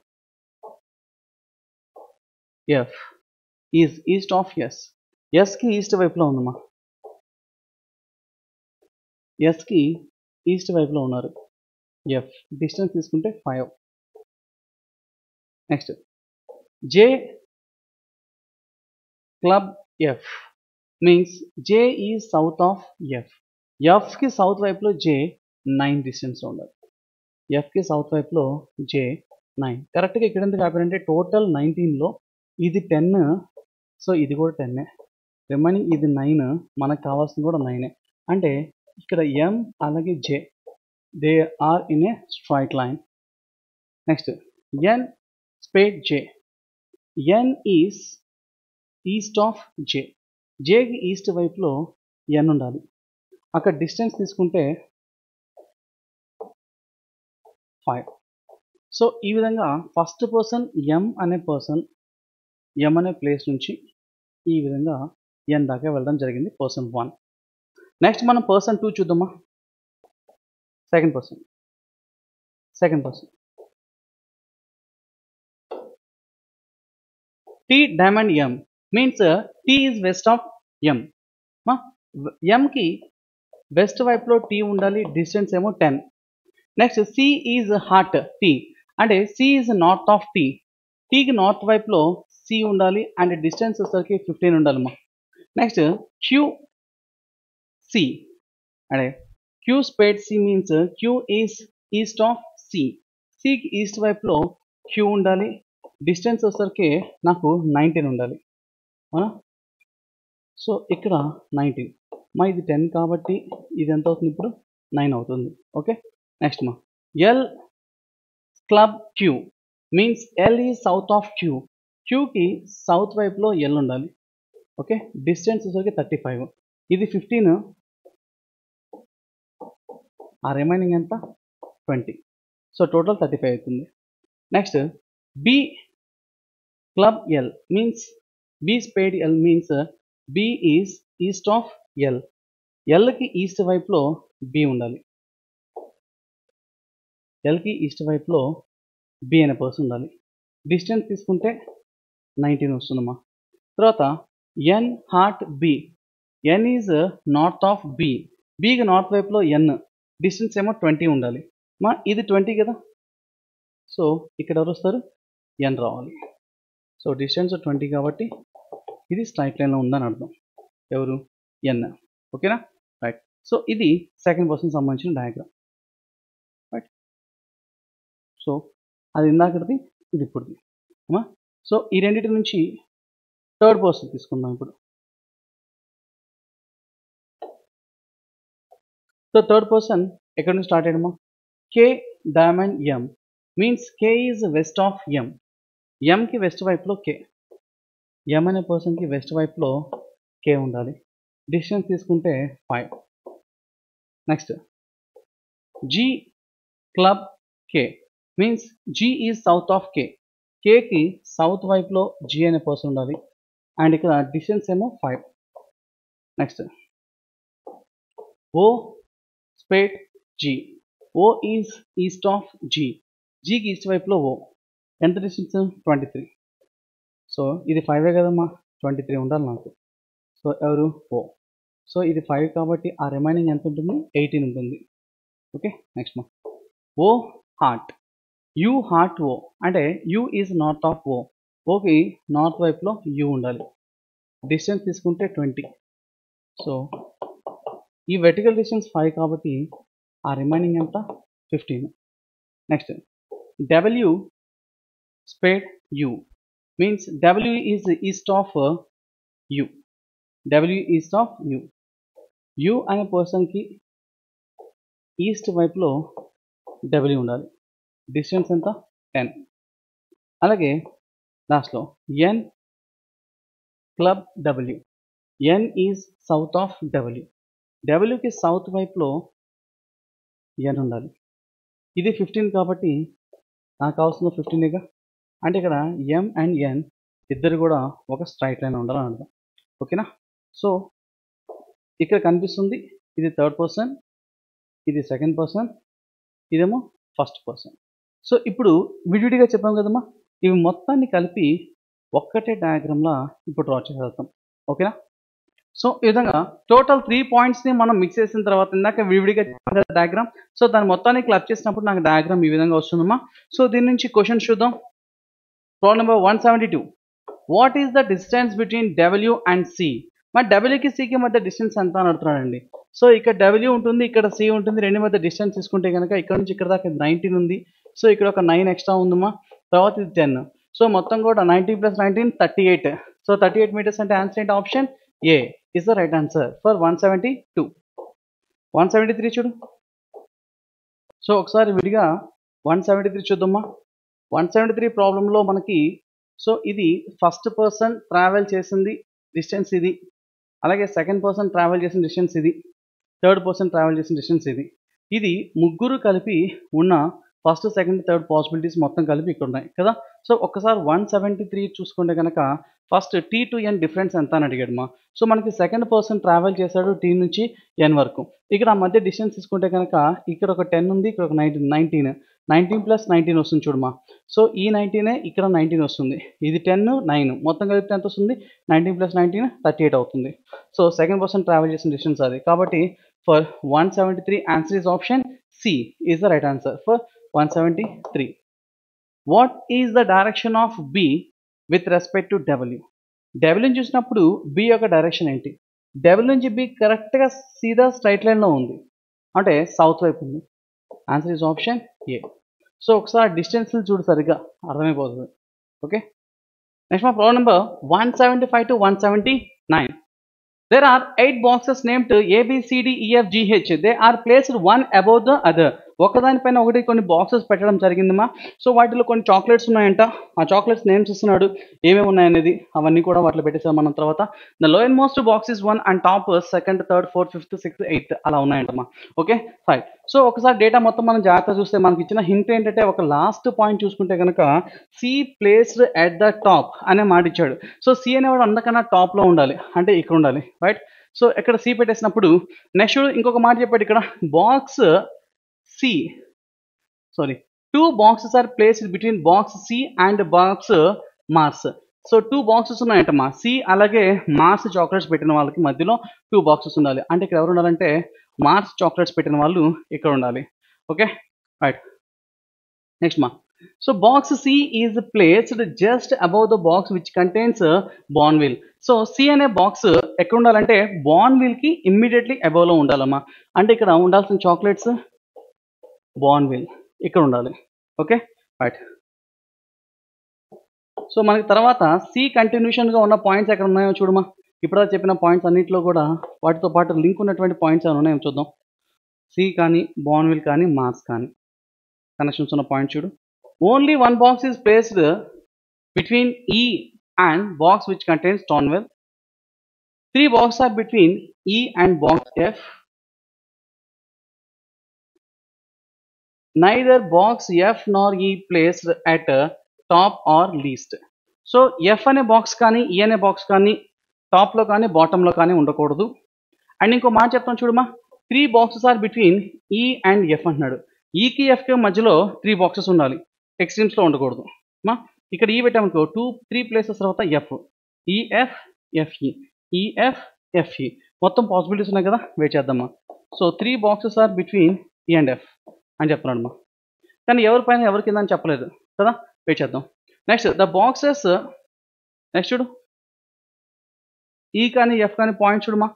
A: F is east of S ఎస్కి ఈస్ట్ వైపులో ఉందమ్మా ఎస్కి ఈస్ట్ వైపులో ఉన్నారు ఎఫ్ డిస్టెన్స్ తీసుకుంటే five next J club F means J is south of F ఎఫ్కి south వైపులో జే నైన్ డిస్టెన్స్లో ఉండాలి ఎఫ్కి సౌత్ వైపులో జే నైన్ కరెక్ట్గా ఇక్కడ ఎందుకు ఆపారంటే టోటల్ నైన్టీన్లో ఇది టెన్ సో ఇది కూడా టెన్నే రిమైనింగ్ ఇది నైన్ మనకు కావాల్సింది కూడా నైనే అంటే ఇక్కడ ఎం అలాగే J they are in a straight line next N spade J N is east of J జేకి ఈస్ట్ వైపులో ఎన్ ఉండాలి అక్కడ డిస్టెన్స్ తీసుకుంటే ఫైవ్ సో ఈ విధంగా ఫస్ట్ పర్సన్ ఎం అనే పర్సన్ ఎం అనే ప్లేస్ నుంచి ఈ విధంగా ఎన్ దాకా వెళ్ళడం జరిగింది పర్సన్ వన్ నెక్స్ట్ మనం పర్సన్ టూ చూద్దామా second person second person T diamond M means T is west of M ఎంకి వెస్ట్ వైపులో టీ ఉండాలి డిస్టెన్స్ ఏమో ten next C is heart T అంటే C is north of T టీకి north వైపులో C ఉండాలి and distance వచ్చేసరికి fifteen ఉండాలమ్మా నెక్స్ట్ క్యూ సి అంటే Q spade C means Q is east of C సికి ఈస్ట్ వైపులో క్యూ ఉండాలి డిస్టెన్స్ వచ్చేసరికి నాకు నైన్టీన్ ఉండాలి అవునా సో ఇక్కడ నైన్టీన్ మా ఇది టెన్ కాబట్టి ఇది ఎంత అవుతుంది ఇప్పుడు నైన్ అవుతుంది ఓకే నెక్స్ట్ మా L club Q means L is south of Q క్యూకి సౌత్ వైపులో ఎల్ ఉండాలి ఓకే డిస్టెన్స్ వచ్చేసరికి థర్టీ ఫైవ్ ఇది ఫిఫ్టీన్ ఆ రిమైనింగ్ ఎంత twenty so total thirty five అవుతుంది next B club L means B spade L means B is east of L ఎల్కి east వైపులో బి ఉండాలి ఎల్కి ఈస్ట్ వైపులో బి అనే పర్సన్ ఉండాలి డిస్టెన్స్ తీసుకుంటే నైన్టీన్ వస్తుందమ్మా తర్వాత N heart B N is north of B బికి నార్త్ వైపులో ఎన్ డిస్టెన్స్ ఏమో ట్వంటీ ఉండాలి మా ఇది ట్వంటీ కదా సో ఇక్కడ ఎవరు వస్తారు ఎన్ రావాలి సో డిస్టెన్స్ ట్వంటీ కాబట్టి ఇది స్ట్రైట్ లైన్లో ఉందని అర్థం ఎవరు ఎన్ ఓకేనా రైట్ సో ఇది సెకండ్ పర్సన్ సంబంధించిన డయాగ్రామ్ రైట్ సో అది ఇందాకటిది ఇది ఇప్పుడుది అమ్మా సో ఈ రెండింటి నుంచి థర్డ్ పర్సన్ తీసుకుందాం ఇప్పుడు సో థర్డ్ పర్సన్ ఎక్కడి నుంచి స్టార్ట్ అయ్యడమా K diamond M means K is west of M ఎంకి వెస్ట్ వైపులో కే ఎం అనే పర్సన్కి వెస్ట్ వైపులో కే ఉండాలి డిస్టెన్స్ తీసుకుంటే five next G club K means G is south of K కేకి సౌత్ వైపులో జీ అనే పర్సన్ ఉండాలి అండ్ ఇక్కడ డిస్టెన్స్ ఏమో five next O spade G O is east of G జీకి ఈస్ట్ వైపులో ఓ ఎంత డిస్టెన్స్ ట్వంటీ త్రీ సో ఇది ఫైవే కదమ్మా ట్వంటీ త్రీ ఉండాలి నాకు సో ఎవరు ఓ సో ఇది ఫైవ్ కాబట్టి ఆ రిమైనింగ్ ఎంత ఉంటుంది ఎయిటీన్ ఉంటుంది ఓకే నెక్స్ట్ మా O heart U heart O అంటే U is north of O ఓకి నార్త్ వైపులో యూ ఉండాలి డిస్టెన్స్ తీసుకుంటే ట్వంటీ సో ఈ వెర్టికల్ డిస్టెన్స్ ఫైవ్ కాబట్టి ఆ రిమైనింగ్ ఎంత fifteen next W spade U means W is east of U W east of U U అనే పర్సన్కి ఈస్ట్ వైపులో డబ్ల్యూ ఉండాలి డిస్టెన్స్ ఎంత టెన్ అలాగే లాస్ట్లో N club W N is south of W డబ్ల్యూకి సౌత్ వైపులో ఎన్ ఉండాలి ఇది ఫిఫ్టీన్ కాబట్టి నాకు కావాల్సిన ఫిఫ్టీనేగా అంటే ఇక్కడ ఎం అండ్ ఎన్ ఇద్దరు కూడా ఒక స్ట్రైట్ లైన్ ఉండాలని అర్థం ఓకేనా సో ఇక్కడ కనిపిస్తుంది ఇది థర్డ్ పర్సన్ ఇది సెకండ్ పర్సన్ ఇదేమో ఫస్ట్ పర్సన్ సో ఇప్పుడు విడివిడిగా చెప్పాం కదమ్మా ఇవి మొత్తాన్ని కలిపి ఒక్కటే డయాగ్రామ్లా ఇప్పుడు డ్రా చేసేద్దాం ఓకేనా సో ఈ విధంగా టోటల్ త్రీ పాయింట్స్ని మనం మిక్స్ చేసిన తర్వాత ఇందాక విడివిడిగా డయాగ్రామ్ సో దాని మొత్తాన్ని క్లబ్ చేసినప్పుడు నాకు డయాగ్రామ్ ఈ విధంగా వస్తుందమ్మా సో దీని నుంచి క్వశ్చన్ చూద్దాం problem number one seventy two what is the distance between W and C మరి డబ్ల్యూకి సికి మధ్య డిస్టెన్స్ ఎంత అని అడుగుతున్నాడండి సో ఇక్కడ డబ్ల్యూ ఉంటుంది ఇక్కడ సి ఉంటుంది రెండు మధ్య డిస్టెన్స్ తీసుకుంటే కనుక ఇక్కడ నుంచి ఇక్కడ దాకా నైన్టీన్ ఉంది సో ఇక్కడ ఒక నైన్ ఎక్స్ట్రా ఉందమ్మా తర్వాత ఇది టెన్ సో మొత్తం కూడా nineteen plus nineteen thirty eight so thirty eight metres అంటే ఆన్సర్ ఏంటి option A is the right answer for one seventy two one seventy three చూడు సో ఒకసారి విడిగా వన్ సెవెంటీ త్రీ చూద్దామా వన్ సెవెంటీ త్రీ ప్రాబ్లంలో మనకి సో ఇది first person travel చేసింది డిస్టెన్స్ ఇది అలాగే సెకండ్ పర్సన్ ట్రావెల్ చేసిన డిస్టెన్స్ ఇది థర్డ్ పర్సన్ ట్రావెల్ చేసిన డిస్టెన్స్ ఇది ఇది ముగ్గురు కలిపి ఉన్న ఫస్ట్ సెకండ్ థర్డ్ పాసిబిలిటీస్ మొత్తం కలిపి ఇక్కడ ఉన్నాయి కదా సో ఒక్కసారి వన్ సెవెంటీ త్రీ చూసుకుంటే కనుక first T to N difference ఎంత అని అడిగాడు మా సో మనకి సెకండ్ పర్సన్ ట్రావెల్ చేశాడు టీ నుంచి ఎన్ వరకు ఇక్కడ ఆ మధ్య డిస్టెన్స్ తీసుకుంటే కనుక ఇక్కడ ఒక టెన్ ఉంది ఇక్కడ ఒక nineteen nineteen nineteen plus nineteen వస్తుంది చూడమా సో ఈ నైన్టీనే ఇక్కడ నైన్టీన్ వస్తుంది ఇది టెన్ నైన్ మొత్తం కలిపితే ఎంత వస్తుంది nineteen plus nineteen thirty eight అవుతుంది సో సెకండ్ పర్సన్ ట్రావెల్ చేసిన డిస్టెన్స్ అది కాబట్టి for one seventy three answer is option C is the right answer for one seventy three what is the direction of B with respect to W డబ్ల్యూని చూసినప్పుడు B యొక్క direction ఏంటి W నుంచి B కరెక్ట్గా సీదా straight లైన్లో ఉంది అంటే సౌత్ వైపు ఉంది answer is option A so ఒకసారి డిస్టెన్స్ చూడు సరిగ్గా అర్థమైపోతుంది ఓకే నెక్స్ట్ మా problem number one seventy five to one seventy nine There are eight boxes named A, B, C, D, E, F, G, H. They are placed one above the other ఒకదానిపైన ఒకటి కొన్ని boxes పెట్టడం జరిగిందమ్మా so వాటిలో కొన్ని chocolates ఉన్నాయంట ఆ chocolates names ఇస్తున్నాడు ఏమేమి ఉన్నాయనేది అవన్నీ కూడా వాటిలో పెట్టేసాం మనం తర్వాత the lower most box is one and top second third fourth fifth sixth eighth అలా ఉన్నాయంటమ్మా ఓకే ఫైన్ సో ఒకసారి డేటా మొత్తం మనం జాగ్రత్త చూస్తే మనకి ఇచ్చిన హింట్ ఏంటంటే ఒక లాస్ట్ పాయింట్ చూసుకుంటే కనుక C placed at the top అనే మాట ఇచ్చాడు సో సి అనేవాడు అందకన్నా టాప్లో ఉండాలి అంటే ఇక్కడ ఉండాలి రైట్ సో ఇక్కడ సి పెట్టేసినప్పుడు నెక్స్ట్ ఇంకొక మాట చెప్పాడు ఇక్కడ box C sorry two boxes are placed between box C and box Mars so two boxes ఉన్నాయంటమ్మా సి అలాగే మార్స్ చాక్లెట్స్ పెట్టిన వాళ్ళకి మధ్యలో టూ బాక్సెస్ ఉండాలి అంటే ఇక్కడ ఎవరు ఉండాలంటే మార్స్ చాక్లెట్స్ పెట్టిన వాళ్ళు ఇక్కడ ఉండాలి ఓకే రైట్ నెక్స్ట్ మా so box C is placed just above the box which contains Bournville so C అనే బాక్స్ ఎక్కడ ఉండాలంటే బాన్విల్ కి ఇమ్మీడియట్లీ అబౌవ్ లో ఉండాలమ్మా అంటే ఇక్కడ ఉండాల్సిన చాక్లెట్స్ బాన్విల్ ఇక్కడ ఉండాలి ఓకే రైట్ సో మనకి తర్వాత సి కంటిన్యూషన్గా ఉన్న పాయింట్స్ ఎక్కడ ఉన్నాయో చూడమా ఇప్పుడు చెప్పిన పాయింట్స్ అన్నింటిలో కూడా వాటితో పాటు లింక్ ఉన్నటువంటి పాయింట్స్ ఏమైనా ఉన్నాయో చూద్దాం సి కానీ బాన్విల్ కానీ మార్స్ కానీ కనెక్షన్స్ ఉన్న పాయింట్ చూడు only one box is placed between E and box which contains Stanwell three box are between E and box F neither box F nor E placed at top or least so F అనే box కానీ E అనే box కానీ టాప్లో కానీ బాటంలో కానీ ఉండకూడదు and ఇంకో మాట చెప్తాను చూడమా three boxes are between E and F అంటున్నాడు ఈకి ఎఫ్కి మధ్యలో త్రీ బాక్సెస్ ఉండాలి ఎక్స్ట్రీమ్స్లో ఉండకూడదు మా ఇక్కడ ఈ పెట్టామనుకో టూ త్రీ ప్లేసెస్ తర్వాత F E F F E E F F E మొత్తం పాసిబిలిటీస్ ఉన్నాయి కదా వెయిట్ చేద్దామా so three boxes are between E and F అని చెప్తున్నాడు మా కానీ ఎవరి పైన ఎవరి కింద అని చెప్పలేదు కదా వెయిట్ చేద్దాం నెక్స్ట్ ద బాక్సెస్ నెక్స్ట్ చూడు ఈ కానీ ఎఫ్ కానీ పాయింట్ చూడమా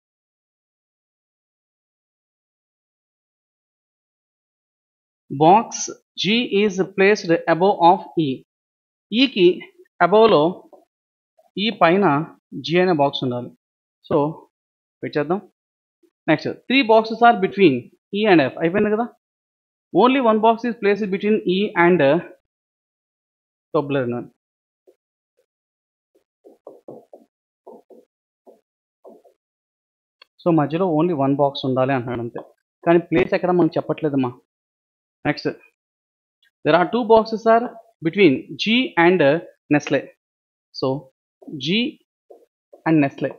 A: box G is placed above of E ఈకి అబోవ్లో ఈ పైన జీ అనే బాక్స్ ఉండాలి సో వెయిట్ చేద్దాం next three boxes are between E and F అయిపోయింది కదా only one box is place between E and Toblerone so మధ్యలో ఓన్లీ వన్ బాక్స్ ఉండాలి అంటున్నాడు అంతే కానీ ప్లేస్ ఎక్కడ మనకు చెప్పట్లేదమ్మా next there are two boxes are between G and Nestle so G and Nestle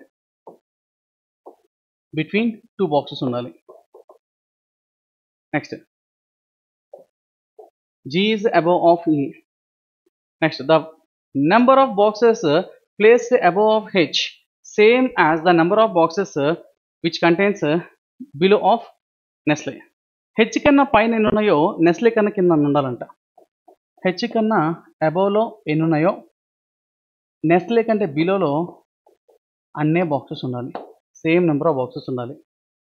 A: between two boxes ఉండాలి next G is above of E. Next, the number of boxes uh, placed above of H same as the number of boxes uh, which contains uh, below of Nestle. H కన్నా పైన ఎన్ని ఉన్నాయో Nestle కన్నా కింద ఉండాలంట H కన్నా అబోవ్లో ఎన్ని ఉన్నాయో నెస్లే కంటే బిలోలో అన్నే బాక్సెస్ ఉండాలి సేమ్ నెంబర్ ఆఫ్ బాక్సెస్ ఉండాలి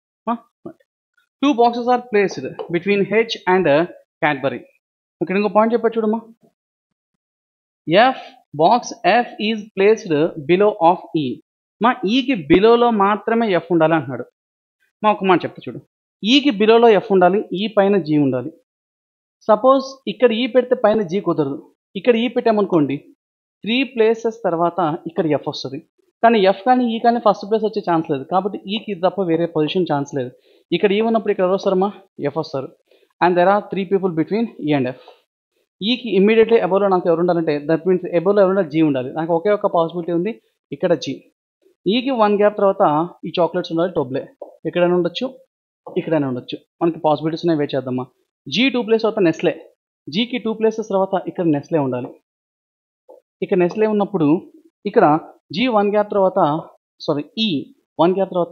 A: two boxes are placed between H and Cadbury ఇక్కడ ఇంకో పాయింట్ చెప్పా చూడమ్మా F box F is placed below of E మా ఈకి బిలోలో మాత్రమే ఎఫ్ ఉండాలి అంటున్నాడు మా ఒక మాట చెప్తా చూడు ఈకి బిలోలో ఎఫ్ ఉండాలి ఈ పైన జీ ఉండాలి సపోజ్ ఇక్కడ ఈ పెడితే పైన జీ కుదరదు ఇక్కడ ఈ పెట్టామనుకోండి త్రీ ప్లేసెస్ తర్వాత ఇక్కడ ఎఫ్ వస్తుంది కానీ ఎఫ్ కానీ ఈ కానీ ఫస్ట్ ప్లేస్ వచ్చే ఛాన్స్ లేదు కాబట్టి ఈకి తప్ప వేరే పొజిషన్ ఛాన్స్ లేదు ఇక్కడ ఈ ఉన్నప్పుడు ఇక్కడ ఎవరు వస్తారమ్మా ఎఫ్ వస్తారు and there are three people between E and F ఈకి ఇమ్మీడియట్లీ ఎబోలో నాకు ఎవరు ఉండాలంటే దట్ మీన్స్ ఎబోలో ఎవరు ఉండాలి జీ ఉండాలి నాకు ఒకే ఒక పాసిబిలిటీ ఉంది ఇక్కడ జీ ఈకి వన్ గ్యాప్ తర్వాత ఈ చాక్లెట్స్ ఉండాలి టోబ్లే ఎక్కడైనా ఉండొచ్చు ఇక్కడైనా ఉండొచ్చు మనకి పాసిబిలిటీస్ ఉన్నాయి వెయిట్ చేద్దామా జీ టూ ప్లేస్ తర్వాత నెస్లే జీకి టూ ప్లేసెస్ తర్వాత ఇక్కడ నెస్లే ఉండాలి ఇక్కడ నెస్లే ఉన్నప్పుడు ఇక్కడ జీ వన్ గ్యాప్ తర్వాత సారీ ఈ వన్ గ్యాప్ తర్వాత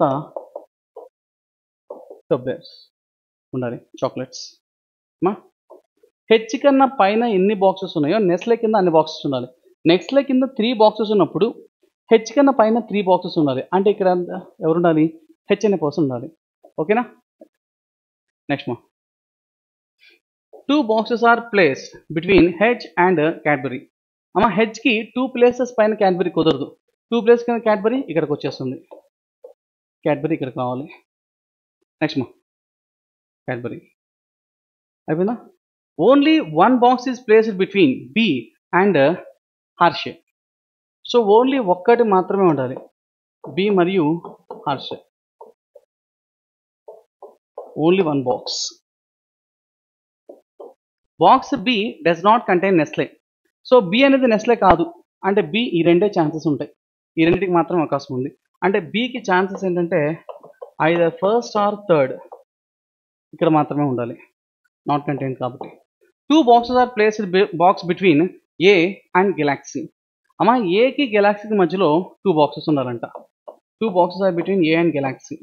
A: టోబ్లేస్ ఉండాలి చాక్లెట్స్ మా హెచ్ కన్నా పైన ఎన్ని బాక్సెస్ ఉన్నాయో నెస్లే కింద అన్ని బాక్సెస్ ఉండాలి నెక్స్ట్లే కింద త్రీ బాక్సెస్ ఉన్నప్పుడు హెచ్ కన్నా పైన త్రీ బాక్సెస్ ఉండాలి అంటే ఇక్కడ ఎవరు ఉండాలి హెచ్ అనే పర్సన్ ఉండాలి ఓకేనా నెక్స్ట్ మా two boxes are place between H and Cadbury అమ్మ హెచ్కి టూ ప్లేసెస్ పైన క్యాడ్బరీ కుదరదు టూ ప్లేస్ కింద క్యాడ్బరీ ఇక్కడికి వచ్చేస్తుంది క్యాడ్బరీ ఇక్కడికి రావాలి నెక్స్ట్ మా క్యాడ్బరీ అయిపోయిందా only one box is placed between B and Hershey so only ఒక్కటి మాత్రమే ఉండాలి బి మరియు Hershey only one box box B does not contain Nestle so B అనేది నెస్లే కాదు అంటే బి ఈ రెండే ఛాన్సెస్ ఉంటాయి ఈ రెండింటికి మాత్రం అవకాశం ఉంది అంటే బికి ఛాన్సెస్ ఏంటంటే ఐదర్ ఫస్ట్ ఆర్ థర్డ్ ఇక్కడ మాత్రమే ఉండాలి నాట్ కంటైన్ కాబట్టి two boxes are placed box between A and Galaxy అమ్మా ఏకి గెలాక్సీకి మధ్యలో టూ బాక్సెస్ ఉండాలంట two boxes are between A and Galaxy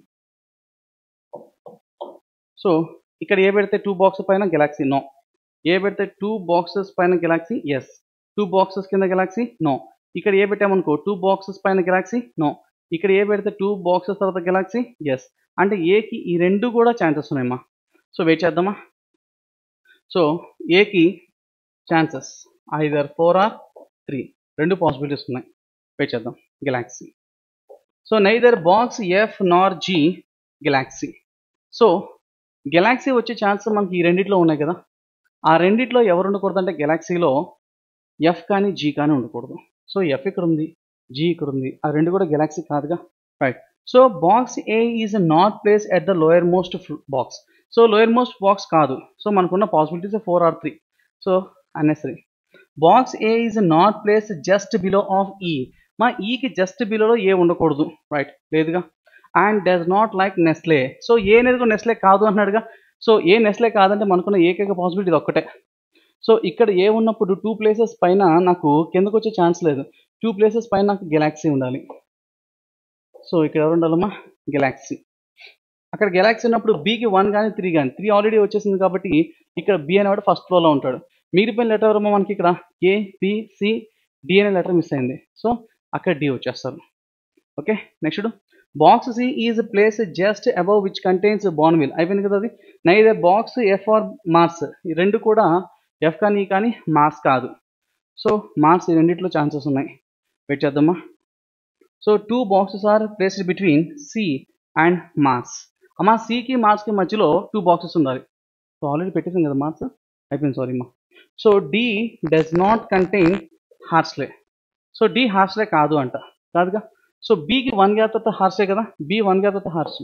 A: so ఇక్కడ ఏ పెడితే టూ బాక్స్ పైన గెలాక్సీ నో ఏ పెడితే టూ బాక్సెస్ పైన గెలాక్సీ ఎస్ టూ బాక్సెస్ కింద గెలాక్సీ నో ఇక్కడ ఏ పెట్టామనుకో టూ బాక్సెస్ పైన గెలాక్సీ నో ఇక్కడ ఏ పెడితే టూ బాక్సెస్ తర్వాత గెలాక్సీ ఎస్ అంటే ఏకి ఈ రెండు కూడా ఛాన్సెస్ ఉన్నాయమ్మా సో వెయిట్ చేద్దామా సో ఏకి chances either four or three రెండు పాసిబిలిటీస్ ఉన్నాయి వెయిట్ చేద్దాం Galaxy so neither box F nor G Galaxy so Galaxy వచ్చే ఛాన్స్ మనకి ఈ రెండిట్లో ఉన్నాయి కదా ఆ రెండిట్లో ఎవరు ఉండకూడదు అంటే గెలాక్సీలో ఎఫ్ కానీ జీ కానీ ఉండకూడదు సో ఎఫ్ ఇక్కడ ఉంది జీ ఇక్కడ ఉంది ఆ రెండు కూడా గెలాక్సీ కాదుగా right so box A is not place at the lower most box so lower most box కాదు సో మనకున్న possibilities four or three so unnecessary box A is not place just below of E మా ఈకి just బిలోలో A ఉండకూడదు right లేదుగా and does not like Nestle so A అనేది కూడా నెస్లే కాదు అన్నాడుగా సో ఏ నెస్లే కాదంటే మనకున్న ఏకైక పాసిబిలిటీ ఇది ఒక్కటే సో ఇక్కడ ఏ ఉన్నప్పుడు టూ ప్లేసెస్ పైన నాకు కిందకు వచ్చే ఛాన్స్ లేదు టూ ప్లేసెస్ పైన నాకు గెలాక్సీ ఉండాలి సో ఇక్కడ ఎవరు ఉండాలమ్మా గెలాక్సీ అక్కడ గెలాక్సీ ఉన్నప్పుడు బీకి వన్ కానీ త్రీ కానీ త్రీ ఆల్రెడీ వచ్చేసింది కాబట్టి ఇక్కడ బి అనేవాడు ఫస్ట్ ఫ్లోర్లో ఉంటాడు మిగిలిపోయిన లెటర్ ఎవరమ్మా మనకి ఇక్కడ ఏ బి సి డి అనే లెటర్ మిస్ అయింది సో అక్కడ డి వచ్చేస్తారు okay next box C is place just above which contains Bournville అయిపోయింది కదా అది neither box F or Mars ఈ రెండు కూడా ఎఫ్ కానీ ఈ కానీ మార్స్ కాదు సో మార్స్ ఈ రెండిట్లో ఛాన్సెస్ ఉన్నాయి వెయిట్ చేద్దామా so two boxes are placed between C and Mars అమ్మా సికి మార్స్కి మధ్యలో టూ బాక్సెస్ ఉండాలి సో ఆల్రెడీ పెట్టేసాం కదా మార్క్స్ అయిపోయింది సారీ అమ్మా so D does not contain Hershey so D Hershey కాదు అంట కాదుగా సో బికి వన్ గ్యాప్ తర్వాత హార్సే కదా బి వన్ గ్యాప్ తర్వాత హార్స్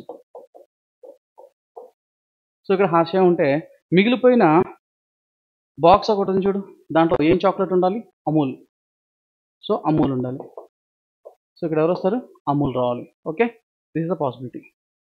A: సో ఇక్కడ హార్షే ఉంటే మిగిలిపోయిన బాక్స్ ఒకటి ఉంది చూడు దాంట్లో ఏం చాక్లెట్ ఉండాలి అమూల్ సో అమూల్ ఉండాలి సో ఇక్కడ ఎవరు వస్తారు అమూల్ రావాలి okay this is the possibility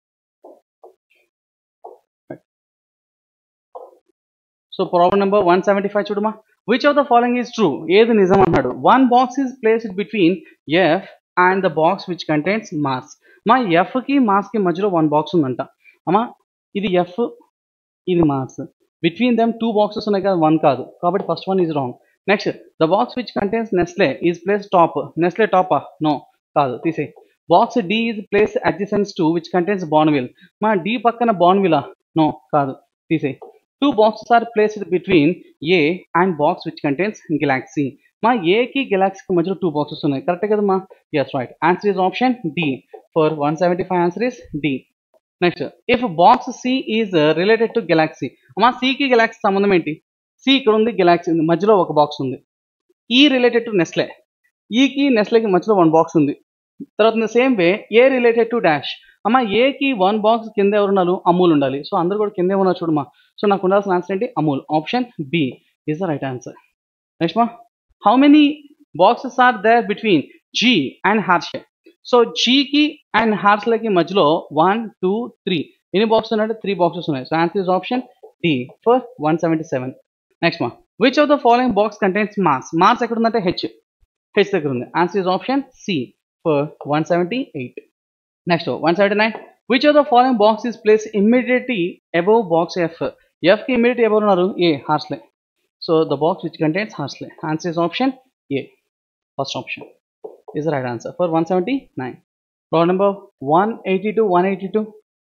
A: so problem number one seventy five చూడమా which of the following is true ఏది నిజం అన్నాడు one box is placed between F and the box which contains Mars మా ఎఫ్కి మాస్కి మధ్యలో వన్ బాక్స్ ఉందంట అమ్మా ఇది ఎఫ్ ఇది Mars between them two boxes ఉన్నాయి కదా వన్ కాదు కాబట్టి first one is wrong next the box which contains Nestle is place top Nestle టాపా నో కాదు తీసే box D is place adjacent to which contains Bournville మా D పక్కన బాన్విలా నో కాదు తీసే two boxes are placed between A and box which contains Galaxy మా ఏకి గెలాక్సీకి మధ్యలో టూ బాక్సెస్ ఉన్నాయి కరెక్టే కదమ్మా yes right answer is option D for one seventy five answer is D next if box C is related to Galaxy అమ్మా సికి Galaxy సంబంధం ఏంటి సి ఇక్కడ ఉంది గెలాక్సీ ఉంది మధ్యలో ఒక బాక్స్ ఉంది ఈ రిలేటెడ్ టు నెస్లే ఈకి నెస్లేకి మధ్యలో వన్ బాక్స్ ఉంది తర్వాత same way A related to dash అమ్మ ఏకి వన్ బాక్స్ కింద ఎవరు ఉన్నారు అమూల్ ఉండాలి సో అందరు కూడా కింద ఉన్నారు చూడమ్మా సో నాకు ఉండాల్సిన ఆన్సర్ ఏంటి Amul option B is the right answer next మా how many boxes are there between G and Hershey so జీకి అండ్ హార్స్లకి మధ్యలో వన్ టూ త్రీ ఎన్ని బాక్సెస్ ఉన్నాయంటే త్రీ బాక్సెస్ ఉన్నాయి so answer is option D for one seventy seven next మా which of the following box contains Mars Mars ఎక్కడ ఉందంటే H H దగ్గర ఉంది answer is option C for one seventy eight next one seventy nine which of the following box is place immediately above box F ఎఫ్కి immediate ఎవరు ఉన్నారు A Hershey so the box which contains Hershey answer is option A first option is the right answer for 179. Problem number 182, 182.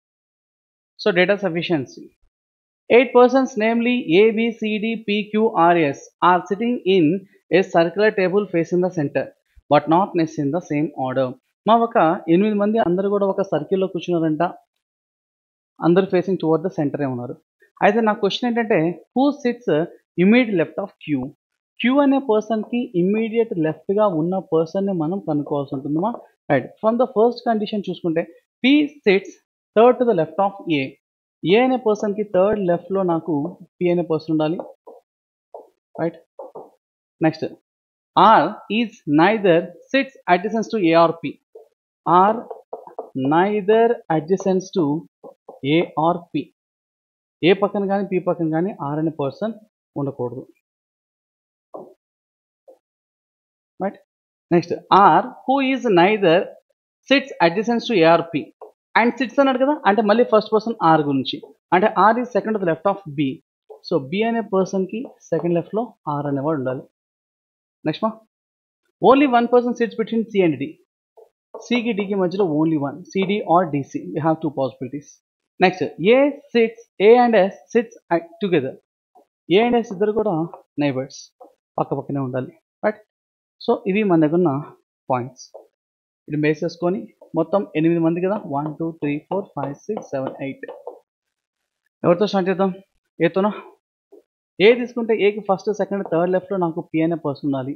A: So data sufficiency. Eight persons, namely A, B, C, D, P, Q, R, S, are sitting in a circular table facing the center, but not necessarily in the same order. మా ఒక ఎనిమిది మంది అందరు కూడా ఒక సర్కిల్లో కూర్చున్నారంట అందరు facing toward the సెంటరే ఉన్నారు అయితే నా క్వశ్చన్ ఏంటంటే who sits immediate left of Q Q అనే పర్సన్కి ఇమ్మీడియట్ లెఫ్ట్గా ఉన్న పర్సన్ని మనం కనుక్కోవాల్సి ఉంటుందమ్మా right from the first condition చూసుకుంటే P sits third to the left of A A అనే పర్సన్కి థర్డ్ లెఫ్ట్లో నాకు పి అనే పర్సన్ ఉండాలి right next R is neither sits adjacency to A or P or neither adjacent to A or P A పక్కన కానీ P పక్కన కానీ ఆర్ అనే పర్సన్ ఉండకూడదు right next R who is neither sits adjacency to A or P and sits అన్నాడు కదా అంటే మళ్ళీ ఫస్ట్ పర్సన్ ఆర్ గురించి అంటే R is second the left of B so B అనే పర్సన్కి సెకండ్ లెఫ్ట్లో ఆర్ అనేవాడు ఉండాలి నెక్స్ట్ మా only one person sits between C and D సికి డికి మధ్యలో only one C D or D C we have two possibilities next A sits A and S sits together A and S ఇద్దరు కూడా నైబర్స్ పక్క పక్కనే ఉండాలి రైట్ సో ఇవి మన దగ్గర ఉన్న పాయింట్స్ ఇది బేస్ చేసుకొని మొత్తం ఎనిమిది మంది కదా one two three four five six seven eight ఎవరితో స్టార్ట్ చేద్దాం ఏతోనా ఏ తీసుకుంటే ఏకి ఫస్ట్ సెకండ్ థర్డ్ లెఫ్ట్లో నాకు పి అనే పర్సన్ ఉండాలి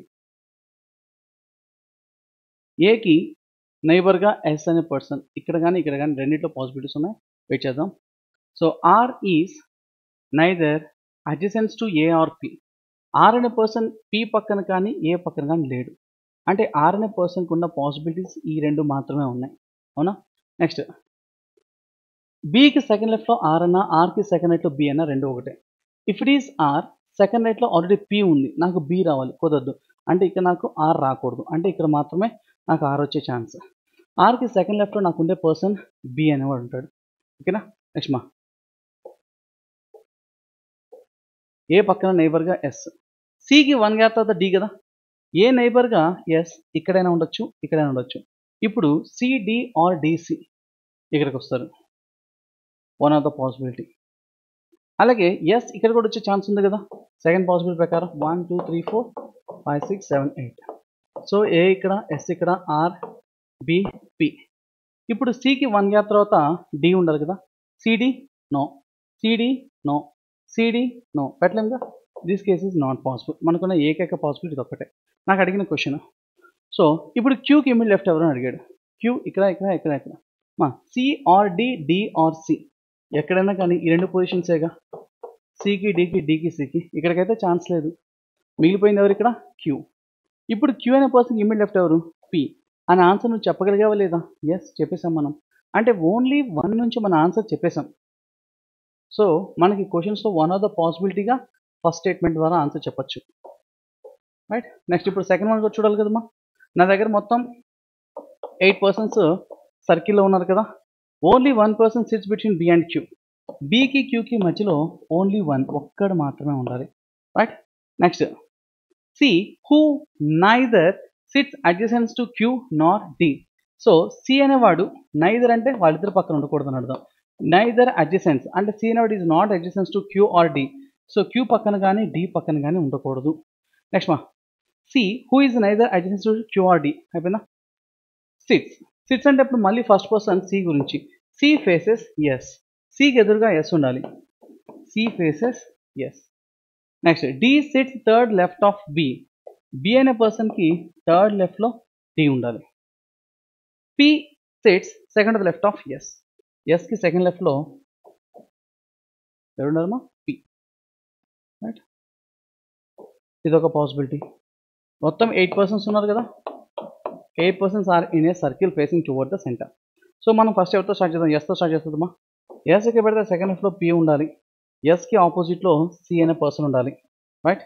A: ఏకి నైబర్గా ఎస్ అనే పర్సన్ ఇక్కడ కానీ ఇక్కడ కానీ రెండింటిలో పాసిబిలిటీస్ ఉన్నాయి వెయిట్ చేద్దాం so R is neither adjacent to A or P R అనే పర్సన్ పి పక్కన కానీ ఏ పక్కన కానీ లేడు అంటే ఆర్ అనే పర్సన్కి ఉన్న పాసిబిలిటీస్ ఈ రెండు మాత్రమే ఉన్నాయి అవునా నెక్స్ట్ బికి సెకండ్ లెఫ్ట్లో ఆర్ అన్న ఆర్కి సెకండ్ లెఫ్ట్లో బి అన్న రెండు ఒకటే if it is R second లెఫ్ట్లో ఆల్రెడీ పి ఉంది నాకు బి రావాలి కుదరదు అంటే ఇక్కడ నాకు ఆర్ రాకూడదు అంటే ఇక్కడ మాత్రమే నాకు ఆర్ వచ్చే ఛాన్స్ ఆర్కి సెకండ్ లెఫ్ట్లో నాకు ఉండే పర్సన్ బి అనేవాడు ఉంటాడు ఓకేనా నెక్స్ట్ మా ఏ పక్కన నైబర్గా ఎస్ సికి వన్ గ్యాప్ తర్వాత డి కదా ఏ నైబర్గా ఎస్ ఇక్కడైనా ఉండొచ్చు ఇక్కడైనా ఉండొచ్చు ఇప్పుడు సిడి ఆర్ డిసి ఇక్కడికి వస్తారు వన్ ఆఫ్ ద పాసిబిలిటీ అలాగే ఎస్ ఇక్కడ కూడా వచ్చే ఛాన్స్ ఉంది కదా సెకండ్ పాసిబిలిటీ ప్రకారం one two three four five six seven eight so A ఇక్కడ ఎస్ ఇక్కడ ఆర్ బి పి ఇప్పుడు సికి వన్ గ్యాప్ తర్వాత డి ఉండాలి కదా C D no C D no C D no పెట్టలేముగా this case is not possible మనకున్న ఏకైక పాసిబిలిటీ ఇది ఒక్కటే నాకు అడిగిన క్వశ్చన్ సో ఇప్పుడు క్యూకి ఇమిడి లెఫ్ట్ ఎవరైనా అడిగాడు క్యూ ఇక్కడ ఇక్కడ ఇక్కడ ఇక్కడ మా C R D D R C ఎక్కడైనా కానీ ఈ రెండు పొజిషన్సేగా సికి డికి డికి సికి ఇక్కడికైతే ఛాన్స్ లేదు మిగిలిపోయింది ఎవరు ఇక్కడ క్యూ ఇప్పుడు క్యూ అనే పర్సన్కి ఇమిడి లెఫ్ట్ ఎవరు పి అని ఆన్సర్ నువ్వు చెప్పగలిగావా లేదా ఎస్ చెప్పేసాం మనం అంటే ఓన్లీ వన్ నుంచి మన ఆన్సర్ చెప్పేశాం సో మనకి క్వశ్చన్స్లో వన్ ఆఫ్ ద పాసిబిలిటీగా ఫస్ట్ స్టేట్మెంట్ ద్వారా ఆన్సర్ చెప్పొచ్చు రైట్ నెక్స్ట్ ఇప్పుడు సెకండ్ వన్ కూడా చూడాలి కదమ్మా నా దగ్గర మొత్తం ఎయిట్ పర్సన్స్ సర్కిల్లో ఉన్నారు కదా only one person sits between B and Q బీకి క్యూకి మధ్యలో ఓన్లీ వన్ ఒక్కడు మాత్రమే ఉండాలి right next C who neither sits adjacency to Q nor D so C అనేవాడు నైదర్ అంటే వాళ్ళిద్దరు పక్కన ఉండకూడదు అని అర్థం నైదర్ అడ్జసెన్స్ అంటే సి అనేవాడు is not adjacency to Q or D so Q పక్కన కానీ డి పక్కన కానీ ఉండకూడదు నెక్స్ట్ మా C who is neither adjacent to Q or D అయిపోయిందా సిట్స్ సిట్స్ అంటే ఇప్పుడు మళ్ళీ ఫస్ట్ పర్సన్ సి గురించి సి ఫేసెస్ ఎస్ సికి ఎదురుగా ఎస్ ఉండాలి C faces S next D sits third left of B B అనే పర్సన్కి థర్డ్ లెఫ్ట్లో డి ఉండాలి P sits second left of S ఎస్కి సెకండ్ లెఫ్ట్లో ఎవరు ఉండాలమ్మా పి రైట్ ఇది ఒక పాసిబిలిటీ మొత్తం ఎయిట్ పర్సన్స్ ఉన్నారు కదా eight persons are in a circle facing toward the centre so మనం ఫస్ట్ ఎవరితో స్టార్ట్ చేద్దాం ఎస్తో స్టార్ట్ చేస్తుందమ్మా ఎస్కి పెడితే సెకండ్ లెఫ్ట్లో పి ఉండాలి ఎస్కి ఆపోజిట్లో సి అనే పర్సన్ ఉండాలి right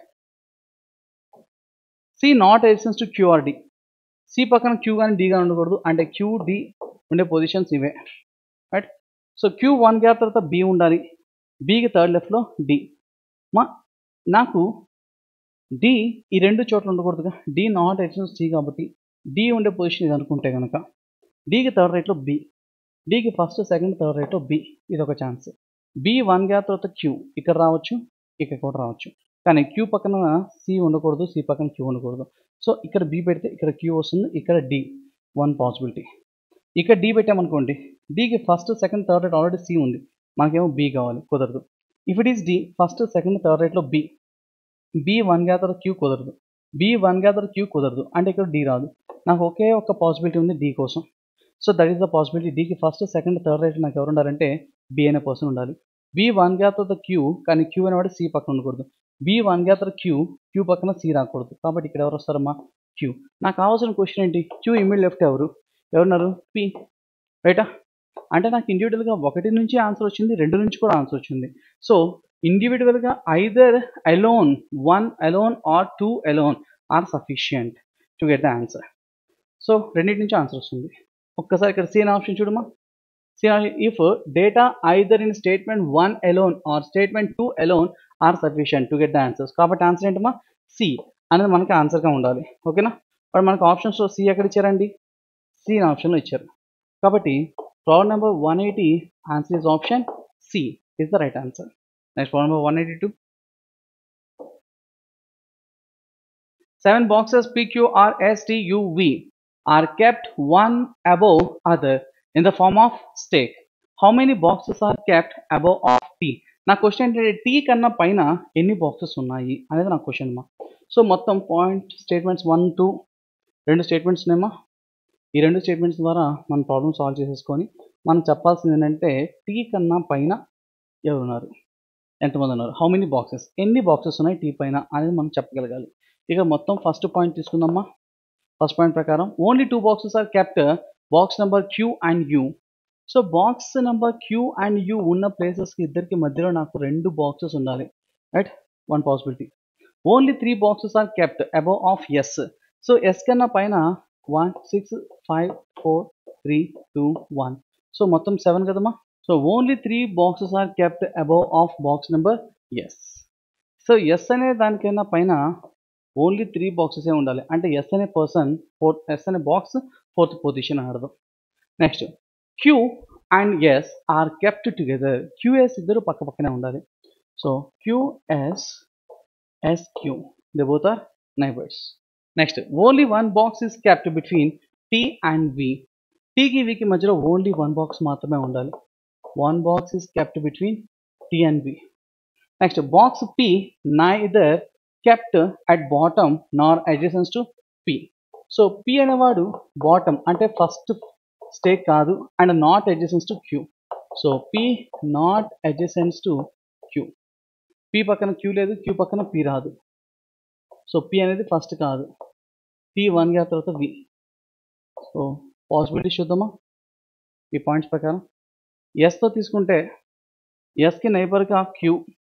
A: C not adjacent to Q R D C పక్కన క్యూ కానీ డి కానీ ఉండకూడదు అంటే క్యూ డి ఉండే పొజిషన్స్ ఇవే right so Q one gap తర్వాత బి ఉండాలి బికి థర్డ్ లెఫ్ట్లో డి మా నాకు డి ఈ రెండు చోట్ల ఉండకూడదుగా డి నాట్ ఎడిషన్స్ సి కాబట్టి డి ఉండే పొజిషన్ ఇది అనుకుంటే కనుక డికి థర్డ్ రైట్లో బి డికి ఫస్ట్ సెకండ్ థర్డ్ రైట్లో బి ఇది ఒక ఛాన్స్ బి వన్ గ్యాప్ తర్వాత క్యూ ఇక్కడ రావచ్చు ఇక్కడ కూడా రావచ్చు కానీ క్యూ పక్కన సి ఉండకూడదు సి పక్కన క్యూ ఉండకూడదు సో ఇక్కడ బి పెడితే ఇక్కడ క్యూ వస్తుంది ఇక్కడ డి వన్ పాసిబిలిటీ ఇక్కడ డి పెట్టామనుకోండి డికి first second third right already C ఉంది మనకేమో బి కావాలి కుదరదు if it is D first second third రైట్లో B B one gather Q కుదరదు బి వన్ గ్యాదర్ క్యూ కుదరదు అంటే ఇక్కడ డి రాదు నాకు ఒకే ఒక పాసిబిలిటీ ఉంది డి కోసం so that is the possibility డీకి ఫస్ట్ సెకండ్ థర్డ్ రైట్ నాకు ఎవరు ఉండాలంటే బి అనే పర్సన్ ఉండాలి B one gather the Q కానీ క్యూ అనేవాడు సి పక్కన ఉండకూడదు B one gather Q Q పక్కన సి రాకూడదు కాబట్టి ఇక్కడ ఎవరు వస్తారమ్మా క్యూ నాకు కావాల్సిన క్వశ్చన్ ఏంటి క్యూ ఇమీడ్ లెఫ్ట్ ఎవరు ఎవరున్నారు పి రైటా అంటే నాకు ఇండివిజువల్గా ఒకటి నుంచి ఆన్సర్ వచ్చింది రెండు నుంచి కూడా ఆన్సర్ వచ్చింది సో ఇండివిజువల్గా either alone one alone or two alone are sufficient to get the answer so రెండింటి నుంచి ఆన్సర్ వస్తుంది ఒక్కసారి ఇక్కడ సీన్ ఆప్షన్ చూడమా seen if data either in statement one alone or statement two alone are sufficient to get the answers కాబట్టి answer ఏంటమ్మా C అనేది మనకి ఆన్సర్గా ఉండాలి ఓకేనా బట్ మనకు ఆప్షన్స్లో సి ఎక్కడ ఇచ్చారండి సి ఆప్షన్లో ఇచ్చారు కాబట్టి problem number one eighty answer is option C is the right answer next problem number one eighty two seven boxes PQRSTUV are kept one above other in the form of stake. How many boxes are kept above of T? నా question ఏంటంటే T కన్నా పైన ఎన్ని boxes ఉన్నాయి అనేది నా question అమ్మా so మొత్తం పాయింట్ స్టేట్మెంట్స్ వన్ టూ రెండు స్టేట్మెంట్స్ ఉన్నాయమ్మా ఈ రెండు స్టేట్మెంట్స్ ద్వారా మన ప్రాబ్లమ్ సాల్వ్ చేసేసుకొని మనం చెప్పాల్సింది ఏంటంటే టీ కన్నా పైన ఎవరు ఉన్నారు ఎంతమంది ఉన్నారు హౌ మెనీ బాక్సెస్ ఎన్ని బాక్సెస్ ఉన్నాయి టీ పైన అనేది మనం చెప్పగలగాలి ఇక మొత్తం ఫస్ట్ పాయింట్ తీసుకుందామా ఫస్ట్ పాయింట్ ప్రకారం only two boxes are kept box number Q and U so box number Q and U ఉన్న ప్లేసెస్కి ఇద్దరికి మధ్యలో నాకు రెండు బాక్సెస్ ఉండాలి right one possibility only three boxes are kept above of S so S కన్నా పైన one six five four three two one so మొత్తం సెవెన్ కదమ్మా so only three boxes are kept above of box number S so S అనే దానికైనా పైన only three బాక్సెసే ఉండాలి అంటే S అనే పర్సన్ ఫోర్త్ ఎస్ అనే బాక్స్ ఫోర్త్ పొజిషన్ ఆడదు next Q and S are kept together Q S ఇద్దరు పక్క పక్కనే ఉండాలి so Q S S Q they both are neighbours next only one box is kept between T and V టీకి వికి మధ్యలో only one box మాత్రమే ఉండాలి one box is kept between T and V next box P neither kept at bottom nor adjacent to P so P అనేవాడు bottom అంటే first stack కాదు and not adjacency to Q so P not adjacency to Q P పక్కన Q లేదు Q పక్కన P రాదు so P అనేది first కాదు P one గా తర్వాత వి సో పాసిబిలిటీ చూద్దామా ఈ పాయింట్స్ ప్రకారం ఎస్తో తీసుకుంటే ఎస్కి నైబర్గా క్యూ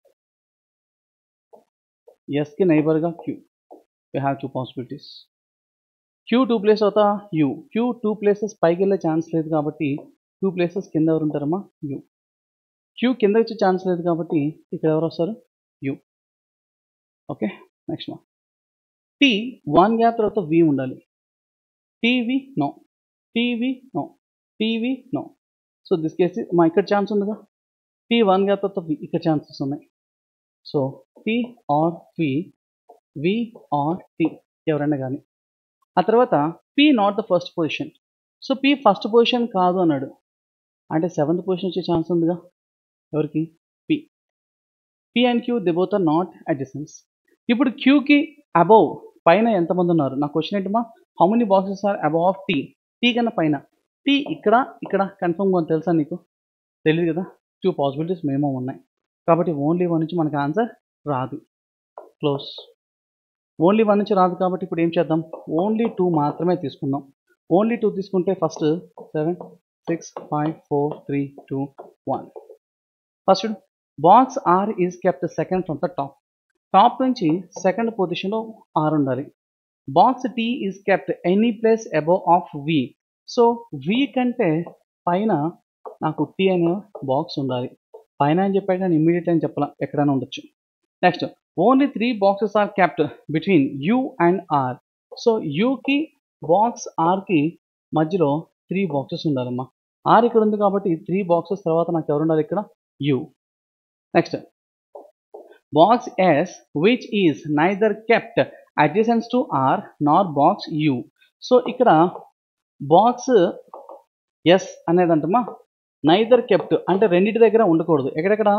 A: ఎస్కి నైబర్గా Q we have two possibilities Q two place అవుతా యూ క్యూ టూ ప్లేసెస్ పైకి వెళ్ళే ఛాన్స్ లేదు కాబట్టి టూ ప్లేసెస్ కింద ఎవరు ఉంటారమ్మా యూ క్యూ కింద వచ్చే ఛాన్స్ లేదు కాబట్టి ఇక్కడ ఎవరు వస్తారు U okay next one T one gap తర్వాత వి ఉండాలి T V no T V no T V no so this case మా ఇక్కడ ఛాన్స్ ఉందిగా టీ వన్ గ్యాప్ తర్వాత వి ఇక్కడ ఛాన్సెస్ ఉన్నాయి so T R V V R T ఎవరైనా కానీ ఆ తర్వాత P not the first position so P first position కాదు అన్నాడు అంటే సెవెంత్ పొజిషన్ వచ్చే ఛాన్స్ ఉందిగా ఎవరికి P P and Q the both are not adjacent ఇప్పుడు క్యూకి అబౌవ్ పైన ఎంతమంది ఉన్నారు నా క్వశ్చన్ ఏంటమ్మా how many boxes are above of T T కన్నా పైన టీ ఇక్కడ ఇక్కడ కన్ఫర్మ్గా తెలుసా నీకు తెలియదు కదా టూ పాసిబిలిటీస్ మేము ఉన్నాయి కాబట్టి ఓన్లీ వన్ నుంచి మనకు ఆన్సర్ రాదు క్లోజ్ ఓన్లీ వన్ నుంచి రాదు కాబట్టి ఇప్పుడు ఏం చేద్దాం ఓన్లీ టూ మాత్రమే తీసుకుందాం ఓన్లీ టూ తీసుకుంటే first seven six five four three two one first box R is kept second from the top top నుంచి సెకండ్ పొజిషన్లో ఆర్ ఉండాలి box T is kept any place above of V so V కంటే పైన నాకు tea అనే box ఉండాలి పైన అని చెప్పాడు నేను ఇమ్మీడియట్ అని చెప్పాల ఎక్కడైనా ఉండొచ్చు next only three boxes are kept between U and R so యూకి బాక్స్ ఆర్కి మధ్యలో త్రీ బాక్సెస్ ఉండాలమ్మా ఆర్ ఇక్కడ ఉంది కాబట్టి త్రీ బాక్సెస్ తర్వాత నాకు ఎవరు ఉండాలి ఇక్కడ U next box S which is neither kept adjacent to R nor box U so ఇక్కడ బాక్స్ ఎస్ అనేదంటమ్మా నైదర్ కెప్ట్ అంటే రెండింటి దగ్గర ఉండకూడదు ఎక్కడెక్కడ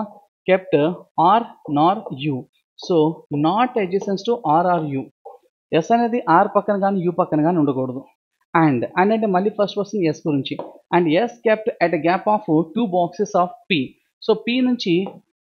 A: kept R nor U so not adjacency to R R U S అనేది R పక్కన కానీ యూ పక్కన కానీ ఉండకూడదు అండ్ అండ్ అంటే మళ్ళీ ఫస్ట్ పర్సన్ ఎస్ గురించి and S kept at a gap of two boxes of P so P నుంచి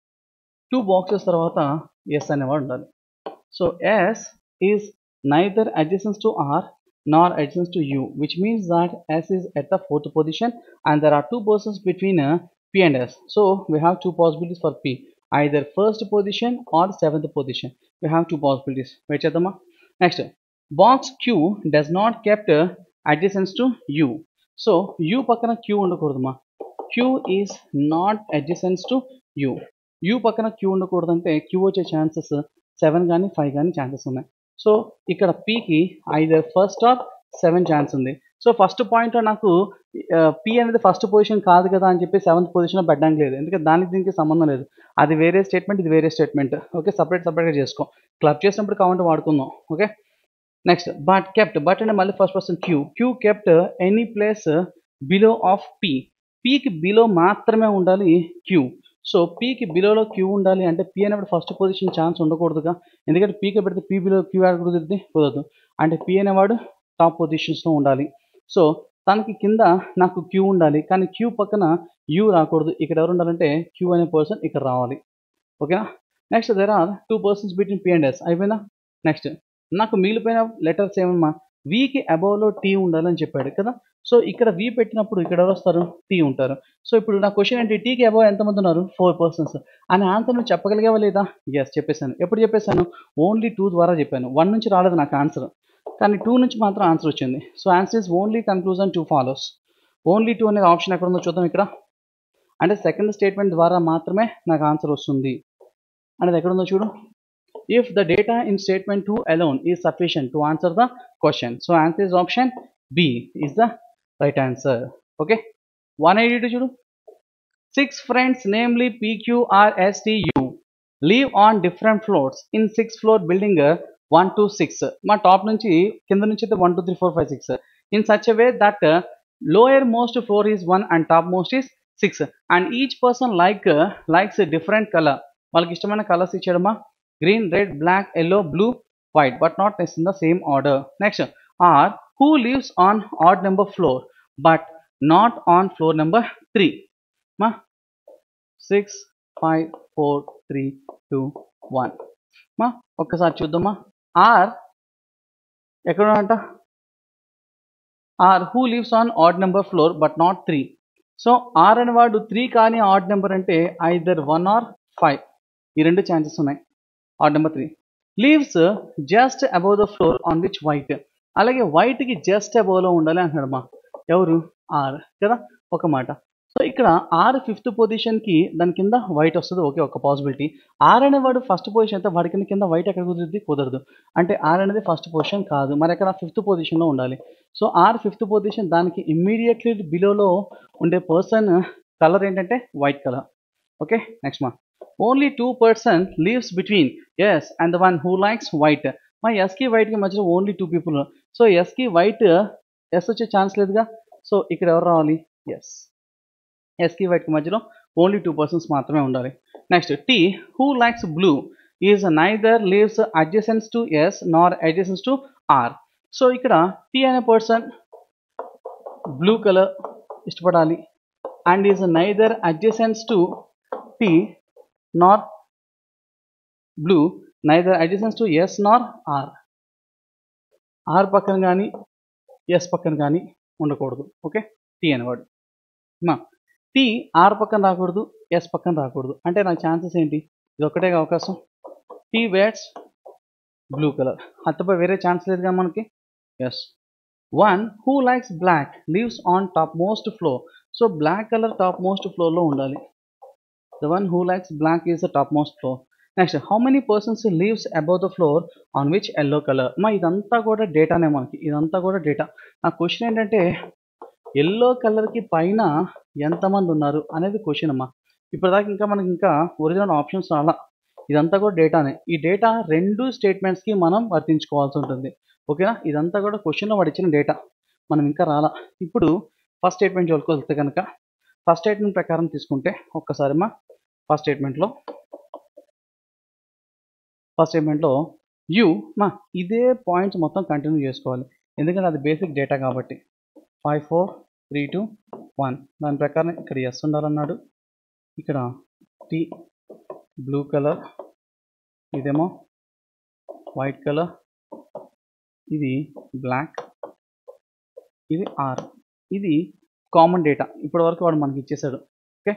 A: టూ బాక్సెస్ తర్వాత ఎస్ అనేవాడు ఉండాలి so S is neither adjacent to R nor adjacent to u which means that s is at the fourth position and there are two persons between uh, p and s so we have two possibilities for p either first position or seventh position we have two possibilities wait chedama next box q does not kept uh, adjacent to u so u పక్కన q ఉండకూడదమ్మా q is not adjacent to u u పక్కన q ఉండకూడదంటే q వచ్చే chances seven కానీ five కానీ chances ఉన్నాయి so ఇక్కడ పీకి either first or seven chance ఉంది సో ఫస్ట్ పాయింట్లో నాకు పి అనేది ఫస్ట్ పొజిషన్ కాదు కదా అని చెప్పి సెవెంత్ పొజిషన్లో పెట్టడానికి లేదు ఎందుకంటే దానికి దీనికి సంబంధం లేదు అది వేరే స్టేట్మెంట్ ఇది వేరే స్టేట్మెంట్ ఓకే సపరేట్ సపరేట్గా చేసుకో క్లబ్ చేసినప్పుడు కావాలంటే వాడుకుందాం okay next but kept but అంటే మళ్ళీ first person Q Q kept any place below of P పీకి బిలో మాత్రమే ఉండాలి క్యూ సో పీకి బిలోలో క్యూ ఉండాలి అంటే పీ అనేప్పుడు ఫస్ట్ పొజిషన్ ఛాన్స్ ఉండకూడదుగా ఎందుకంటే పీకి పెడితే పీ బిలో క్యూ యాడ్ కుదిరితే కుదరదు అంటే పీ అనేవాడు టాప్ పొజిషన్స్లో ఉండాలి సో తనకి కింద నాకు క్యూ ఉండాలి కానీ క్యూ పక్కన యూ రాకూడదు ఇక్కడ ఎవరు ఉండాలంటే క్యూ అనే పర్సన్ ఇక్కడ రావాలి ఓకేనా next there are two persons between P and S అయిపోయిందా నెక్స్ట్ నాకు మిగిలిపోయిన లెటర్స్ ఏమమ్మా వీకి అబౌవ్లో టీ ఉండాలని చెప్పాడు కదా సో ఇక్కడ వి పెట్టినప్పుడు ఇక్కడ ఎవరు వస్తారు టీ ఉంటారు సో ఇప్పుడు నా క్వశ్చన్ ఏంటి టీకి అబౌవ్ ఎంతమంది ఉన్నారు ఫోర్ పర్సన్స్ అని ఆన్సర్ నువ్వు చెప్పగలిగావా లేదా ఎస్ చెప్పేశాను ఎప్పుడు చెప్పేశాను ఓన్లీ టూ ద్వారా చెప్పాను వన్ నుంచి రాలేదు నాకు ఆన్సర్ కానీ టూ నుంచి మాత్రం ఆన్సర్ వచ్చింది so answer is only conclusion two follows only two అనేది ఆప్షన్ ఎక్కడ ఉందో చూద్దాం ఇక్కడ అంటే సెకండ్ స్టేట్మెంట్ ద్వారా మాత్రమే నాకు ఆన్సర్ వస్తుంది అనేది ఎక్కడ ఉందో చూడు if the data in statement 2 alone is sufficient to answer the question. So answer is option B is the right answer. Okay. 182 చూడు six friends namely P, Q, R, S, T, U live on different floors in six floor building uh, 1 to 6 మా top నుంచి కింద నుంచి అయితే one two three four five six in such way that lowermost floor is one and topmost is six and each person like likes different colour వాళ్ళకి ఇష్టమైన colours ఇచ్చాడమ్మా green, red, black, yellow, blue, white, but not in the same order. Next, R, who lives on odd number floor, but not on floor number 3. Ma, 6, 5, 4, 3, 2, 1. మా ఒక్కసారి చూద్దామా R ఎక్కడ అంట R who lives on odd number floor but not three so R అనేవాడు three కానీ odd number అంటే either one or five ఈ రెండు ఛాన్సెస్ ఉన్నాయి odd number three lives just above the floor on which white అలాగే వైట్కి just అబౌవ్లో ఉండాలి అంటున్నాడు మా ఎవరు ఆర్ కదా ఒక మాట సో ఇక్కడ ఆర్ ఫిఫ్త్ పొజిషన్కి దాని కింద వైట్ వస్తుంది ఓకే ఒక పాసిబిలిటీ ఆర్ అనేవాడు ఫస్ట్ పొజిషన్ అయితే వాడి కింద కింద వైట్ ఎక్కడ కుదురుద్ది కుదరదు అంటే ఆర్ అనేది ఫస్ట్ పొజిషన్ కాదు మరి అక్కడ ఫిఫ్త్ పొజిషన్లో ఉండాలి సో ఆర్ ఫిఫ్త్ పొజిషన్ దానికి ఇమ్మీడియట్లీ బిలోలో ఉండే పర్సన్ కలర్ ఏంటంటే వైట్ కలర్ ఓకే నెక్స్ట్ మా only two person lives between S and the one who likes white మా ఎస్కి వైట్కి మధ్యలో ఓన్లీ టూ పీపుల్ సో ఎస్కి వైట్ ఎస్ వచ్చే ఛాన్స్ లేదుగా సో ఇక్కడ ఎవరు రావాలి ఎస్ ఎస్కి వైట్కి మధ్యలో ఓన్లీ టూ పర్సన్స్ మాత్రమే ఉండాలి next T who likes blue is neither lives adjacent to S nor adjacent to R so ఇక్కడ టీ అనే పర్సన్ బ్లూ కలర్ ఇష్టపడాలి and is neither adjacent to T nor blue neither adjacent to S nor R R పక్కన కానీ yes పక్కన కానీ ఉండకూడదు okay tea అనేవాడు మా టీ ఆర్ పక్కన రాకూడదు ఎస్ పక్కన రాకూడదు అంటే నా ఛాన్సెస్ ఏంటి ఇది ఒక్కటే అవకాశం టీ వేట్స్ బ్లూ కలర్ అంతపై వేరే ఛాన్స్ లేదుగా మనకి S one who likes black lives on topmost floor so black colour topmost ఫ్లోర్లో ఉండాలి the one who likes black is the topmost floor next how many persons lives above the floor on which yellow colour మా ఇదంతా కూడా డేటానే మనకి ఇదంతా కూడా data నా question ఏంటంటే ఎల్లో కలర్కి పైన ఎంతమంది ఉన్నారు అనేది క్వశ్చన్ అమ్మా ఇప్పటిదాకా ఇంకా మనకి ఇంకా ఒరిజినల్ ఆప్షన్స్ అలా ఇదంతా కూడా డేటానే ఈ డేటా రెండు స్టేట్మెంట్స్కి మనం వర్తించుకోవాల్సి ఉంటుంది ఓకేనా ఇదంతా కూడా క్వశ్చన్లో వాడు ఇచ్చిన డేటా మనం ఇంకా రాలా ఇప్పుడు ఫస్ట్ స్టేట్మెంట్ చూసుకోవాల్సి కనుక ఫస్ట్ స్టేట్మెంట్ ప్రకారం తీసుకుంటే ఒక్కసారి మా ఫస్ట్ స్టేట్మెంట్లో ఫస్ట్ స్టేట్మెంట్లో యూ మా ఇదే పాయింట్స్ మొత్తం కంటిన్యూ చేసుకోవాలి ఎందుకంటే అది బేసిక్ డేటా కాబట్టి five four three two one దాని ప్రకారం ఇక్కడ ఎస్ ఉండాలన్నాడు ఇక్కడ టీ బ్లూ కలర్ ఇదేమో వైట్ కలర్ ఇది బ్లాక్ ఇది ఆర్ ఇది కామన్ డేటా ఇప్పటి వరకు వాడు మనకి ఇచ్చేసాడు ఓకే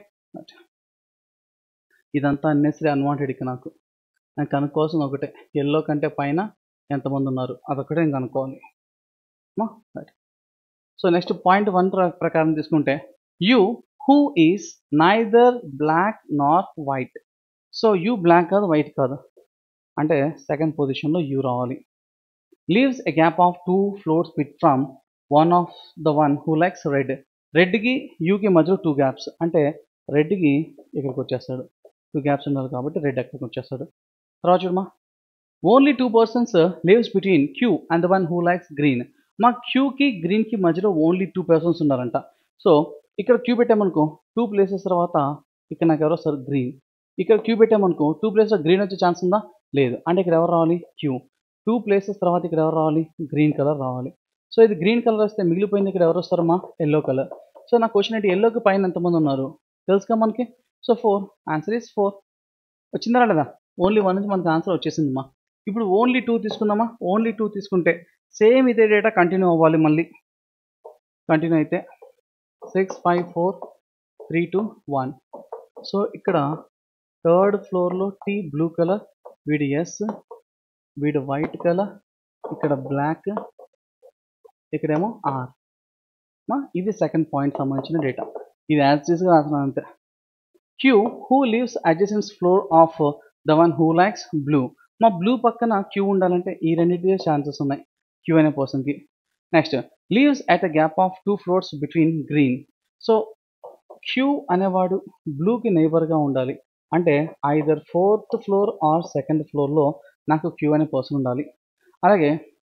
A: ఇదంతా అన్నెసరీ అన్వాంటెడ్ ఇక నాకు నాకు కనుక్కోవాల్సింది ఒకటే ఎల్లో కంటే పైన ఎంతమంది ఉన్నారు అదొకటే నేను కనుక్కోవాలి right so next point one ప్రకారం తీసుకుంటే U who is neither black not white so U black కాదు వైట్ కాదు అంటే సెకండ్ పొజిషన్లో యూ రావాలి lives a gap of two floors bit from one of the one who likes red రెడ్కి యూకి మధ్యలో టూ గ్యాప్స్ అంటే రెడ్కి ఇక్కడికి వచ్చేస్తాడు టూ గ్యాప్స్ ఉండాలి కాబట్టి రెడ్ ఎక్కడికి వచ్చేస్తాడు తర్వాత చూడమా only two persons lives between Q and the one who likes green మా క్యూకి గ్రీన్కి మధ్యలో ఓన్లీ టూ పర్సన్స్ ఉన్నారంట సో ఇక్కడ క్యూ పెట్టామనుకో టూ ప్లేసెస్ తర్వాత ఇక్కడ నాకు ఎవరో సార్ గ్రీన్ ఇక్కడ క్యూ పెట్టామనుకో టూ ప్లేసెస్ గ్రీన్ వచ్చే ఛాన్స్ ఉందా లేదు అంటే ఇక్కడ ఎవరు రావాలి క్యూ టూ ప్లేసెస్ తర్వాత ఇక్కడ ఎవరు రావాలి గ్రీన్ కలర్ రావాలి సో ఇది గ్రీన్ కలర్ వస్తే మిగిలిపోయింది ఇక్కడ ఎవరు వస్తారమ్మా ఎల్లో కలర్ సో నా క్వశ్చన్ ఏంటి ఎల్లోకి పైన ఎంతమంది ఉన్నారు తెలుసుగా మనకి so four answer is four వచ్చిందా లేదా ఓన్లీ వన్ నుంచి మనకి ఆన్సర్ వచ్చేసిందమ్మా ఇప్పుడు ఓన్లీ టూ తీసుకుందామా ఓన్లీ టూ తీసుకుంటే సేమ్ ఇదే డేటా కంటిన్యూ అవ్వాలి మళ్ళీ కంటిన్యూ అయితే six five four three two one so ఇక్కడ థర్డ్ ఫ్లోర్లో టీ బ్లూ కలర్ వీడి ఎస్ వీడు వైట్ కలర్ ఇక్కడ బ్లాక్ ఇక్కడేమో ఆర్ మా ఇది సెకండ్ పాయింట్ సంబంధించిన డేటా ఇది యాజ్ చేసి రాసిన అంతే Q who lives adjacents floor of the one who likes blue మా బ్లూ పక్కన క్యూ ఉండాలంటే ఈ రెండింటి ఛాన్సెస్ ఉన్నాయి క్యూ అనే పర్సన్కి next lives at a gap of two floors between green so Q అనేవాడు బ్లూకి నైబర్గా ఉండాలి అంటే either fourth floor or second ఫ్లోర్లో నాకు క్యూ అనే పర్సన్ ఉండాలి అలాగే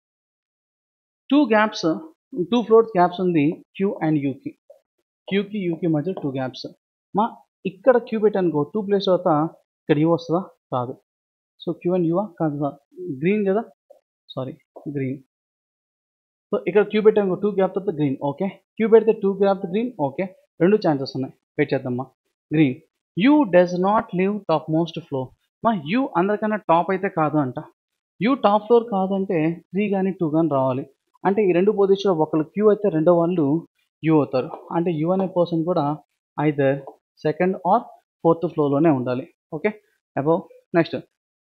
A: two gaps two floors gaps ఉంది క్యూ అండ్ యూకి క్యూకి యూకి మధ్య టూ గ్యాప్స్ మా ఇక్కడ క్యూ పెట్టానుకో టూ ప్లేస్ తర్వాత ఇక్కడ యూ వస్తుందా కాదు సో క్యూ అండ్ యూవా కాదు గ్రీన్ కదా సారీ గ్రీన్ సో ఇక్కడ క్యూ పెట్టానుకో టూ గ్యాప్ తర్వాత గ్రీన్ ఓకే క్యూ పెడితే టూ గ్యాప్ గ్రీన్ ఓకే రెండు ఛాన్సెస్ ఉన్నాయి వెయిట్ చేద్దామా green U does not live topmost floor మా యూ అందరికన్నా టాప్ అయితే కాదు అంట యూ టాప్ ఫ్లోర్ కాదంటే త్రీ కానీ టూ కానీ రావాలి అంటే ఈ రెండు పొజిషన్లో ఒకళ్ళు క్యూ అయితే రెండో వాళ్ళు యూ అవుతారు అంటే యూ అనే పర్సన్ కూడా ఐదర్ సెకండ్ ఆర్ ఫోర్త్ ఫ్లోర్లోనే ఉండాలి okay above next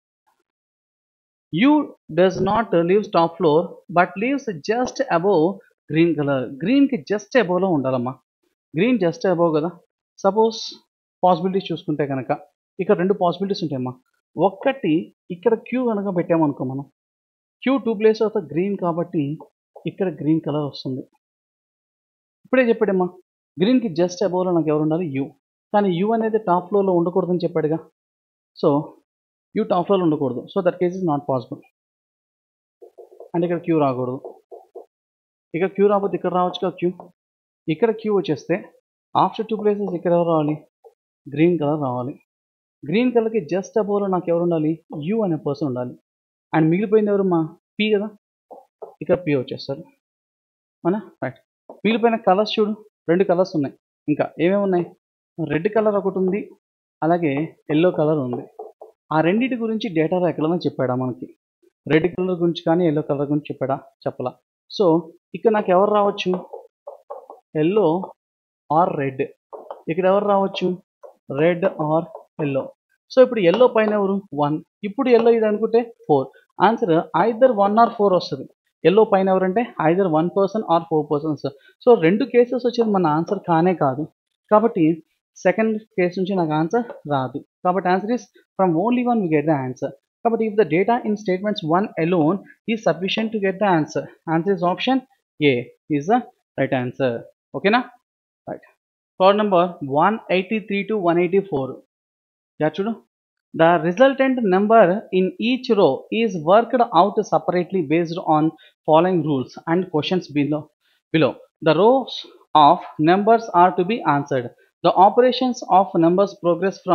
A: U does not lives top floor but lives just above green colour గ్రీన్కి జస్ట్ అబౌవ్లో ఉండాలమ్మా గ్రీన్ జస్ట్ అబౌవ్ కదా సపోజ్ పాసిబిలిటీస్ చూసుకుంటే కనుక ఇక్కడ రెండు పాసిబిలిటీస్ ఉంటాయమ్మా ఒక్కటి ఇక్కడ క్యూ కనుక పెట్టామనుకో మనం క్యూ టూ ప్లేస్ అవుతా గ్రీన్ కాబట్టి ఇక్కడ గ్రీన్ కలర్ వస్తుంది ఇప్పుడే చెప్పాడమ్మా గ్రీన్కి జస్ట్ అబౌవ్లో నాకు ఎవరు ఉండాలి యూ కానీ యూ అనేది టాప్ ఫ్లోర్లో ఉండకూడదని చెప్పాడుగా సో యూ టాప్ ఫ్లోర్లో ఉండకూడదు so that case is not possible అంటే ఇక్కడ క్యూ రాకూడదు ఇక్కడ క్యూ రాకపోతే ఇక్కడ రావచ్చుగా క్యూ ఇక్కడ క్యూ వచ్చేస్తే ఆఫ్టర్ టూ ప్లేసెస్ ఇక్కడ ఎవరు రావాలి గ్రీన్ కలర్ రావాలి గ్రీన్ కలర్కి జస్ట్ అబోవ్లో నాకు ఎవరు ఉండాలి యూ అనే పర్సన్ ఉండాలి అండ్ మిగిలిపోయింది ఎవరు మా పీ కదా ఇక్కడ పీ వచ్చేస్తారు మన రైట్ మిగిలిపోయిన కలర్స్ చూడు రెండు కలర్స్ ఉన్నాయి ఇంకా ఏమేమి ఉన్నాయి రెడ్ కలర్ ఒకటి ఉంది అలాగే ఎల్లో కలర్ ఉంది ఆ రెండింటి గురించి డేటాలో ఎక్కడైనా చెప్పాడా మనకి రెడ్ కలర్ గురించి కానీ ఎల్లో కలర్ గురించి చెప్పాడా చెప్పలా సో ఇక్కడ నాకు ఎవరు రావచ్చు ఎల్లో ఆర్ రెడ్ ఇక్కడ ఎవరు రావచ్చు రెడ్ ఆర్ ఎల్లో సో ఇప్పుడు ఎల్లో పైన ఎవరు వన్ ఇప్పుడు ఎల్లో ఇది అనుకుంటే four answer either one or four వస్తుంది ఎల్లో పైన ఎవరంటే either one person or four persons so రెండు కేసెస్ వచ్చేది మన ఆన్సర్ కానే కాదు కాబట్టి సెకండ్ కేసు నుంచి నాకు ఆన్సర్ రాదు కాబట్టి answer is from only one we get the answer కాబట్టి if the data in statements one alone is sufficient to get the answer answer is option A is the right answer ఓకేనా right problem number one eighty three to one eighty four చూడు The resultant number in each row is worked out separately based on following rules and questions below. below. The rows of numbers are to be answered. The operations of numbers progress from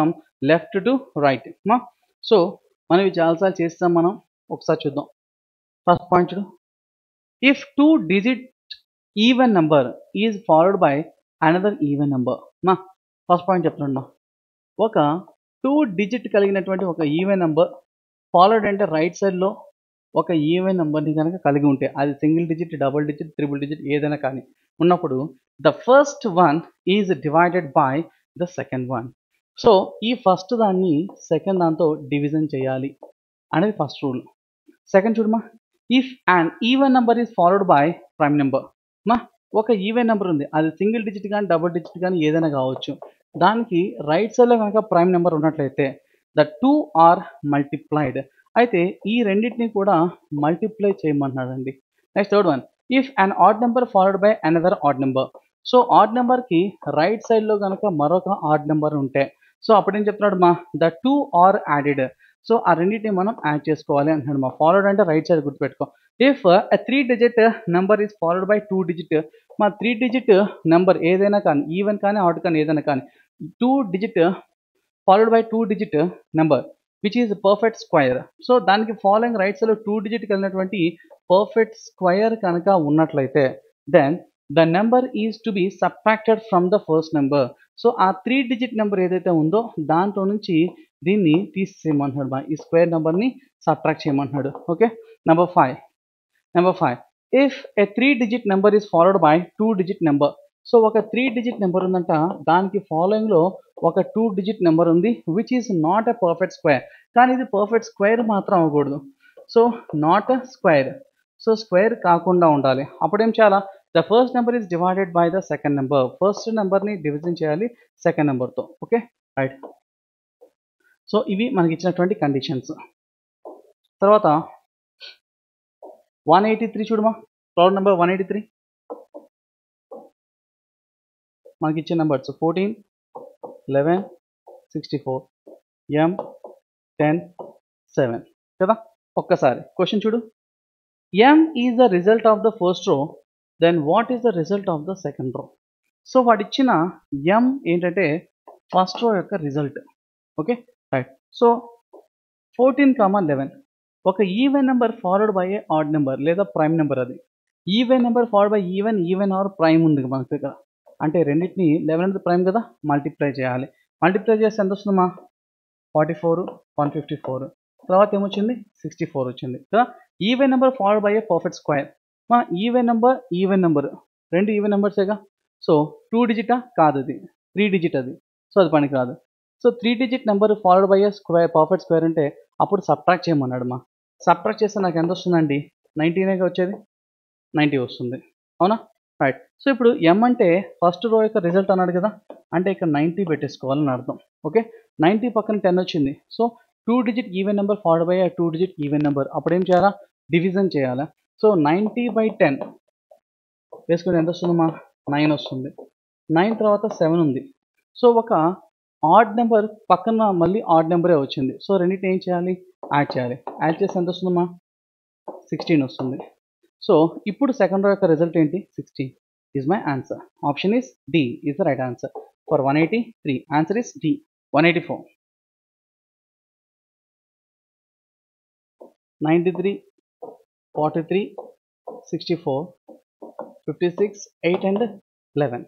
A: left to right మా so మనం ఇవి చాలాసార్లు చేస్తాం మనం ఒకసారి చూద్దాం first point చూడు if two digit even number is followed by another even number మా ఫస్ట్ పాయింట్ చెప్తున్నా ఒక టూ డిజిట్ కలిగినటువంటి ఒక ఈవెన్ నెంబర్ ఫాలోడ్ అంటే రైట్ సైడ్లో ఒక ఈవెన్ నెంబర్ని కనుక కలిగి ఉంటే అది single digit double digit triple digit ఏదైనా కానీ ఉన్నప్పుడు the first one is divided by the second one so ఈ ఫస్ట్ దాన్ని సెకండ్ దాంతో డివిజన్ చేయాలి అనేది ఫస్ట్ రూల్ సెకండ్ చూడమా if and even number is followed by prime number మా ఒక ఈవెన్ నెంబర్ ఉంది అది సింగిల్ డిజిట్ కానీ డబుల్ డిజిట్ కానీ ఏదైనా కావచ్చు దానికి రైట్ సైడ్లో కనుక ప్రైమ్ నెంబర్ ఉన్నట్లయితే ద టూ ఆర్ మల్టిప్లైడ్ అయితే ఈ రెండింటిని కూడా మల్టిప్లై చేయమంటున్నాడండి next third one if an odd number followed by another odd number so odd నెంబర్కి రైట్ సైడ్లో కనుక మరొక ఆడ్ నెంబర్ ఉంటే సో అప్పుడు ఏం చెప్తున్నాడు మా the two are added so ఆ రెండింటిని మనం యాడ్ చేసుకోవాలి అంటున్నాడు మా ఫాలోడ్ అంటే రైట్ సైడ్ గుర్తుపెట్టుకో if three digit number is followed by two digit మా త్రీ డిజిట్ నెంబర్ ఏదైనా కానీ ఈవెన్ కానీ ఆడ్ కానీ ఏదైనా కానీ two digit followed by two digit number which is perfect square so దానికి ఫాలోయింగ్ రైట్ సైడ్లో టూ డిజిట్ కలిగినటువంటి పర్ఫెక్ట్ స్క్వైర్ కనుక ఉన్నట్లయితే then the number is to be subtracted from the first number so ఆ three digit number ఏదైతే ఉందో దాంట్లో నుంచి దీన్ని తీసేయమంటున్నాడు మా ఈ స్క్వేర్ నెంబర్ని సబ్ట్రాక్ట్ చేయమంటున్నాడు okay number five number five if a three digit number is followed by two digit number so ఒక త్రీ డిజిట్ నెంబర్ ఉందంట దానికి ఫాలోయింగ్లో ఒక టూ డిజిట్ నెంబర్ ఉంది which is not a perfect square కానీ ఇది పర్ఫెక్ట్ స్క్వేర్ మాత్రం అవ్వకూడదు so not a square so square కాకుండా ఉండాలి అప్పుడేం చేయాలా the first number is divided by the second number first నెంబర్ని డివిజన్ చేయాలి సెకండ్ నెంబర్తో ఓకే రైట్ సో ఇవి మనకి ఇచ్చినటువంటి కండిషన్స్ తర్వాత వన్ ఎయిటీ త్రీ చూడమా problem number one eighty three మనకి ఇచ్చే numbers fourteen eleven sixty four um ten seven కదా ఒక్కసారి క్వశ్చన్ చూడు ఎం is the result of the first row then what is the result of the second row so వాడు ఇచ్చిన ఎం ఏంటంటే ఫస్ట్ రో యొక్క result okay right so fourteen comma eleven ఒక even number followed by a odd number లేదా prime number అది even number followed by even even or prime ఉంది మనకి దగ్గర అంటే రెండింటిని లెవెన్ అనేది ప్రైమ్ కదా మల్టిప్లై చేయాలి మల్టిప్లై చేస్తే ఎంత వస్తుందమ్మా forty four one fifty four తర్వాత ఏమొచ్చింది సిక్స్టీ ఫోర్ వచ్చింది కదా even number followed by a perfect square మా ఈవెన్ నెంబర్ ఈవెన్ నెంబర్ రెండు ఈవెన్ నెంబర్సేగా సో టూ డిజిటా కాదు అది త్రీ డిజిట్ అది సో అది పనికి రాదు so three digit number followed by a square perfect square అంటే అప్పుడు సబ్ట్రాక్ట్ చేయమన్నాడు మా సబ్ట్రాక్ట్ చేస్తే నాకు ఎంత వస్తుందండి నైంటీనేగా వచ్చేది నైంటీ వస్తుంది అవునా రైట్ సో ఇప్పుడు ఎం అంటే ఫస్ట్ రో యొక్క రిజల్ట్ అన్నాడు కదా అంటే ఇక్కడ నైంటీ పెట్టేసుకోవాలని అర్థం ఓకే నైంటీ పక్కన టెన్ వచ్చింది so two digit even number followed by two digit even number అప్పుడు ఏం చేయాలా డివిజన్ చేయాలా సో నైంటీ బై టెన్ వేసుకుంటే ఎంత వస్తుందమ్మా నైన్ వస్తుంది నైన్ తర్వాత సెవెన్ ఉంది సో ఒక ఆడ్ నెంబర్ పక్కన మళ్ళీ ఆడ్ నెంబరే వచ్చింది సో రెండింటిని ఏం చేయాలి యాడ్ చేయాలి యాడ్ చేస్తే ఎంత వస్తుందమ్మా సిక్స్టీన్ వస్తుంది సో ఇప్పుడు సెకండ్ రో యొక్క రిజల్ట్ ఏంటి sixteen is my answer option is D is the right answer for one eighty three answer is D one eighty four ninety three forty three sixty four fifty six eight and eleven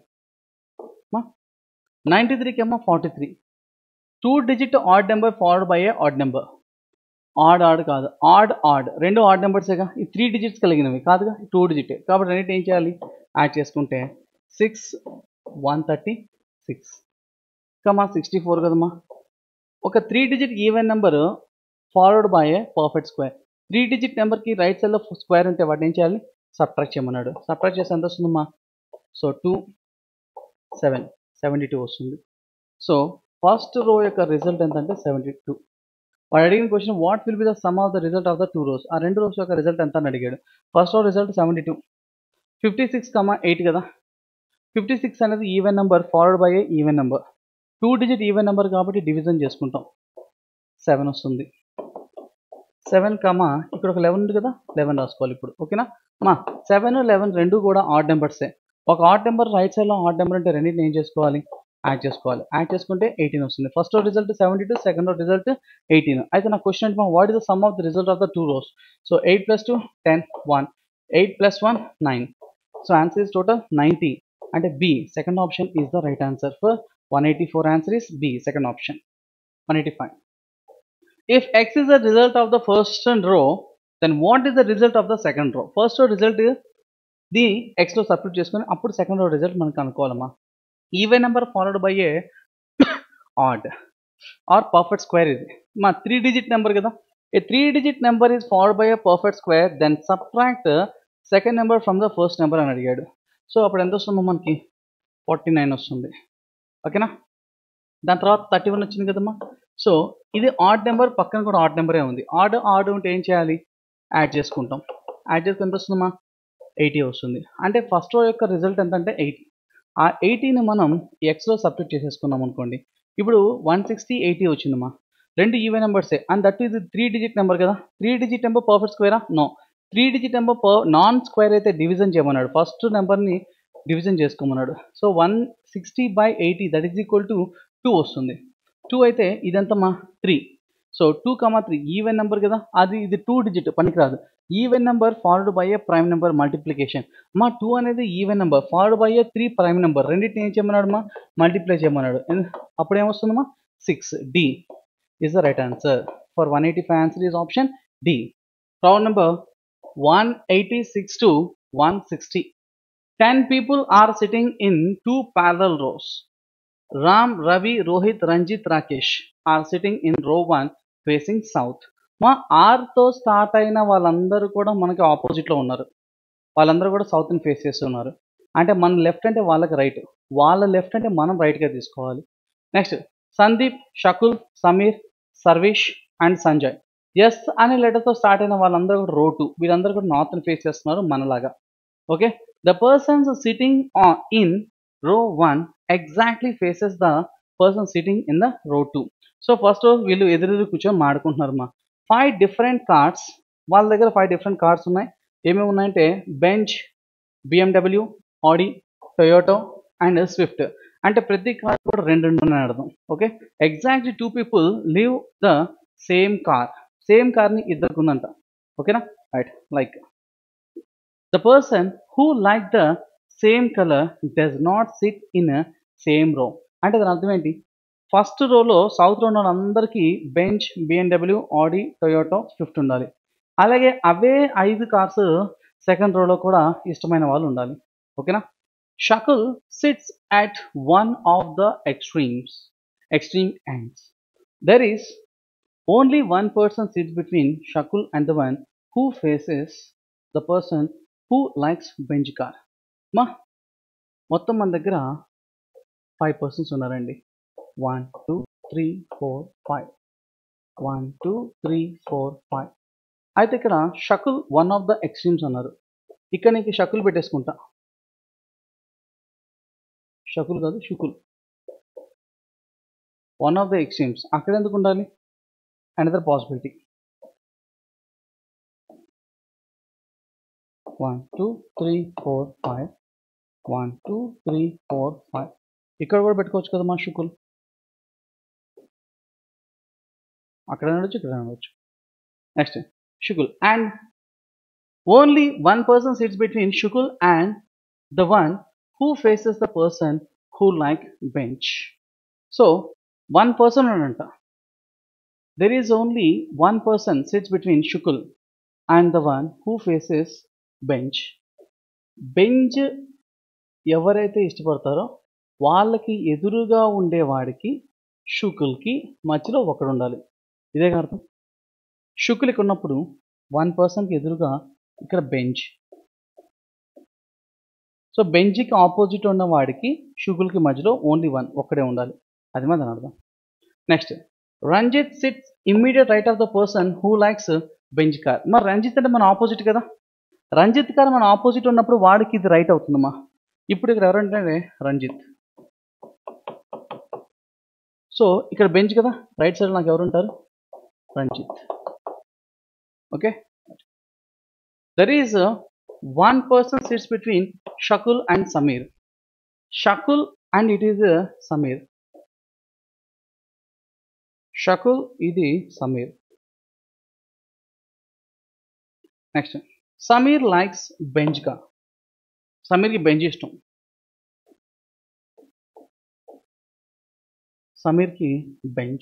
A: ninety త్రీకి ఏమో forty three two digit odd number followed by a odd number odd odd కాదు odd odd రెండు odd నెంబర్సేగా ఈ three digits కలిగినవి కాదుగా two digit కాబట్టి రెండింటి ఏం చేయాలి యాడ్ చేసుకుంటే six one thirty six comma sixty four కదమ్మా ఒక three digit even number followed by a perfect square three digit నెంబర్కి రైట్ సైడ్లో స్క్వేర్ ఉంటే వాటిని ఏం చేయాలి సబ్ట్రాక్ట్ చేయమన్నాడు సబ్ట్రాక్ట్ చేస్తే ఎంత వస్తుందమ్మా so two seven seventy two వస్తుంది సో ఫస్ట్ రో యొక్క రిజల్ట్ ఎంత అంటే సెవెంటీ టూ వాడు అడిగిన question what will be the sum of the result of the two rows ఆ రెండు రోస్ యొక్క రిజల్ట్ ఎంత అని అడిగాడు first row result seventy two fifty six comma eight కదా ఫిఫ్టీ సిక్స్ అనేది even number followed by a even number two digit even number కాబట్టి division చేసుకుంటాం సెవెన్ వస్తుంది సెవెన్ కమా ఇక్కడ ఒక లెవెన్ ఉంది కదా లెవెన్ రాసుకోవాలి ఇప్పుడు ఓకేనా మా సెవెన్ లెవెన్ రెండు కూడా ఆడ్ నెంబర్సే ఒక ఆడ్ నెంబర్ రైట్ సైడ్లో ఆడ్ నెంబర్ అంటే రెండింటిని ఏం చేసుకోవాలి యాడ్ చేసుకోవాలి యాడ్ చేసుకుంటే ఎయిటీన్ వస్తుంది first row result seventy two second row result eighteen అయితే నా క్వశ్చన్ అంటే what is the sum of the result of the two rows so eight plus two ten one eight plus one nine so answer is total ninety అంటే B second option is the right answer for one eighty four answer is B second option one eighty five if x is the result of the first row then what is the result of the second row first row result the x లో substitute చేసుకొని అప్పుడు second row result మనం కనుక్కోవాలమ్మా even number followed by a odd or perfect square ఇది మా three digit number కదా a three digit number is followed by a perfect square then subtract second number from the first number అని అడిగాడు so అప్పుడు ఎంత వస్తుందో మనకి forty nine వస్తుంది ఓకేనా దాని తర్వాత థర్టీ వన్ వచ్చింది కదమ్మా సో ఇది ఆడ్ నెంబర్ పక్కన కూడా ఆడ్ నెంబరే ఉంది ఆడ్ ఆడ్ ఉంటే ఏం చేయాలి యాడ్ చేసుకుంటాం యాడ్ చేసుకుని ఎంత వస్తుందమ్మా ఎయిటీ వస్తుంది అంటే ఫస్ట్ రో యొక్క రిజల్ట్ ఎంత అంటే ఎయిటీ ఆ ఎయిటీని మనం ఎక్స్లో సబ్స్టిట్యూట్ చేసేసుకున్నాం అనుకోండి ఇప్పుడు వన్ సిక్స్టీ ఎయిటీ వచ్చిందమ్మా రెండు ఈవెన్ నెంబర్సే and that is three digit number కదా త్రీ డిజిట్ నెంబర్ పర్ఫెక్ట్ స్క్వేరా no three digit number per non square అయితే డివిజన్ చేయమన్నాడు ఫస్ట్ నెంబర్ని డివిజన్ చేసుకోమన్నాడు so one sixty by eighty that is equal to two వస్తుంది two అయితే ఇదంతమా three so two comma three even number కదా అది ఇది టూ డిజిట్ పనికిరాదు even number followed by a prime number multiplication మా టూ అనేది even number followed by a three prime number రెండింటిని ఏం చేయమన్నాడు మా మల్టిప్లై చేయమన్నాడు ఎందు- అప్పుడు ఏమొస్తుందమ్మా six D is the right answer for one eighty five answer is option D round number one eighty six to one sixty ten people are sitting in two parallel rows Ram Ravi Rohit Ranjit Rakesh are sitting in row one facing south మా ఆర్తో start అయిన వాళ్ళందరూ కూడా మనకి ఆపోజిట్లో ఉన్నారు వాళ్ళందరూ కూడా సౌత్ని ఫేస్ చేస్తున్నారు అంటే మన లెఫ్ట్ అంటే వాళ్ళకి రైట్ వాళ్ళ లెఫ్ట్ అంటే మనం రైట్గా తీసుకోవాలి next Sandeep Shakul Sameer Sarvesh and Sanjay S అనే లెటర్తో స్టార్ట్ అయిన వాళ్ళందరూ కూడా రో టూ వీళ్ళందరూ కూడా నార్త్ని ఫేస్ చేస్తున్నారు మనలాగా okay the persons sitting in row one exactly faces the person sitting in the row two so first వీళ్ళు ఎదురెదురు కూర్చొని మాడుకుంటున్నారు మా ఫైవ్ డిఫరెంట్ కార్డ్స్ వాళ్ళ దగ్గర ఫైవ్ డిఫరెంట్ కార్డ్స్ ఉన్నాయి ఏమేమి ఉన్నాయంటే Benz BMW Audi Toyota and Swift అంటే ప్రతి కార్ కూడా రెండు రెండు ఉన్నాయి అర్థం okay exactly two people live the same car same కార్ని ఇద్దరికి ఉందంట ఓకేనా right like the person who like the same colour does not sit in same row అంటే దాని అర్థం ఏంటి ఫస్ట్ రోలో సౌత్ రో అందరికీ Benz BMW Audi Toyota Swift ఉండాలి అలాగే అవే ఐదు కార్స్ సెకండ్ రోలో కూడా ఇష్టమైన వాళ్ళు ఉండాలి ఓకేనా Shakul sits at one of the extremes extreme ends there is only one person sits between Shakul and the one who faces the person who likes Benz car మా మొత్తం మన దగ్గర ఫైవ్ పర్సన్స్ ఉన్నారండి one two three four five one two three four five అయితే ఇక్కడ Shakul one of the extremes అన్నారు ఇక్కడ నీకు షకుల్ పెట్టేసుకుంటా షకుల్ కాదు Shukul one of the extremes అక్కడ ఎందుకు ఉండాలి another possibility one two three four five one two three four five ఇక్కడ కూడా పెట్టుకోవచ్చు కదా మా షుకుల్ అక్కడ ఉండొచ్చు ఇక్కడ ఉండొచ్చు next Shukul and only one person sits between Shukul and the one who faces the person who like Benz so one person ఉన్నాడంట there is only one person sits between Shukul and the one who faces Benz Benz ఎవరైతే ఇష్టపడతారో వాళ్ళకి ఎదురుగా ఉండేవాడికి షుకుల్కి మధ్యలో ఒకడు ఉండాలి ఇదే అర్థం షుకుల్కి ఉన్నప్పుడు వన్ పర్సన్కి ఎదురుగా ఇక్కడ బెంచ్ సో బెంచ్కి ఆపోజిట్ ఉన్న వాడికి షుకుల్కి మధ్యలో ఓన్లీ వన్ ఒక్కడే ఉండాలి అది మా దాని అర్థం next Ranjit sits immediate right of the person who likes Benz car మరి రంజిత్ అంటే మన ఆపోజిట్ కదా రంజిత్ కార్ మన ఆపోజిట్ ఉన్నప్పుడు వాడికి ఇది రైట్ అవుతుందమ్మా ఇప్పుడు ఇక్కడ ఎవరంటే రంజిత్ సో ఇక్కడ బెంచ్ కదా రైట్ సైడ్ నాకు ఎవరు ఉంటారు Ranjit okay there is one person sits between Shakul and Sameer Shakul and it is Sameer Shakul ఇది సమీర్ నెక్స్ట్ సమీర్ లైక్స్ బెంజ్గా సమీర్కి బెంజ్ ఇష్టం సమీర్కి Benz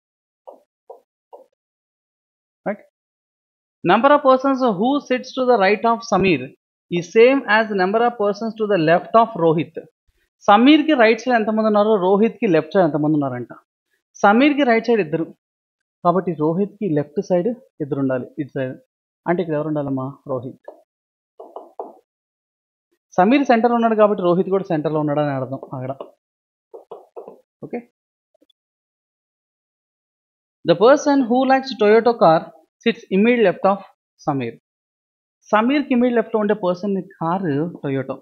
A: right number of persons who sits to the right of Sameer is same as number of persons to the left of Rohit సమీర్కి right side ఎంతమంది ఉన్నారు రోహిత్కి left side ఎంతమంది ఉన్నారంట సమీర్కి రైట్ సైడ్ ఇద్దరు కాబట్టి రోహిత్కి లెఫ్ట్ సైడ్ ఇద్దరు ఉండాలి ఇటు సైడ్ అంటే ఇక్కడ ఎవరు ఉండాలమ్మా రోహిత్ సమీర్ సెంటర్ ఉన్నాడు కాబట్టి రోహిత్ కూడా సెంటర్లో ఉన్నాడని అర్థం అక్కడ okay the person who likes Toyota car sits immediate left of Sameer సమీర్కి ఇమీడ్ లెఫ్ట్లో ఉండే పర్సన్ కార్ టొయోటో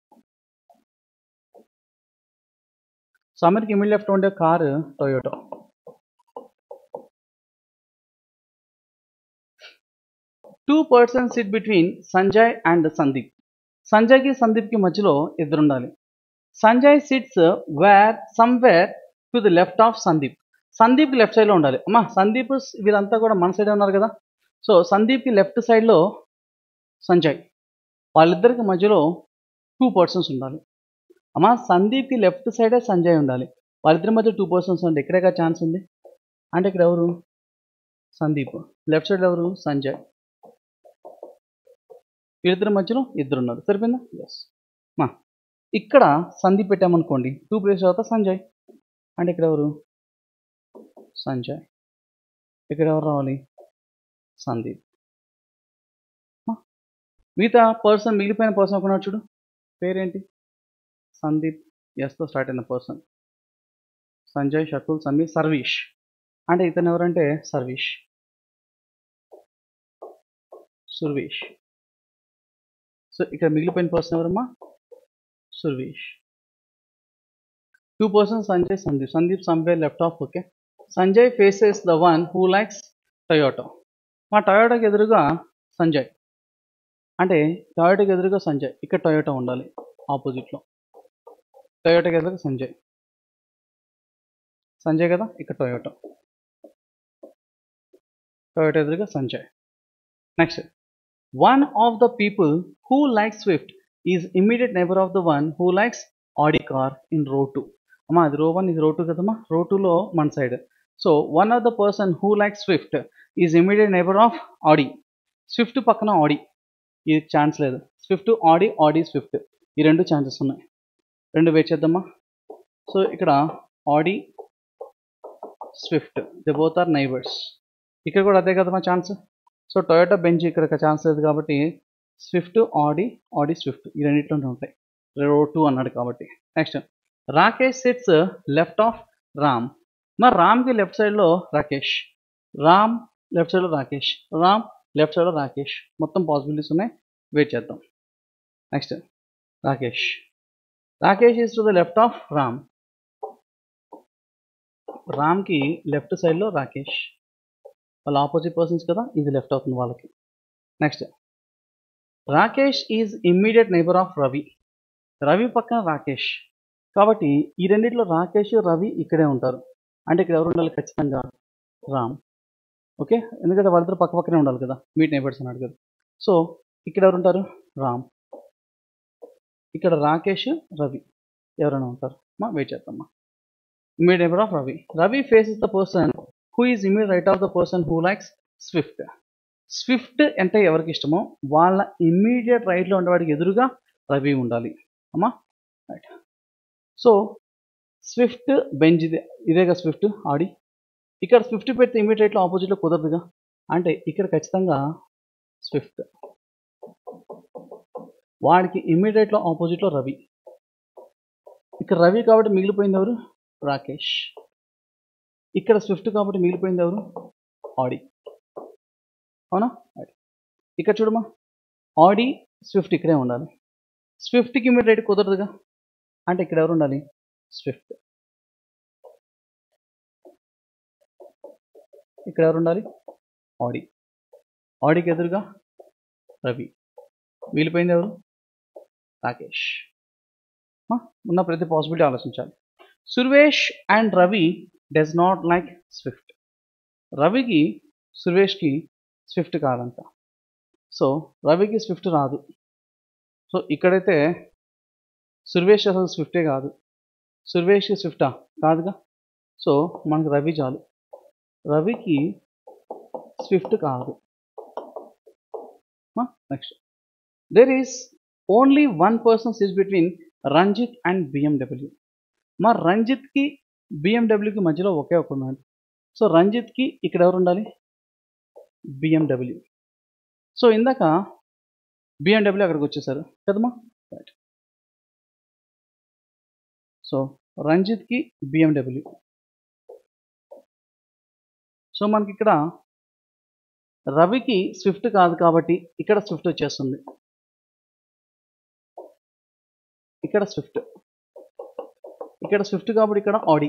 A: సమీర్కి ఇమీడ్ లెఫ్ట్ ఉండే car Toyota two person sit between Sanjay and Sandeep సంజయ్కి సందీప్కి మధ్యలో ఇద్దరు ఉండాలి Sanjay sits where somewhere to the left of Sandeep సందీప్కి లెఫ్ట్ సైడ్లో ఉండాలి అమ్మా సందీప్ వీళ్ళంతా కూడా మన సైడ్ ఉన్నారు కదా సో సందీప్కి లెఫ్ట్ సైడ్లో సంజయ్ వాళ్ళిద్దరికి మధ్యలో టూ పర్సన్స్ ఉండాలి అమ్మా సందీప్కి లెఫ్ట్ సైడే సంజయ్ ఉండాలి వాళ్ళిద్దరి మధ్య టూ పర్సన్స్ ఉంటే ఎక్కడెక్కడ ఛాన్స్ ఉంది అంటే ఇక్కడ ఎవరు సందీప్ లెఫ్ట్ సైడ్ ఎవరు సంజయ్ వీళ్ళిద్దరి మధ్యలో ఇద్దరు ఉన్నారు సరిపోయిందా ఎస్ మా ఇక్కడ సందీప్ పెట్టామనుకోండి టూ ప్లేస్ తర్వాత సంజయ్ అంటే ఇక్కడ ఎవరు సంజయ్ ఇక్కడ ఎవరు రావాలి సందీప్ మిగతా పర్సన్ మిగిలిపోయిన పర్సన్ ఒకనాడు చూడు పేరేంటి సందీప్ ఎస్తో స్టార్ట్ అయిన పర్సన్ సంజయ్ షకుల్ సమీర్ సర్వీష్ అంటే ఇతను ఎవరంటే సర్వీష్ సుర్వీష్ సో ఇక్కడ మిగిలిపోయిన పర్సన్ ఎవరమ్మా Sarvesh two person Sanjay Sandeep Sandeep somewhere left of okay Sanjay faces the one who likes Toyota మా టొయోటోకి ఎదురుగా సంజయ్ అంటే టొయోటోకి ఎదురుగా సంజయ్ ఇక్కడ టొయోటో ఉండాలి ఆపోజిట్లో టొయోటోకి ఎదురుగా సంజయ్ సంజయ్ కదా ఇక్కడ టొయోటో టొయోటో ఎదురుగా Sanjay next one of the people who likes Swift is immediate neighbour of the one who likes Audi car in row two అమ్మా అది రో వన్ ఇది రో టూ కదమ్మా రో టూలో మన side so one of the person who like Swift is immediate neighbour of Audi Swift పక్కన Audi ఇది ఛాన్స్ లేదు స్విఫ్ట్ ఆడి ఆడి స్విఫ్ట్ ఈ రెండు ఛాన్సెస్ ఉన్నాయి రెండు వెయిట్ చేద్దామా సో ఇక్కడ Audi Swift the both are neighbours ఇక్కడ కూడా అదే కదమ్మా ఛాన్స్ సో టొయోటా బెంచ్ ఇక్కడ ఛాన్స్ లేదు కాబట్టి స్విఫ్ట్ ఆడి ఆడి స్విఫ్ట్ ఈ రెండింటిలోనే ఉంటాయి రో టూ అన్నాడు కాబట్టి next Rakesh sits left of Ram మరి రామ్కి లెఫ్ట్ సైడ్లో రాకేష్ రామ్ లెఫ్ట్ సైడ్లో రాకేష్ రామ్ లెఫ్ట్ సైడ్లో రాకేష్ మొత్తం పాసిబిలిటీస్ ఉన్నాయి వెయిట్ చేద్దాం next Rakesh Rakesh is to the left of Ram రామ్కి లెఫ్ట్ సైడ్లో రాకేష్ వాళ్ళ ఆపోజిట్ పర్సన్స్ కదా ఇది లెఫ్ట్ అవుతుంది వాళ్ళకి next Rakesh is immediate neighbour of Ravi Ravi పక్కన రాకేష్ కాబట్టి ఈ రెండిట్లో రాకేష్ రవి ఇక్కడే ఉంటారు అంటే ఇక్కడ ఎవరు ఉండాలి ఖచ్చితంగా రామ్ ఓకే ఎందుకంటే వాళ్ళిద్దరు పక్క పక్కనే ఉండాలి కదా మీట్ నైబర్స్ అన్నాడు కదా సో ఇక్కడ ఎవరు ఉంటారు రామ్ ఇక్కడ రాకేష్ రవి ఎవరైనా ఉంటారు మా వెయిట్ చేద్దామా immediate neighbour of Ravi Ravi faces the person who is immediate right of the person who likes Swift Swift అంటే ఎవరికి ఇష్టమో వాళ్ళ ఇమ్మీడియట్ రైట్లో ఉండేవాడికి ఎదురుగా రవి ఉండాలి అమ్మా రైట్ సో స్విఫ్ట్ బెంజ్ ఇదే ఇదేగా స్విఫ్ట్ ఆడి ఇక్కడ స్విఫ్ట్ పెడితే ఇమీడియట్లో ఆపోజిట్లో కుదరదుగా అంటే ఇక్కడ ఖచ్చితంగా స్విఫ్ట్ వాడికి ఇమ్మీడియట్లో ఆపోజిట్లో రవి ఇక్కడ రవి కాబట్టి మిగిలిపోయింది ఎవరు రాకేష్ ఇక్కడ స్విఫ్ట్ కాబట్టి మిగిలిపోయింది ఎవరు ఆడి అవునా ఇక్కడ చూడమా ఆడి స్విఫ్ట్ ఇక్కడే ఉండాలి స్విఫ్ట్కి ఇమీడియట్ కుదరదుగా అంటే ఇక్కడ ఎవరు ఉండాలి స్విఫ్ట్ ఇక్కడ ఎవరు ఉండాలి ఆడి ఆడికి ఎదురుగా రవి మిగిలిపోయింది ఎవరు రాకేష్ ఉన్న ప్రతి పాసిబిలిటీ ఆలోచించాలి Sarvesh and Ravi does not like Swift రవికి సుర్వేష్కి స్విఫ్ట్ కాదంట సో రవికి స్విఫ్ట్ రాదు సో ఇక్కడైతే సుర్వేష్ అసలు స్విఫ్టే కాదు సుర్వేష్ స్విఫ్టా కాదుగా సో మనకు రవి చాలు రవికి స్విఫ్ట్ కాదు next there is only one person సిస్ బిట్వీన్ రంజిత్ అండ్ బిఎండబ్ల్యూ మా రంజిత్కి బిఎండబ్ల్యూకి మధ్యలో ఒకే ఒక ఉన్నాడు సో రంజిత్కి ఇక్కడ ఎవరు ఉండాలి బిఎండబ్ల్యూ సో ఇందాక బిఎండబ్ల్యూ అక్కడికి వచ్చేసారు కదమ్మా రైట్ సో రంజిత్కి బిఎండబ్ల్యూ సో మనకి ఇక్కడ రవికి స్విఫ్ట్ కాదు కాబట్టి ఇక్కడ స్విఫ్ట్ వచ్చేస్తుంది ఇక్కడ స్విఫ్ట్ ఇక్కడ స్విఫ్ట్ కాబట్టి ఇక్కడ ఆడి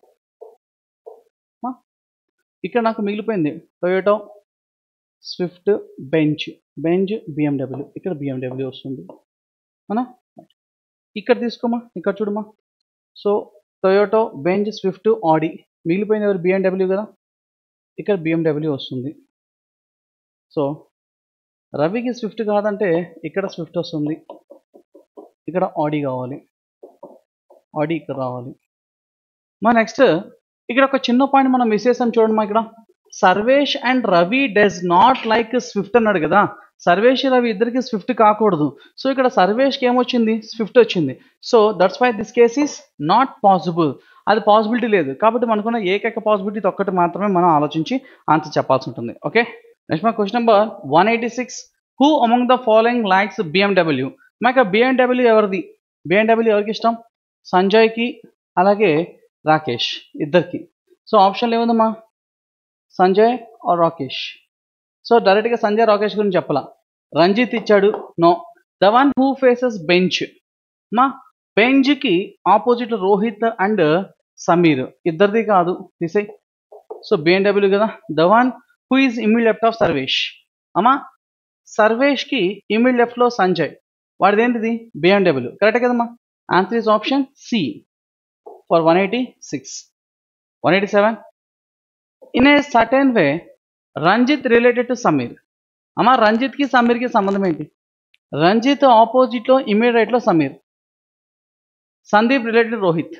A: ఇక్కడ నాకు మిగిలిపోయింది Toyota Swift Benz Benz BMW ఇక్కడ బిఎండబ్ల్యూ వస్తుంది అవునా ఇక్కడ తీసుకోమా ఇక్కడ చూడమా so Toyota Benz Swift Audi మిగిలిపోయింది ఎవరు బిఎండబ్ల్యూ కదా ఇక్కడ బిఎండబ్ల్యూ వస్తుంది సో రవికి స్విఫ్ట్ కాదంటే ఇక్కడ స్విఫ్ట్ వస్తుంది ఇక్కడ ఆడి కావాలి ఆడి ఇక్కడ రావాలి మా నెక్స్ట్ ఇక్కడ ఒక చిన్న పాయింట్ మనం మిస్ చేసాం చూడండి మా ఇక్కడ Sarvesh and Ravi does not like Swift అన్నాడు కదా సర్వేష్ రవి ఇద్దరికి స్విఫ్ట్ కాకూడదు సో ఇక్కడ సర్వేష్కి ఏమొచ్చింది స్విఫ్ట్ వచ్చింది so that's why this case is not possible అది పాసిబిలిటీ లేదు కాబట్టి మనకున్న ఏకైక పాసిబిలిటీ ఒక్కటి మాత్రమే మనం ఆలోచించి ఆన్సర్ చెప్పాల్సి ఉంటుంది ఓకే నెక్స్ట్ మా question number one eighty six who among the following likes BMW మాకు బిఎండబ్ల్యూ ఎవరిది బిఎండబ్ల్యూ ఎవరికి ఇష్టం సంజయ్కి అలాగే రాకేష్ ఇద్దరికి సో ఆప్షన్లు ఏముందమ్మా సంజయ్ ఆర్ రాకేష్ సో డైరెక్ట్గా సంజయ్ రాకేష్ గురించి చెప్పాల రంజిత్ ఇచ్చాడు no the one who faces Benz మా బెంచ్కి ఆపోజిట్ రోహిత్ అండ్ సమీర్ ఇద్దరిది కాదు తీసే సో బిఎండబ్ల్యూ కదా the one who is immediate left of Sarvesh అమ్మా సర్వేష్కి ఇమీడ్ లెఫ్ట్లో సంజయ్ వాడిది ఏంటిది బిఎండబ్ల్యూ కరెక్ట్ కదమ్మా answer is option C for one eighty six one eighty seven in a certain way Ranjit related to Sameer అమ్మ రంజిత్కి సమీర్కి సంబంధం ఏంటి రంజిత్ ఆపోజిట్లో ఇమీడియట్ రైట్లో సమీర్ సందీప్ రిలేటెడ్ రోహిత్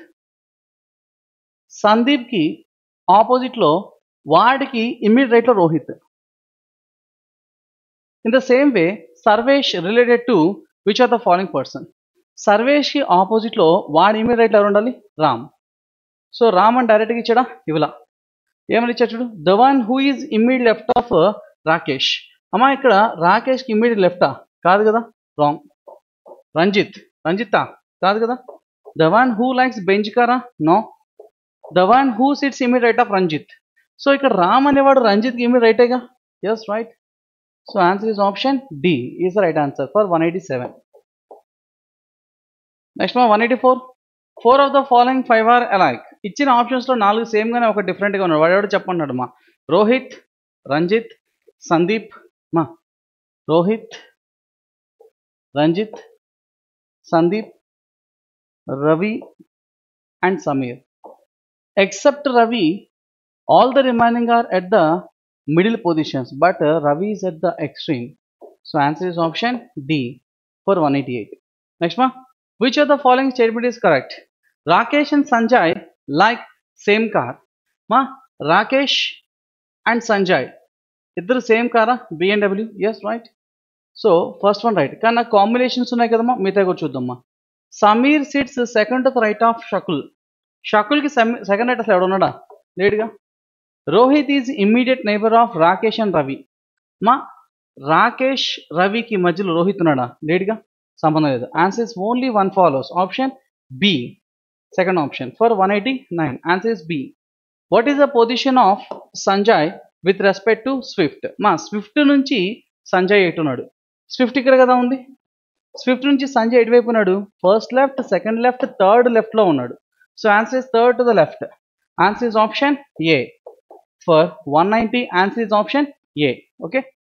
A: సందీప్కి ఆపోజిట్లో వాడికి ఇమీడియట్ రైట్లో Rohit in the same way Sarvesh related to which are the following person సర్వేష్కి ఆపోజిట్లో వాడి ఇమీడియట్ రైట్లో ఎవరు ఉండాలి రామ్ సో రామ్ అని డైరెక్ట్గా ఇచ్చాడా ఇవ్వలా ఏమని ఇచ్చాడు చూడు the one who is immediate left of Rakesh అమ్మా ఇక్కడ రాకేష్కి ఇమ్మీడియట్ లెఫ్టా కాదు కదా రాంగ్ రంజిత్ రంజిత్తా కాదు కదా the one who likes Benz కారా no the one who sits immediate right of Ranjit so ఇక్కడ రామ్ అనేవాడు రంజిత్కి ఇమీడియట్ రైటేగా yes right so answer is option D is right answer for one eighty seven next మా one eighty four four of the following five are alike ఇచ్చిన ఆప్షన్స్లో నాలుగు సేమ్గానే ఒక డిఫరెంట్గా ఉన్నాడు వాడు చెప్పన్నాడు మా రోహిత్ రంజిత్ సందీప్ మా Rohit Ranjit Sandeep Ravi and Sameer except Ravi all the remaining are at the middle positions but Ravi is at the extreme so answer is option D for one eighty eight next మా which are the following statement is correct Rakesh and Sanjay like same car మా Rakesh and Sanjay ఇద్దరు same కారా BMW yes right so first one right కానీ నాకు combinations ఉన్నాయి కదమ్మా మిగతా కూడా చూద్దామా Sameer sits second the right of Shakul షకుల్కి సెకండ్ రైట్ అసలు ఎవడున్నాడా లేడుగా Rohit is immediate neighbour of Rakesh and Ravi మా రాకేష్ రవికి మధ్యలో రోహిత్ ఉన్నాడా లేడుగా సంబంధం లేదు answer is only one follows option B second option for one eighty nine answer is B what is the position of Sanjay with respect to Swift మా స్విఫ్ట్ నుంచి Sanjay ఎటున్నాడు Swift ఇక్కడ కదా ఉంది స్విఫ్ట్ నుంచి సంజయ్ ఎటువైపు ఉన్నాడు first left second left third లెఫ్ట్లో ఉన్నాడు so answer is third to the left answer is option A for one ninety answer is option A okay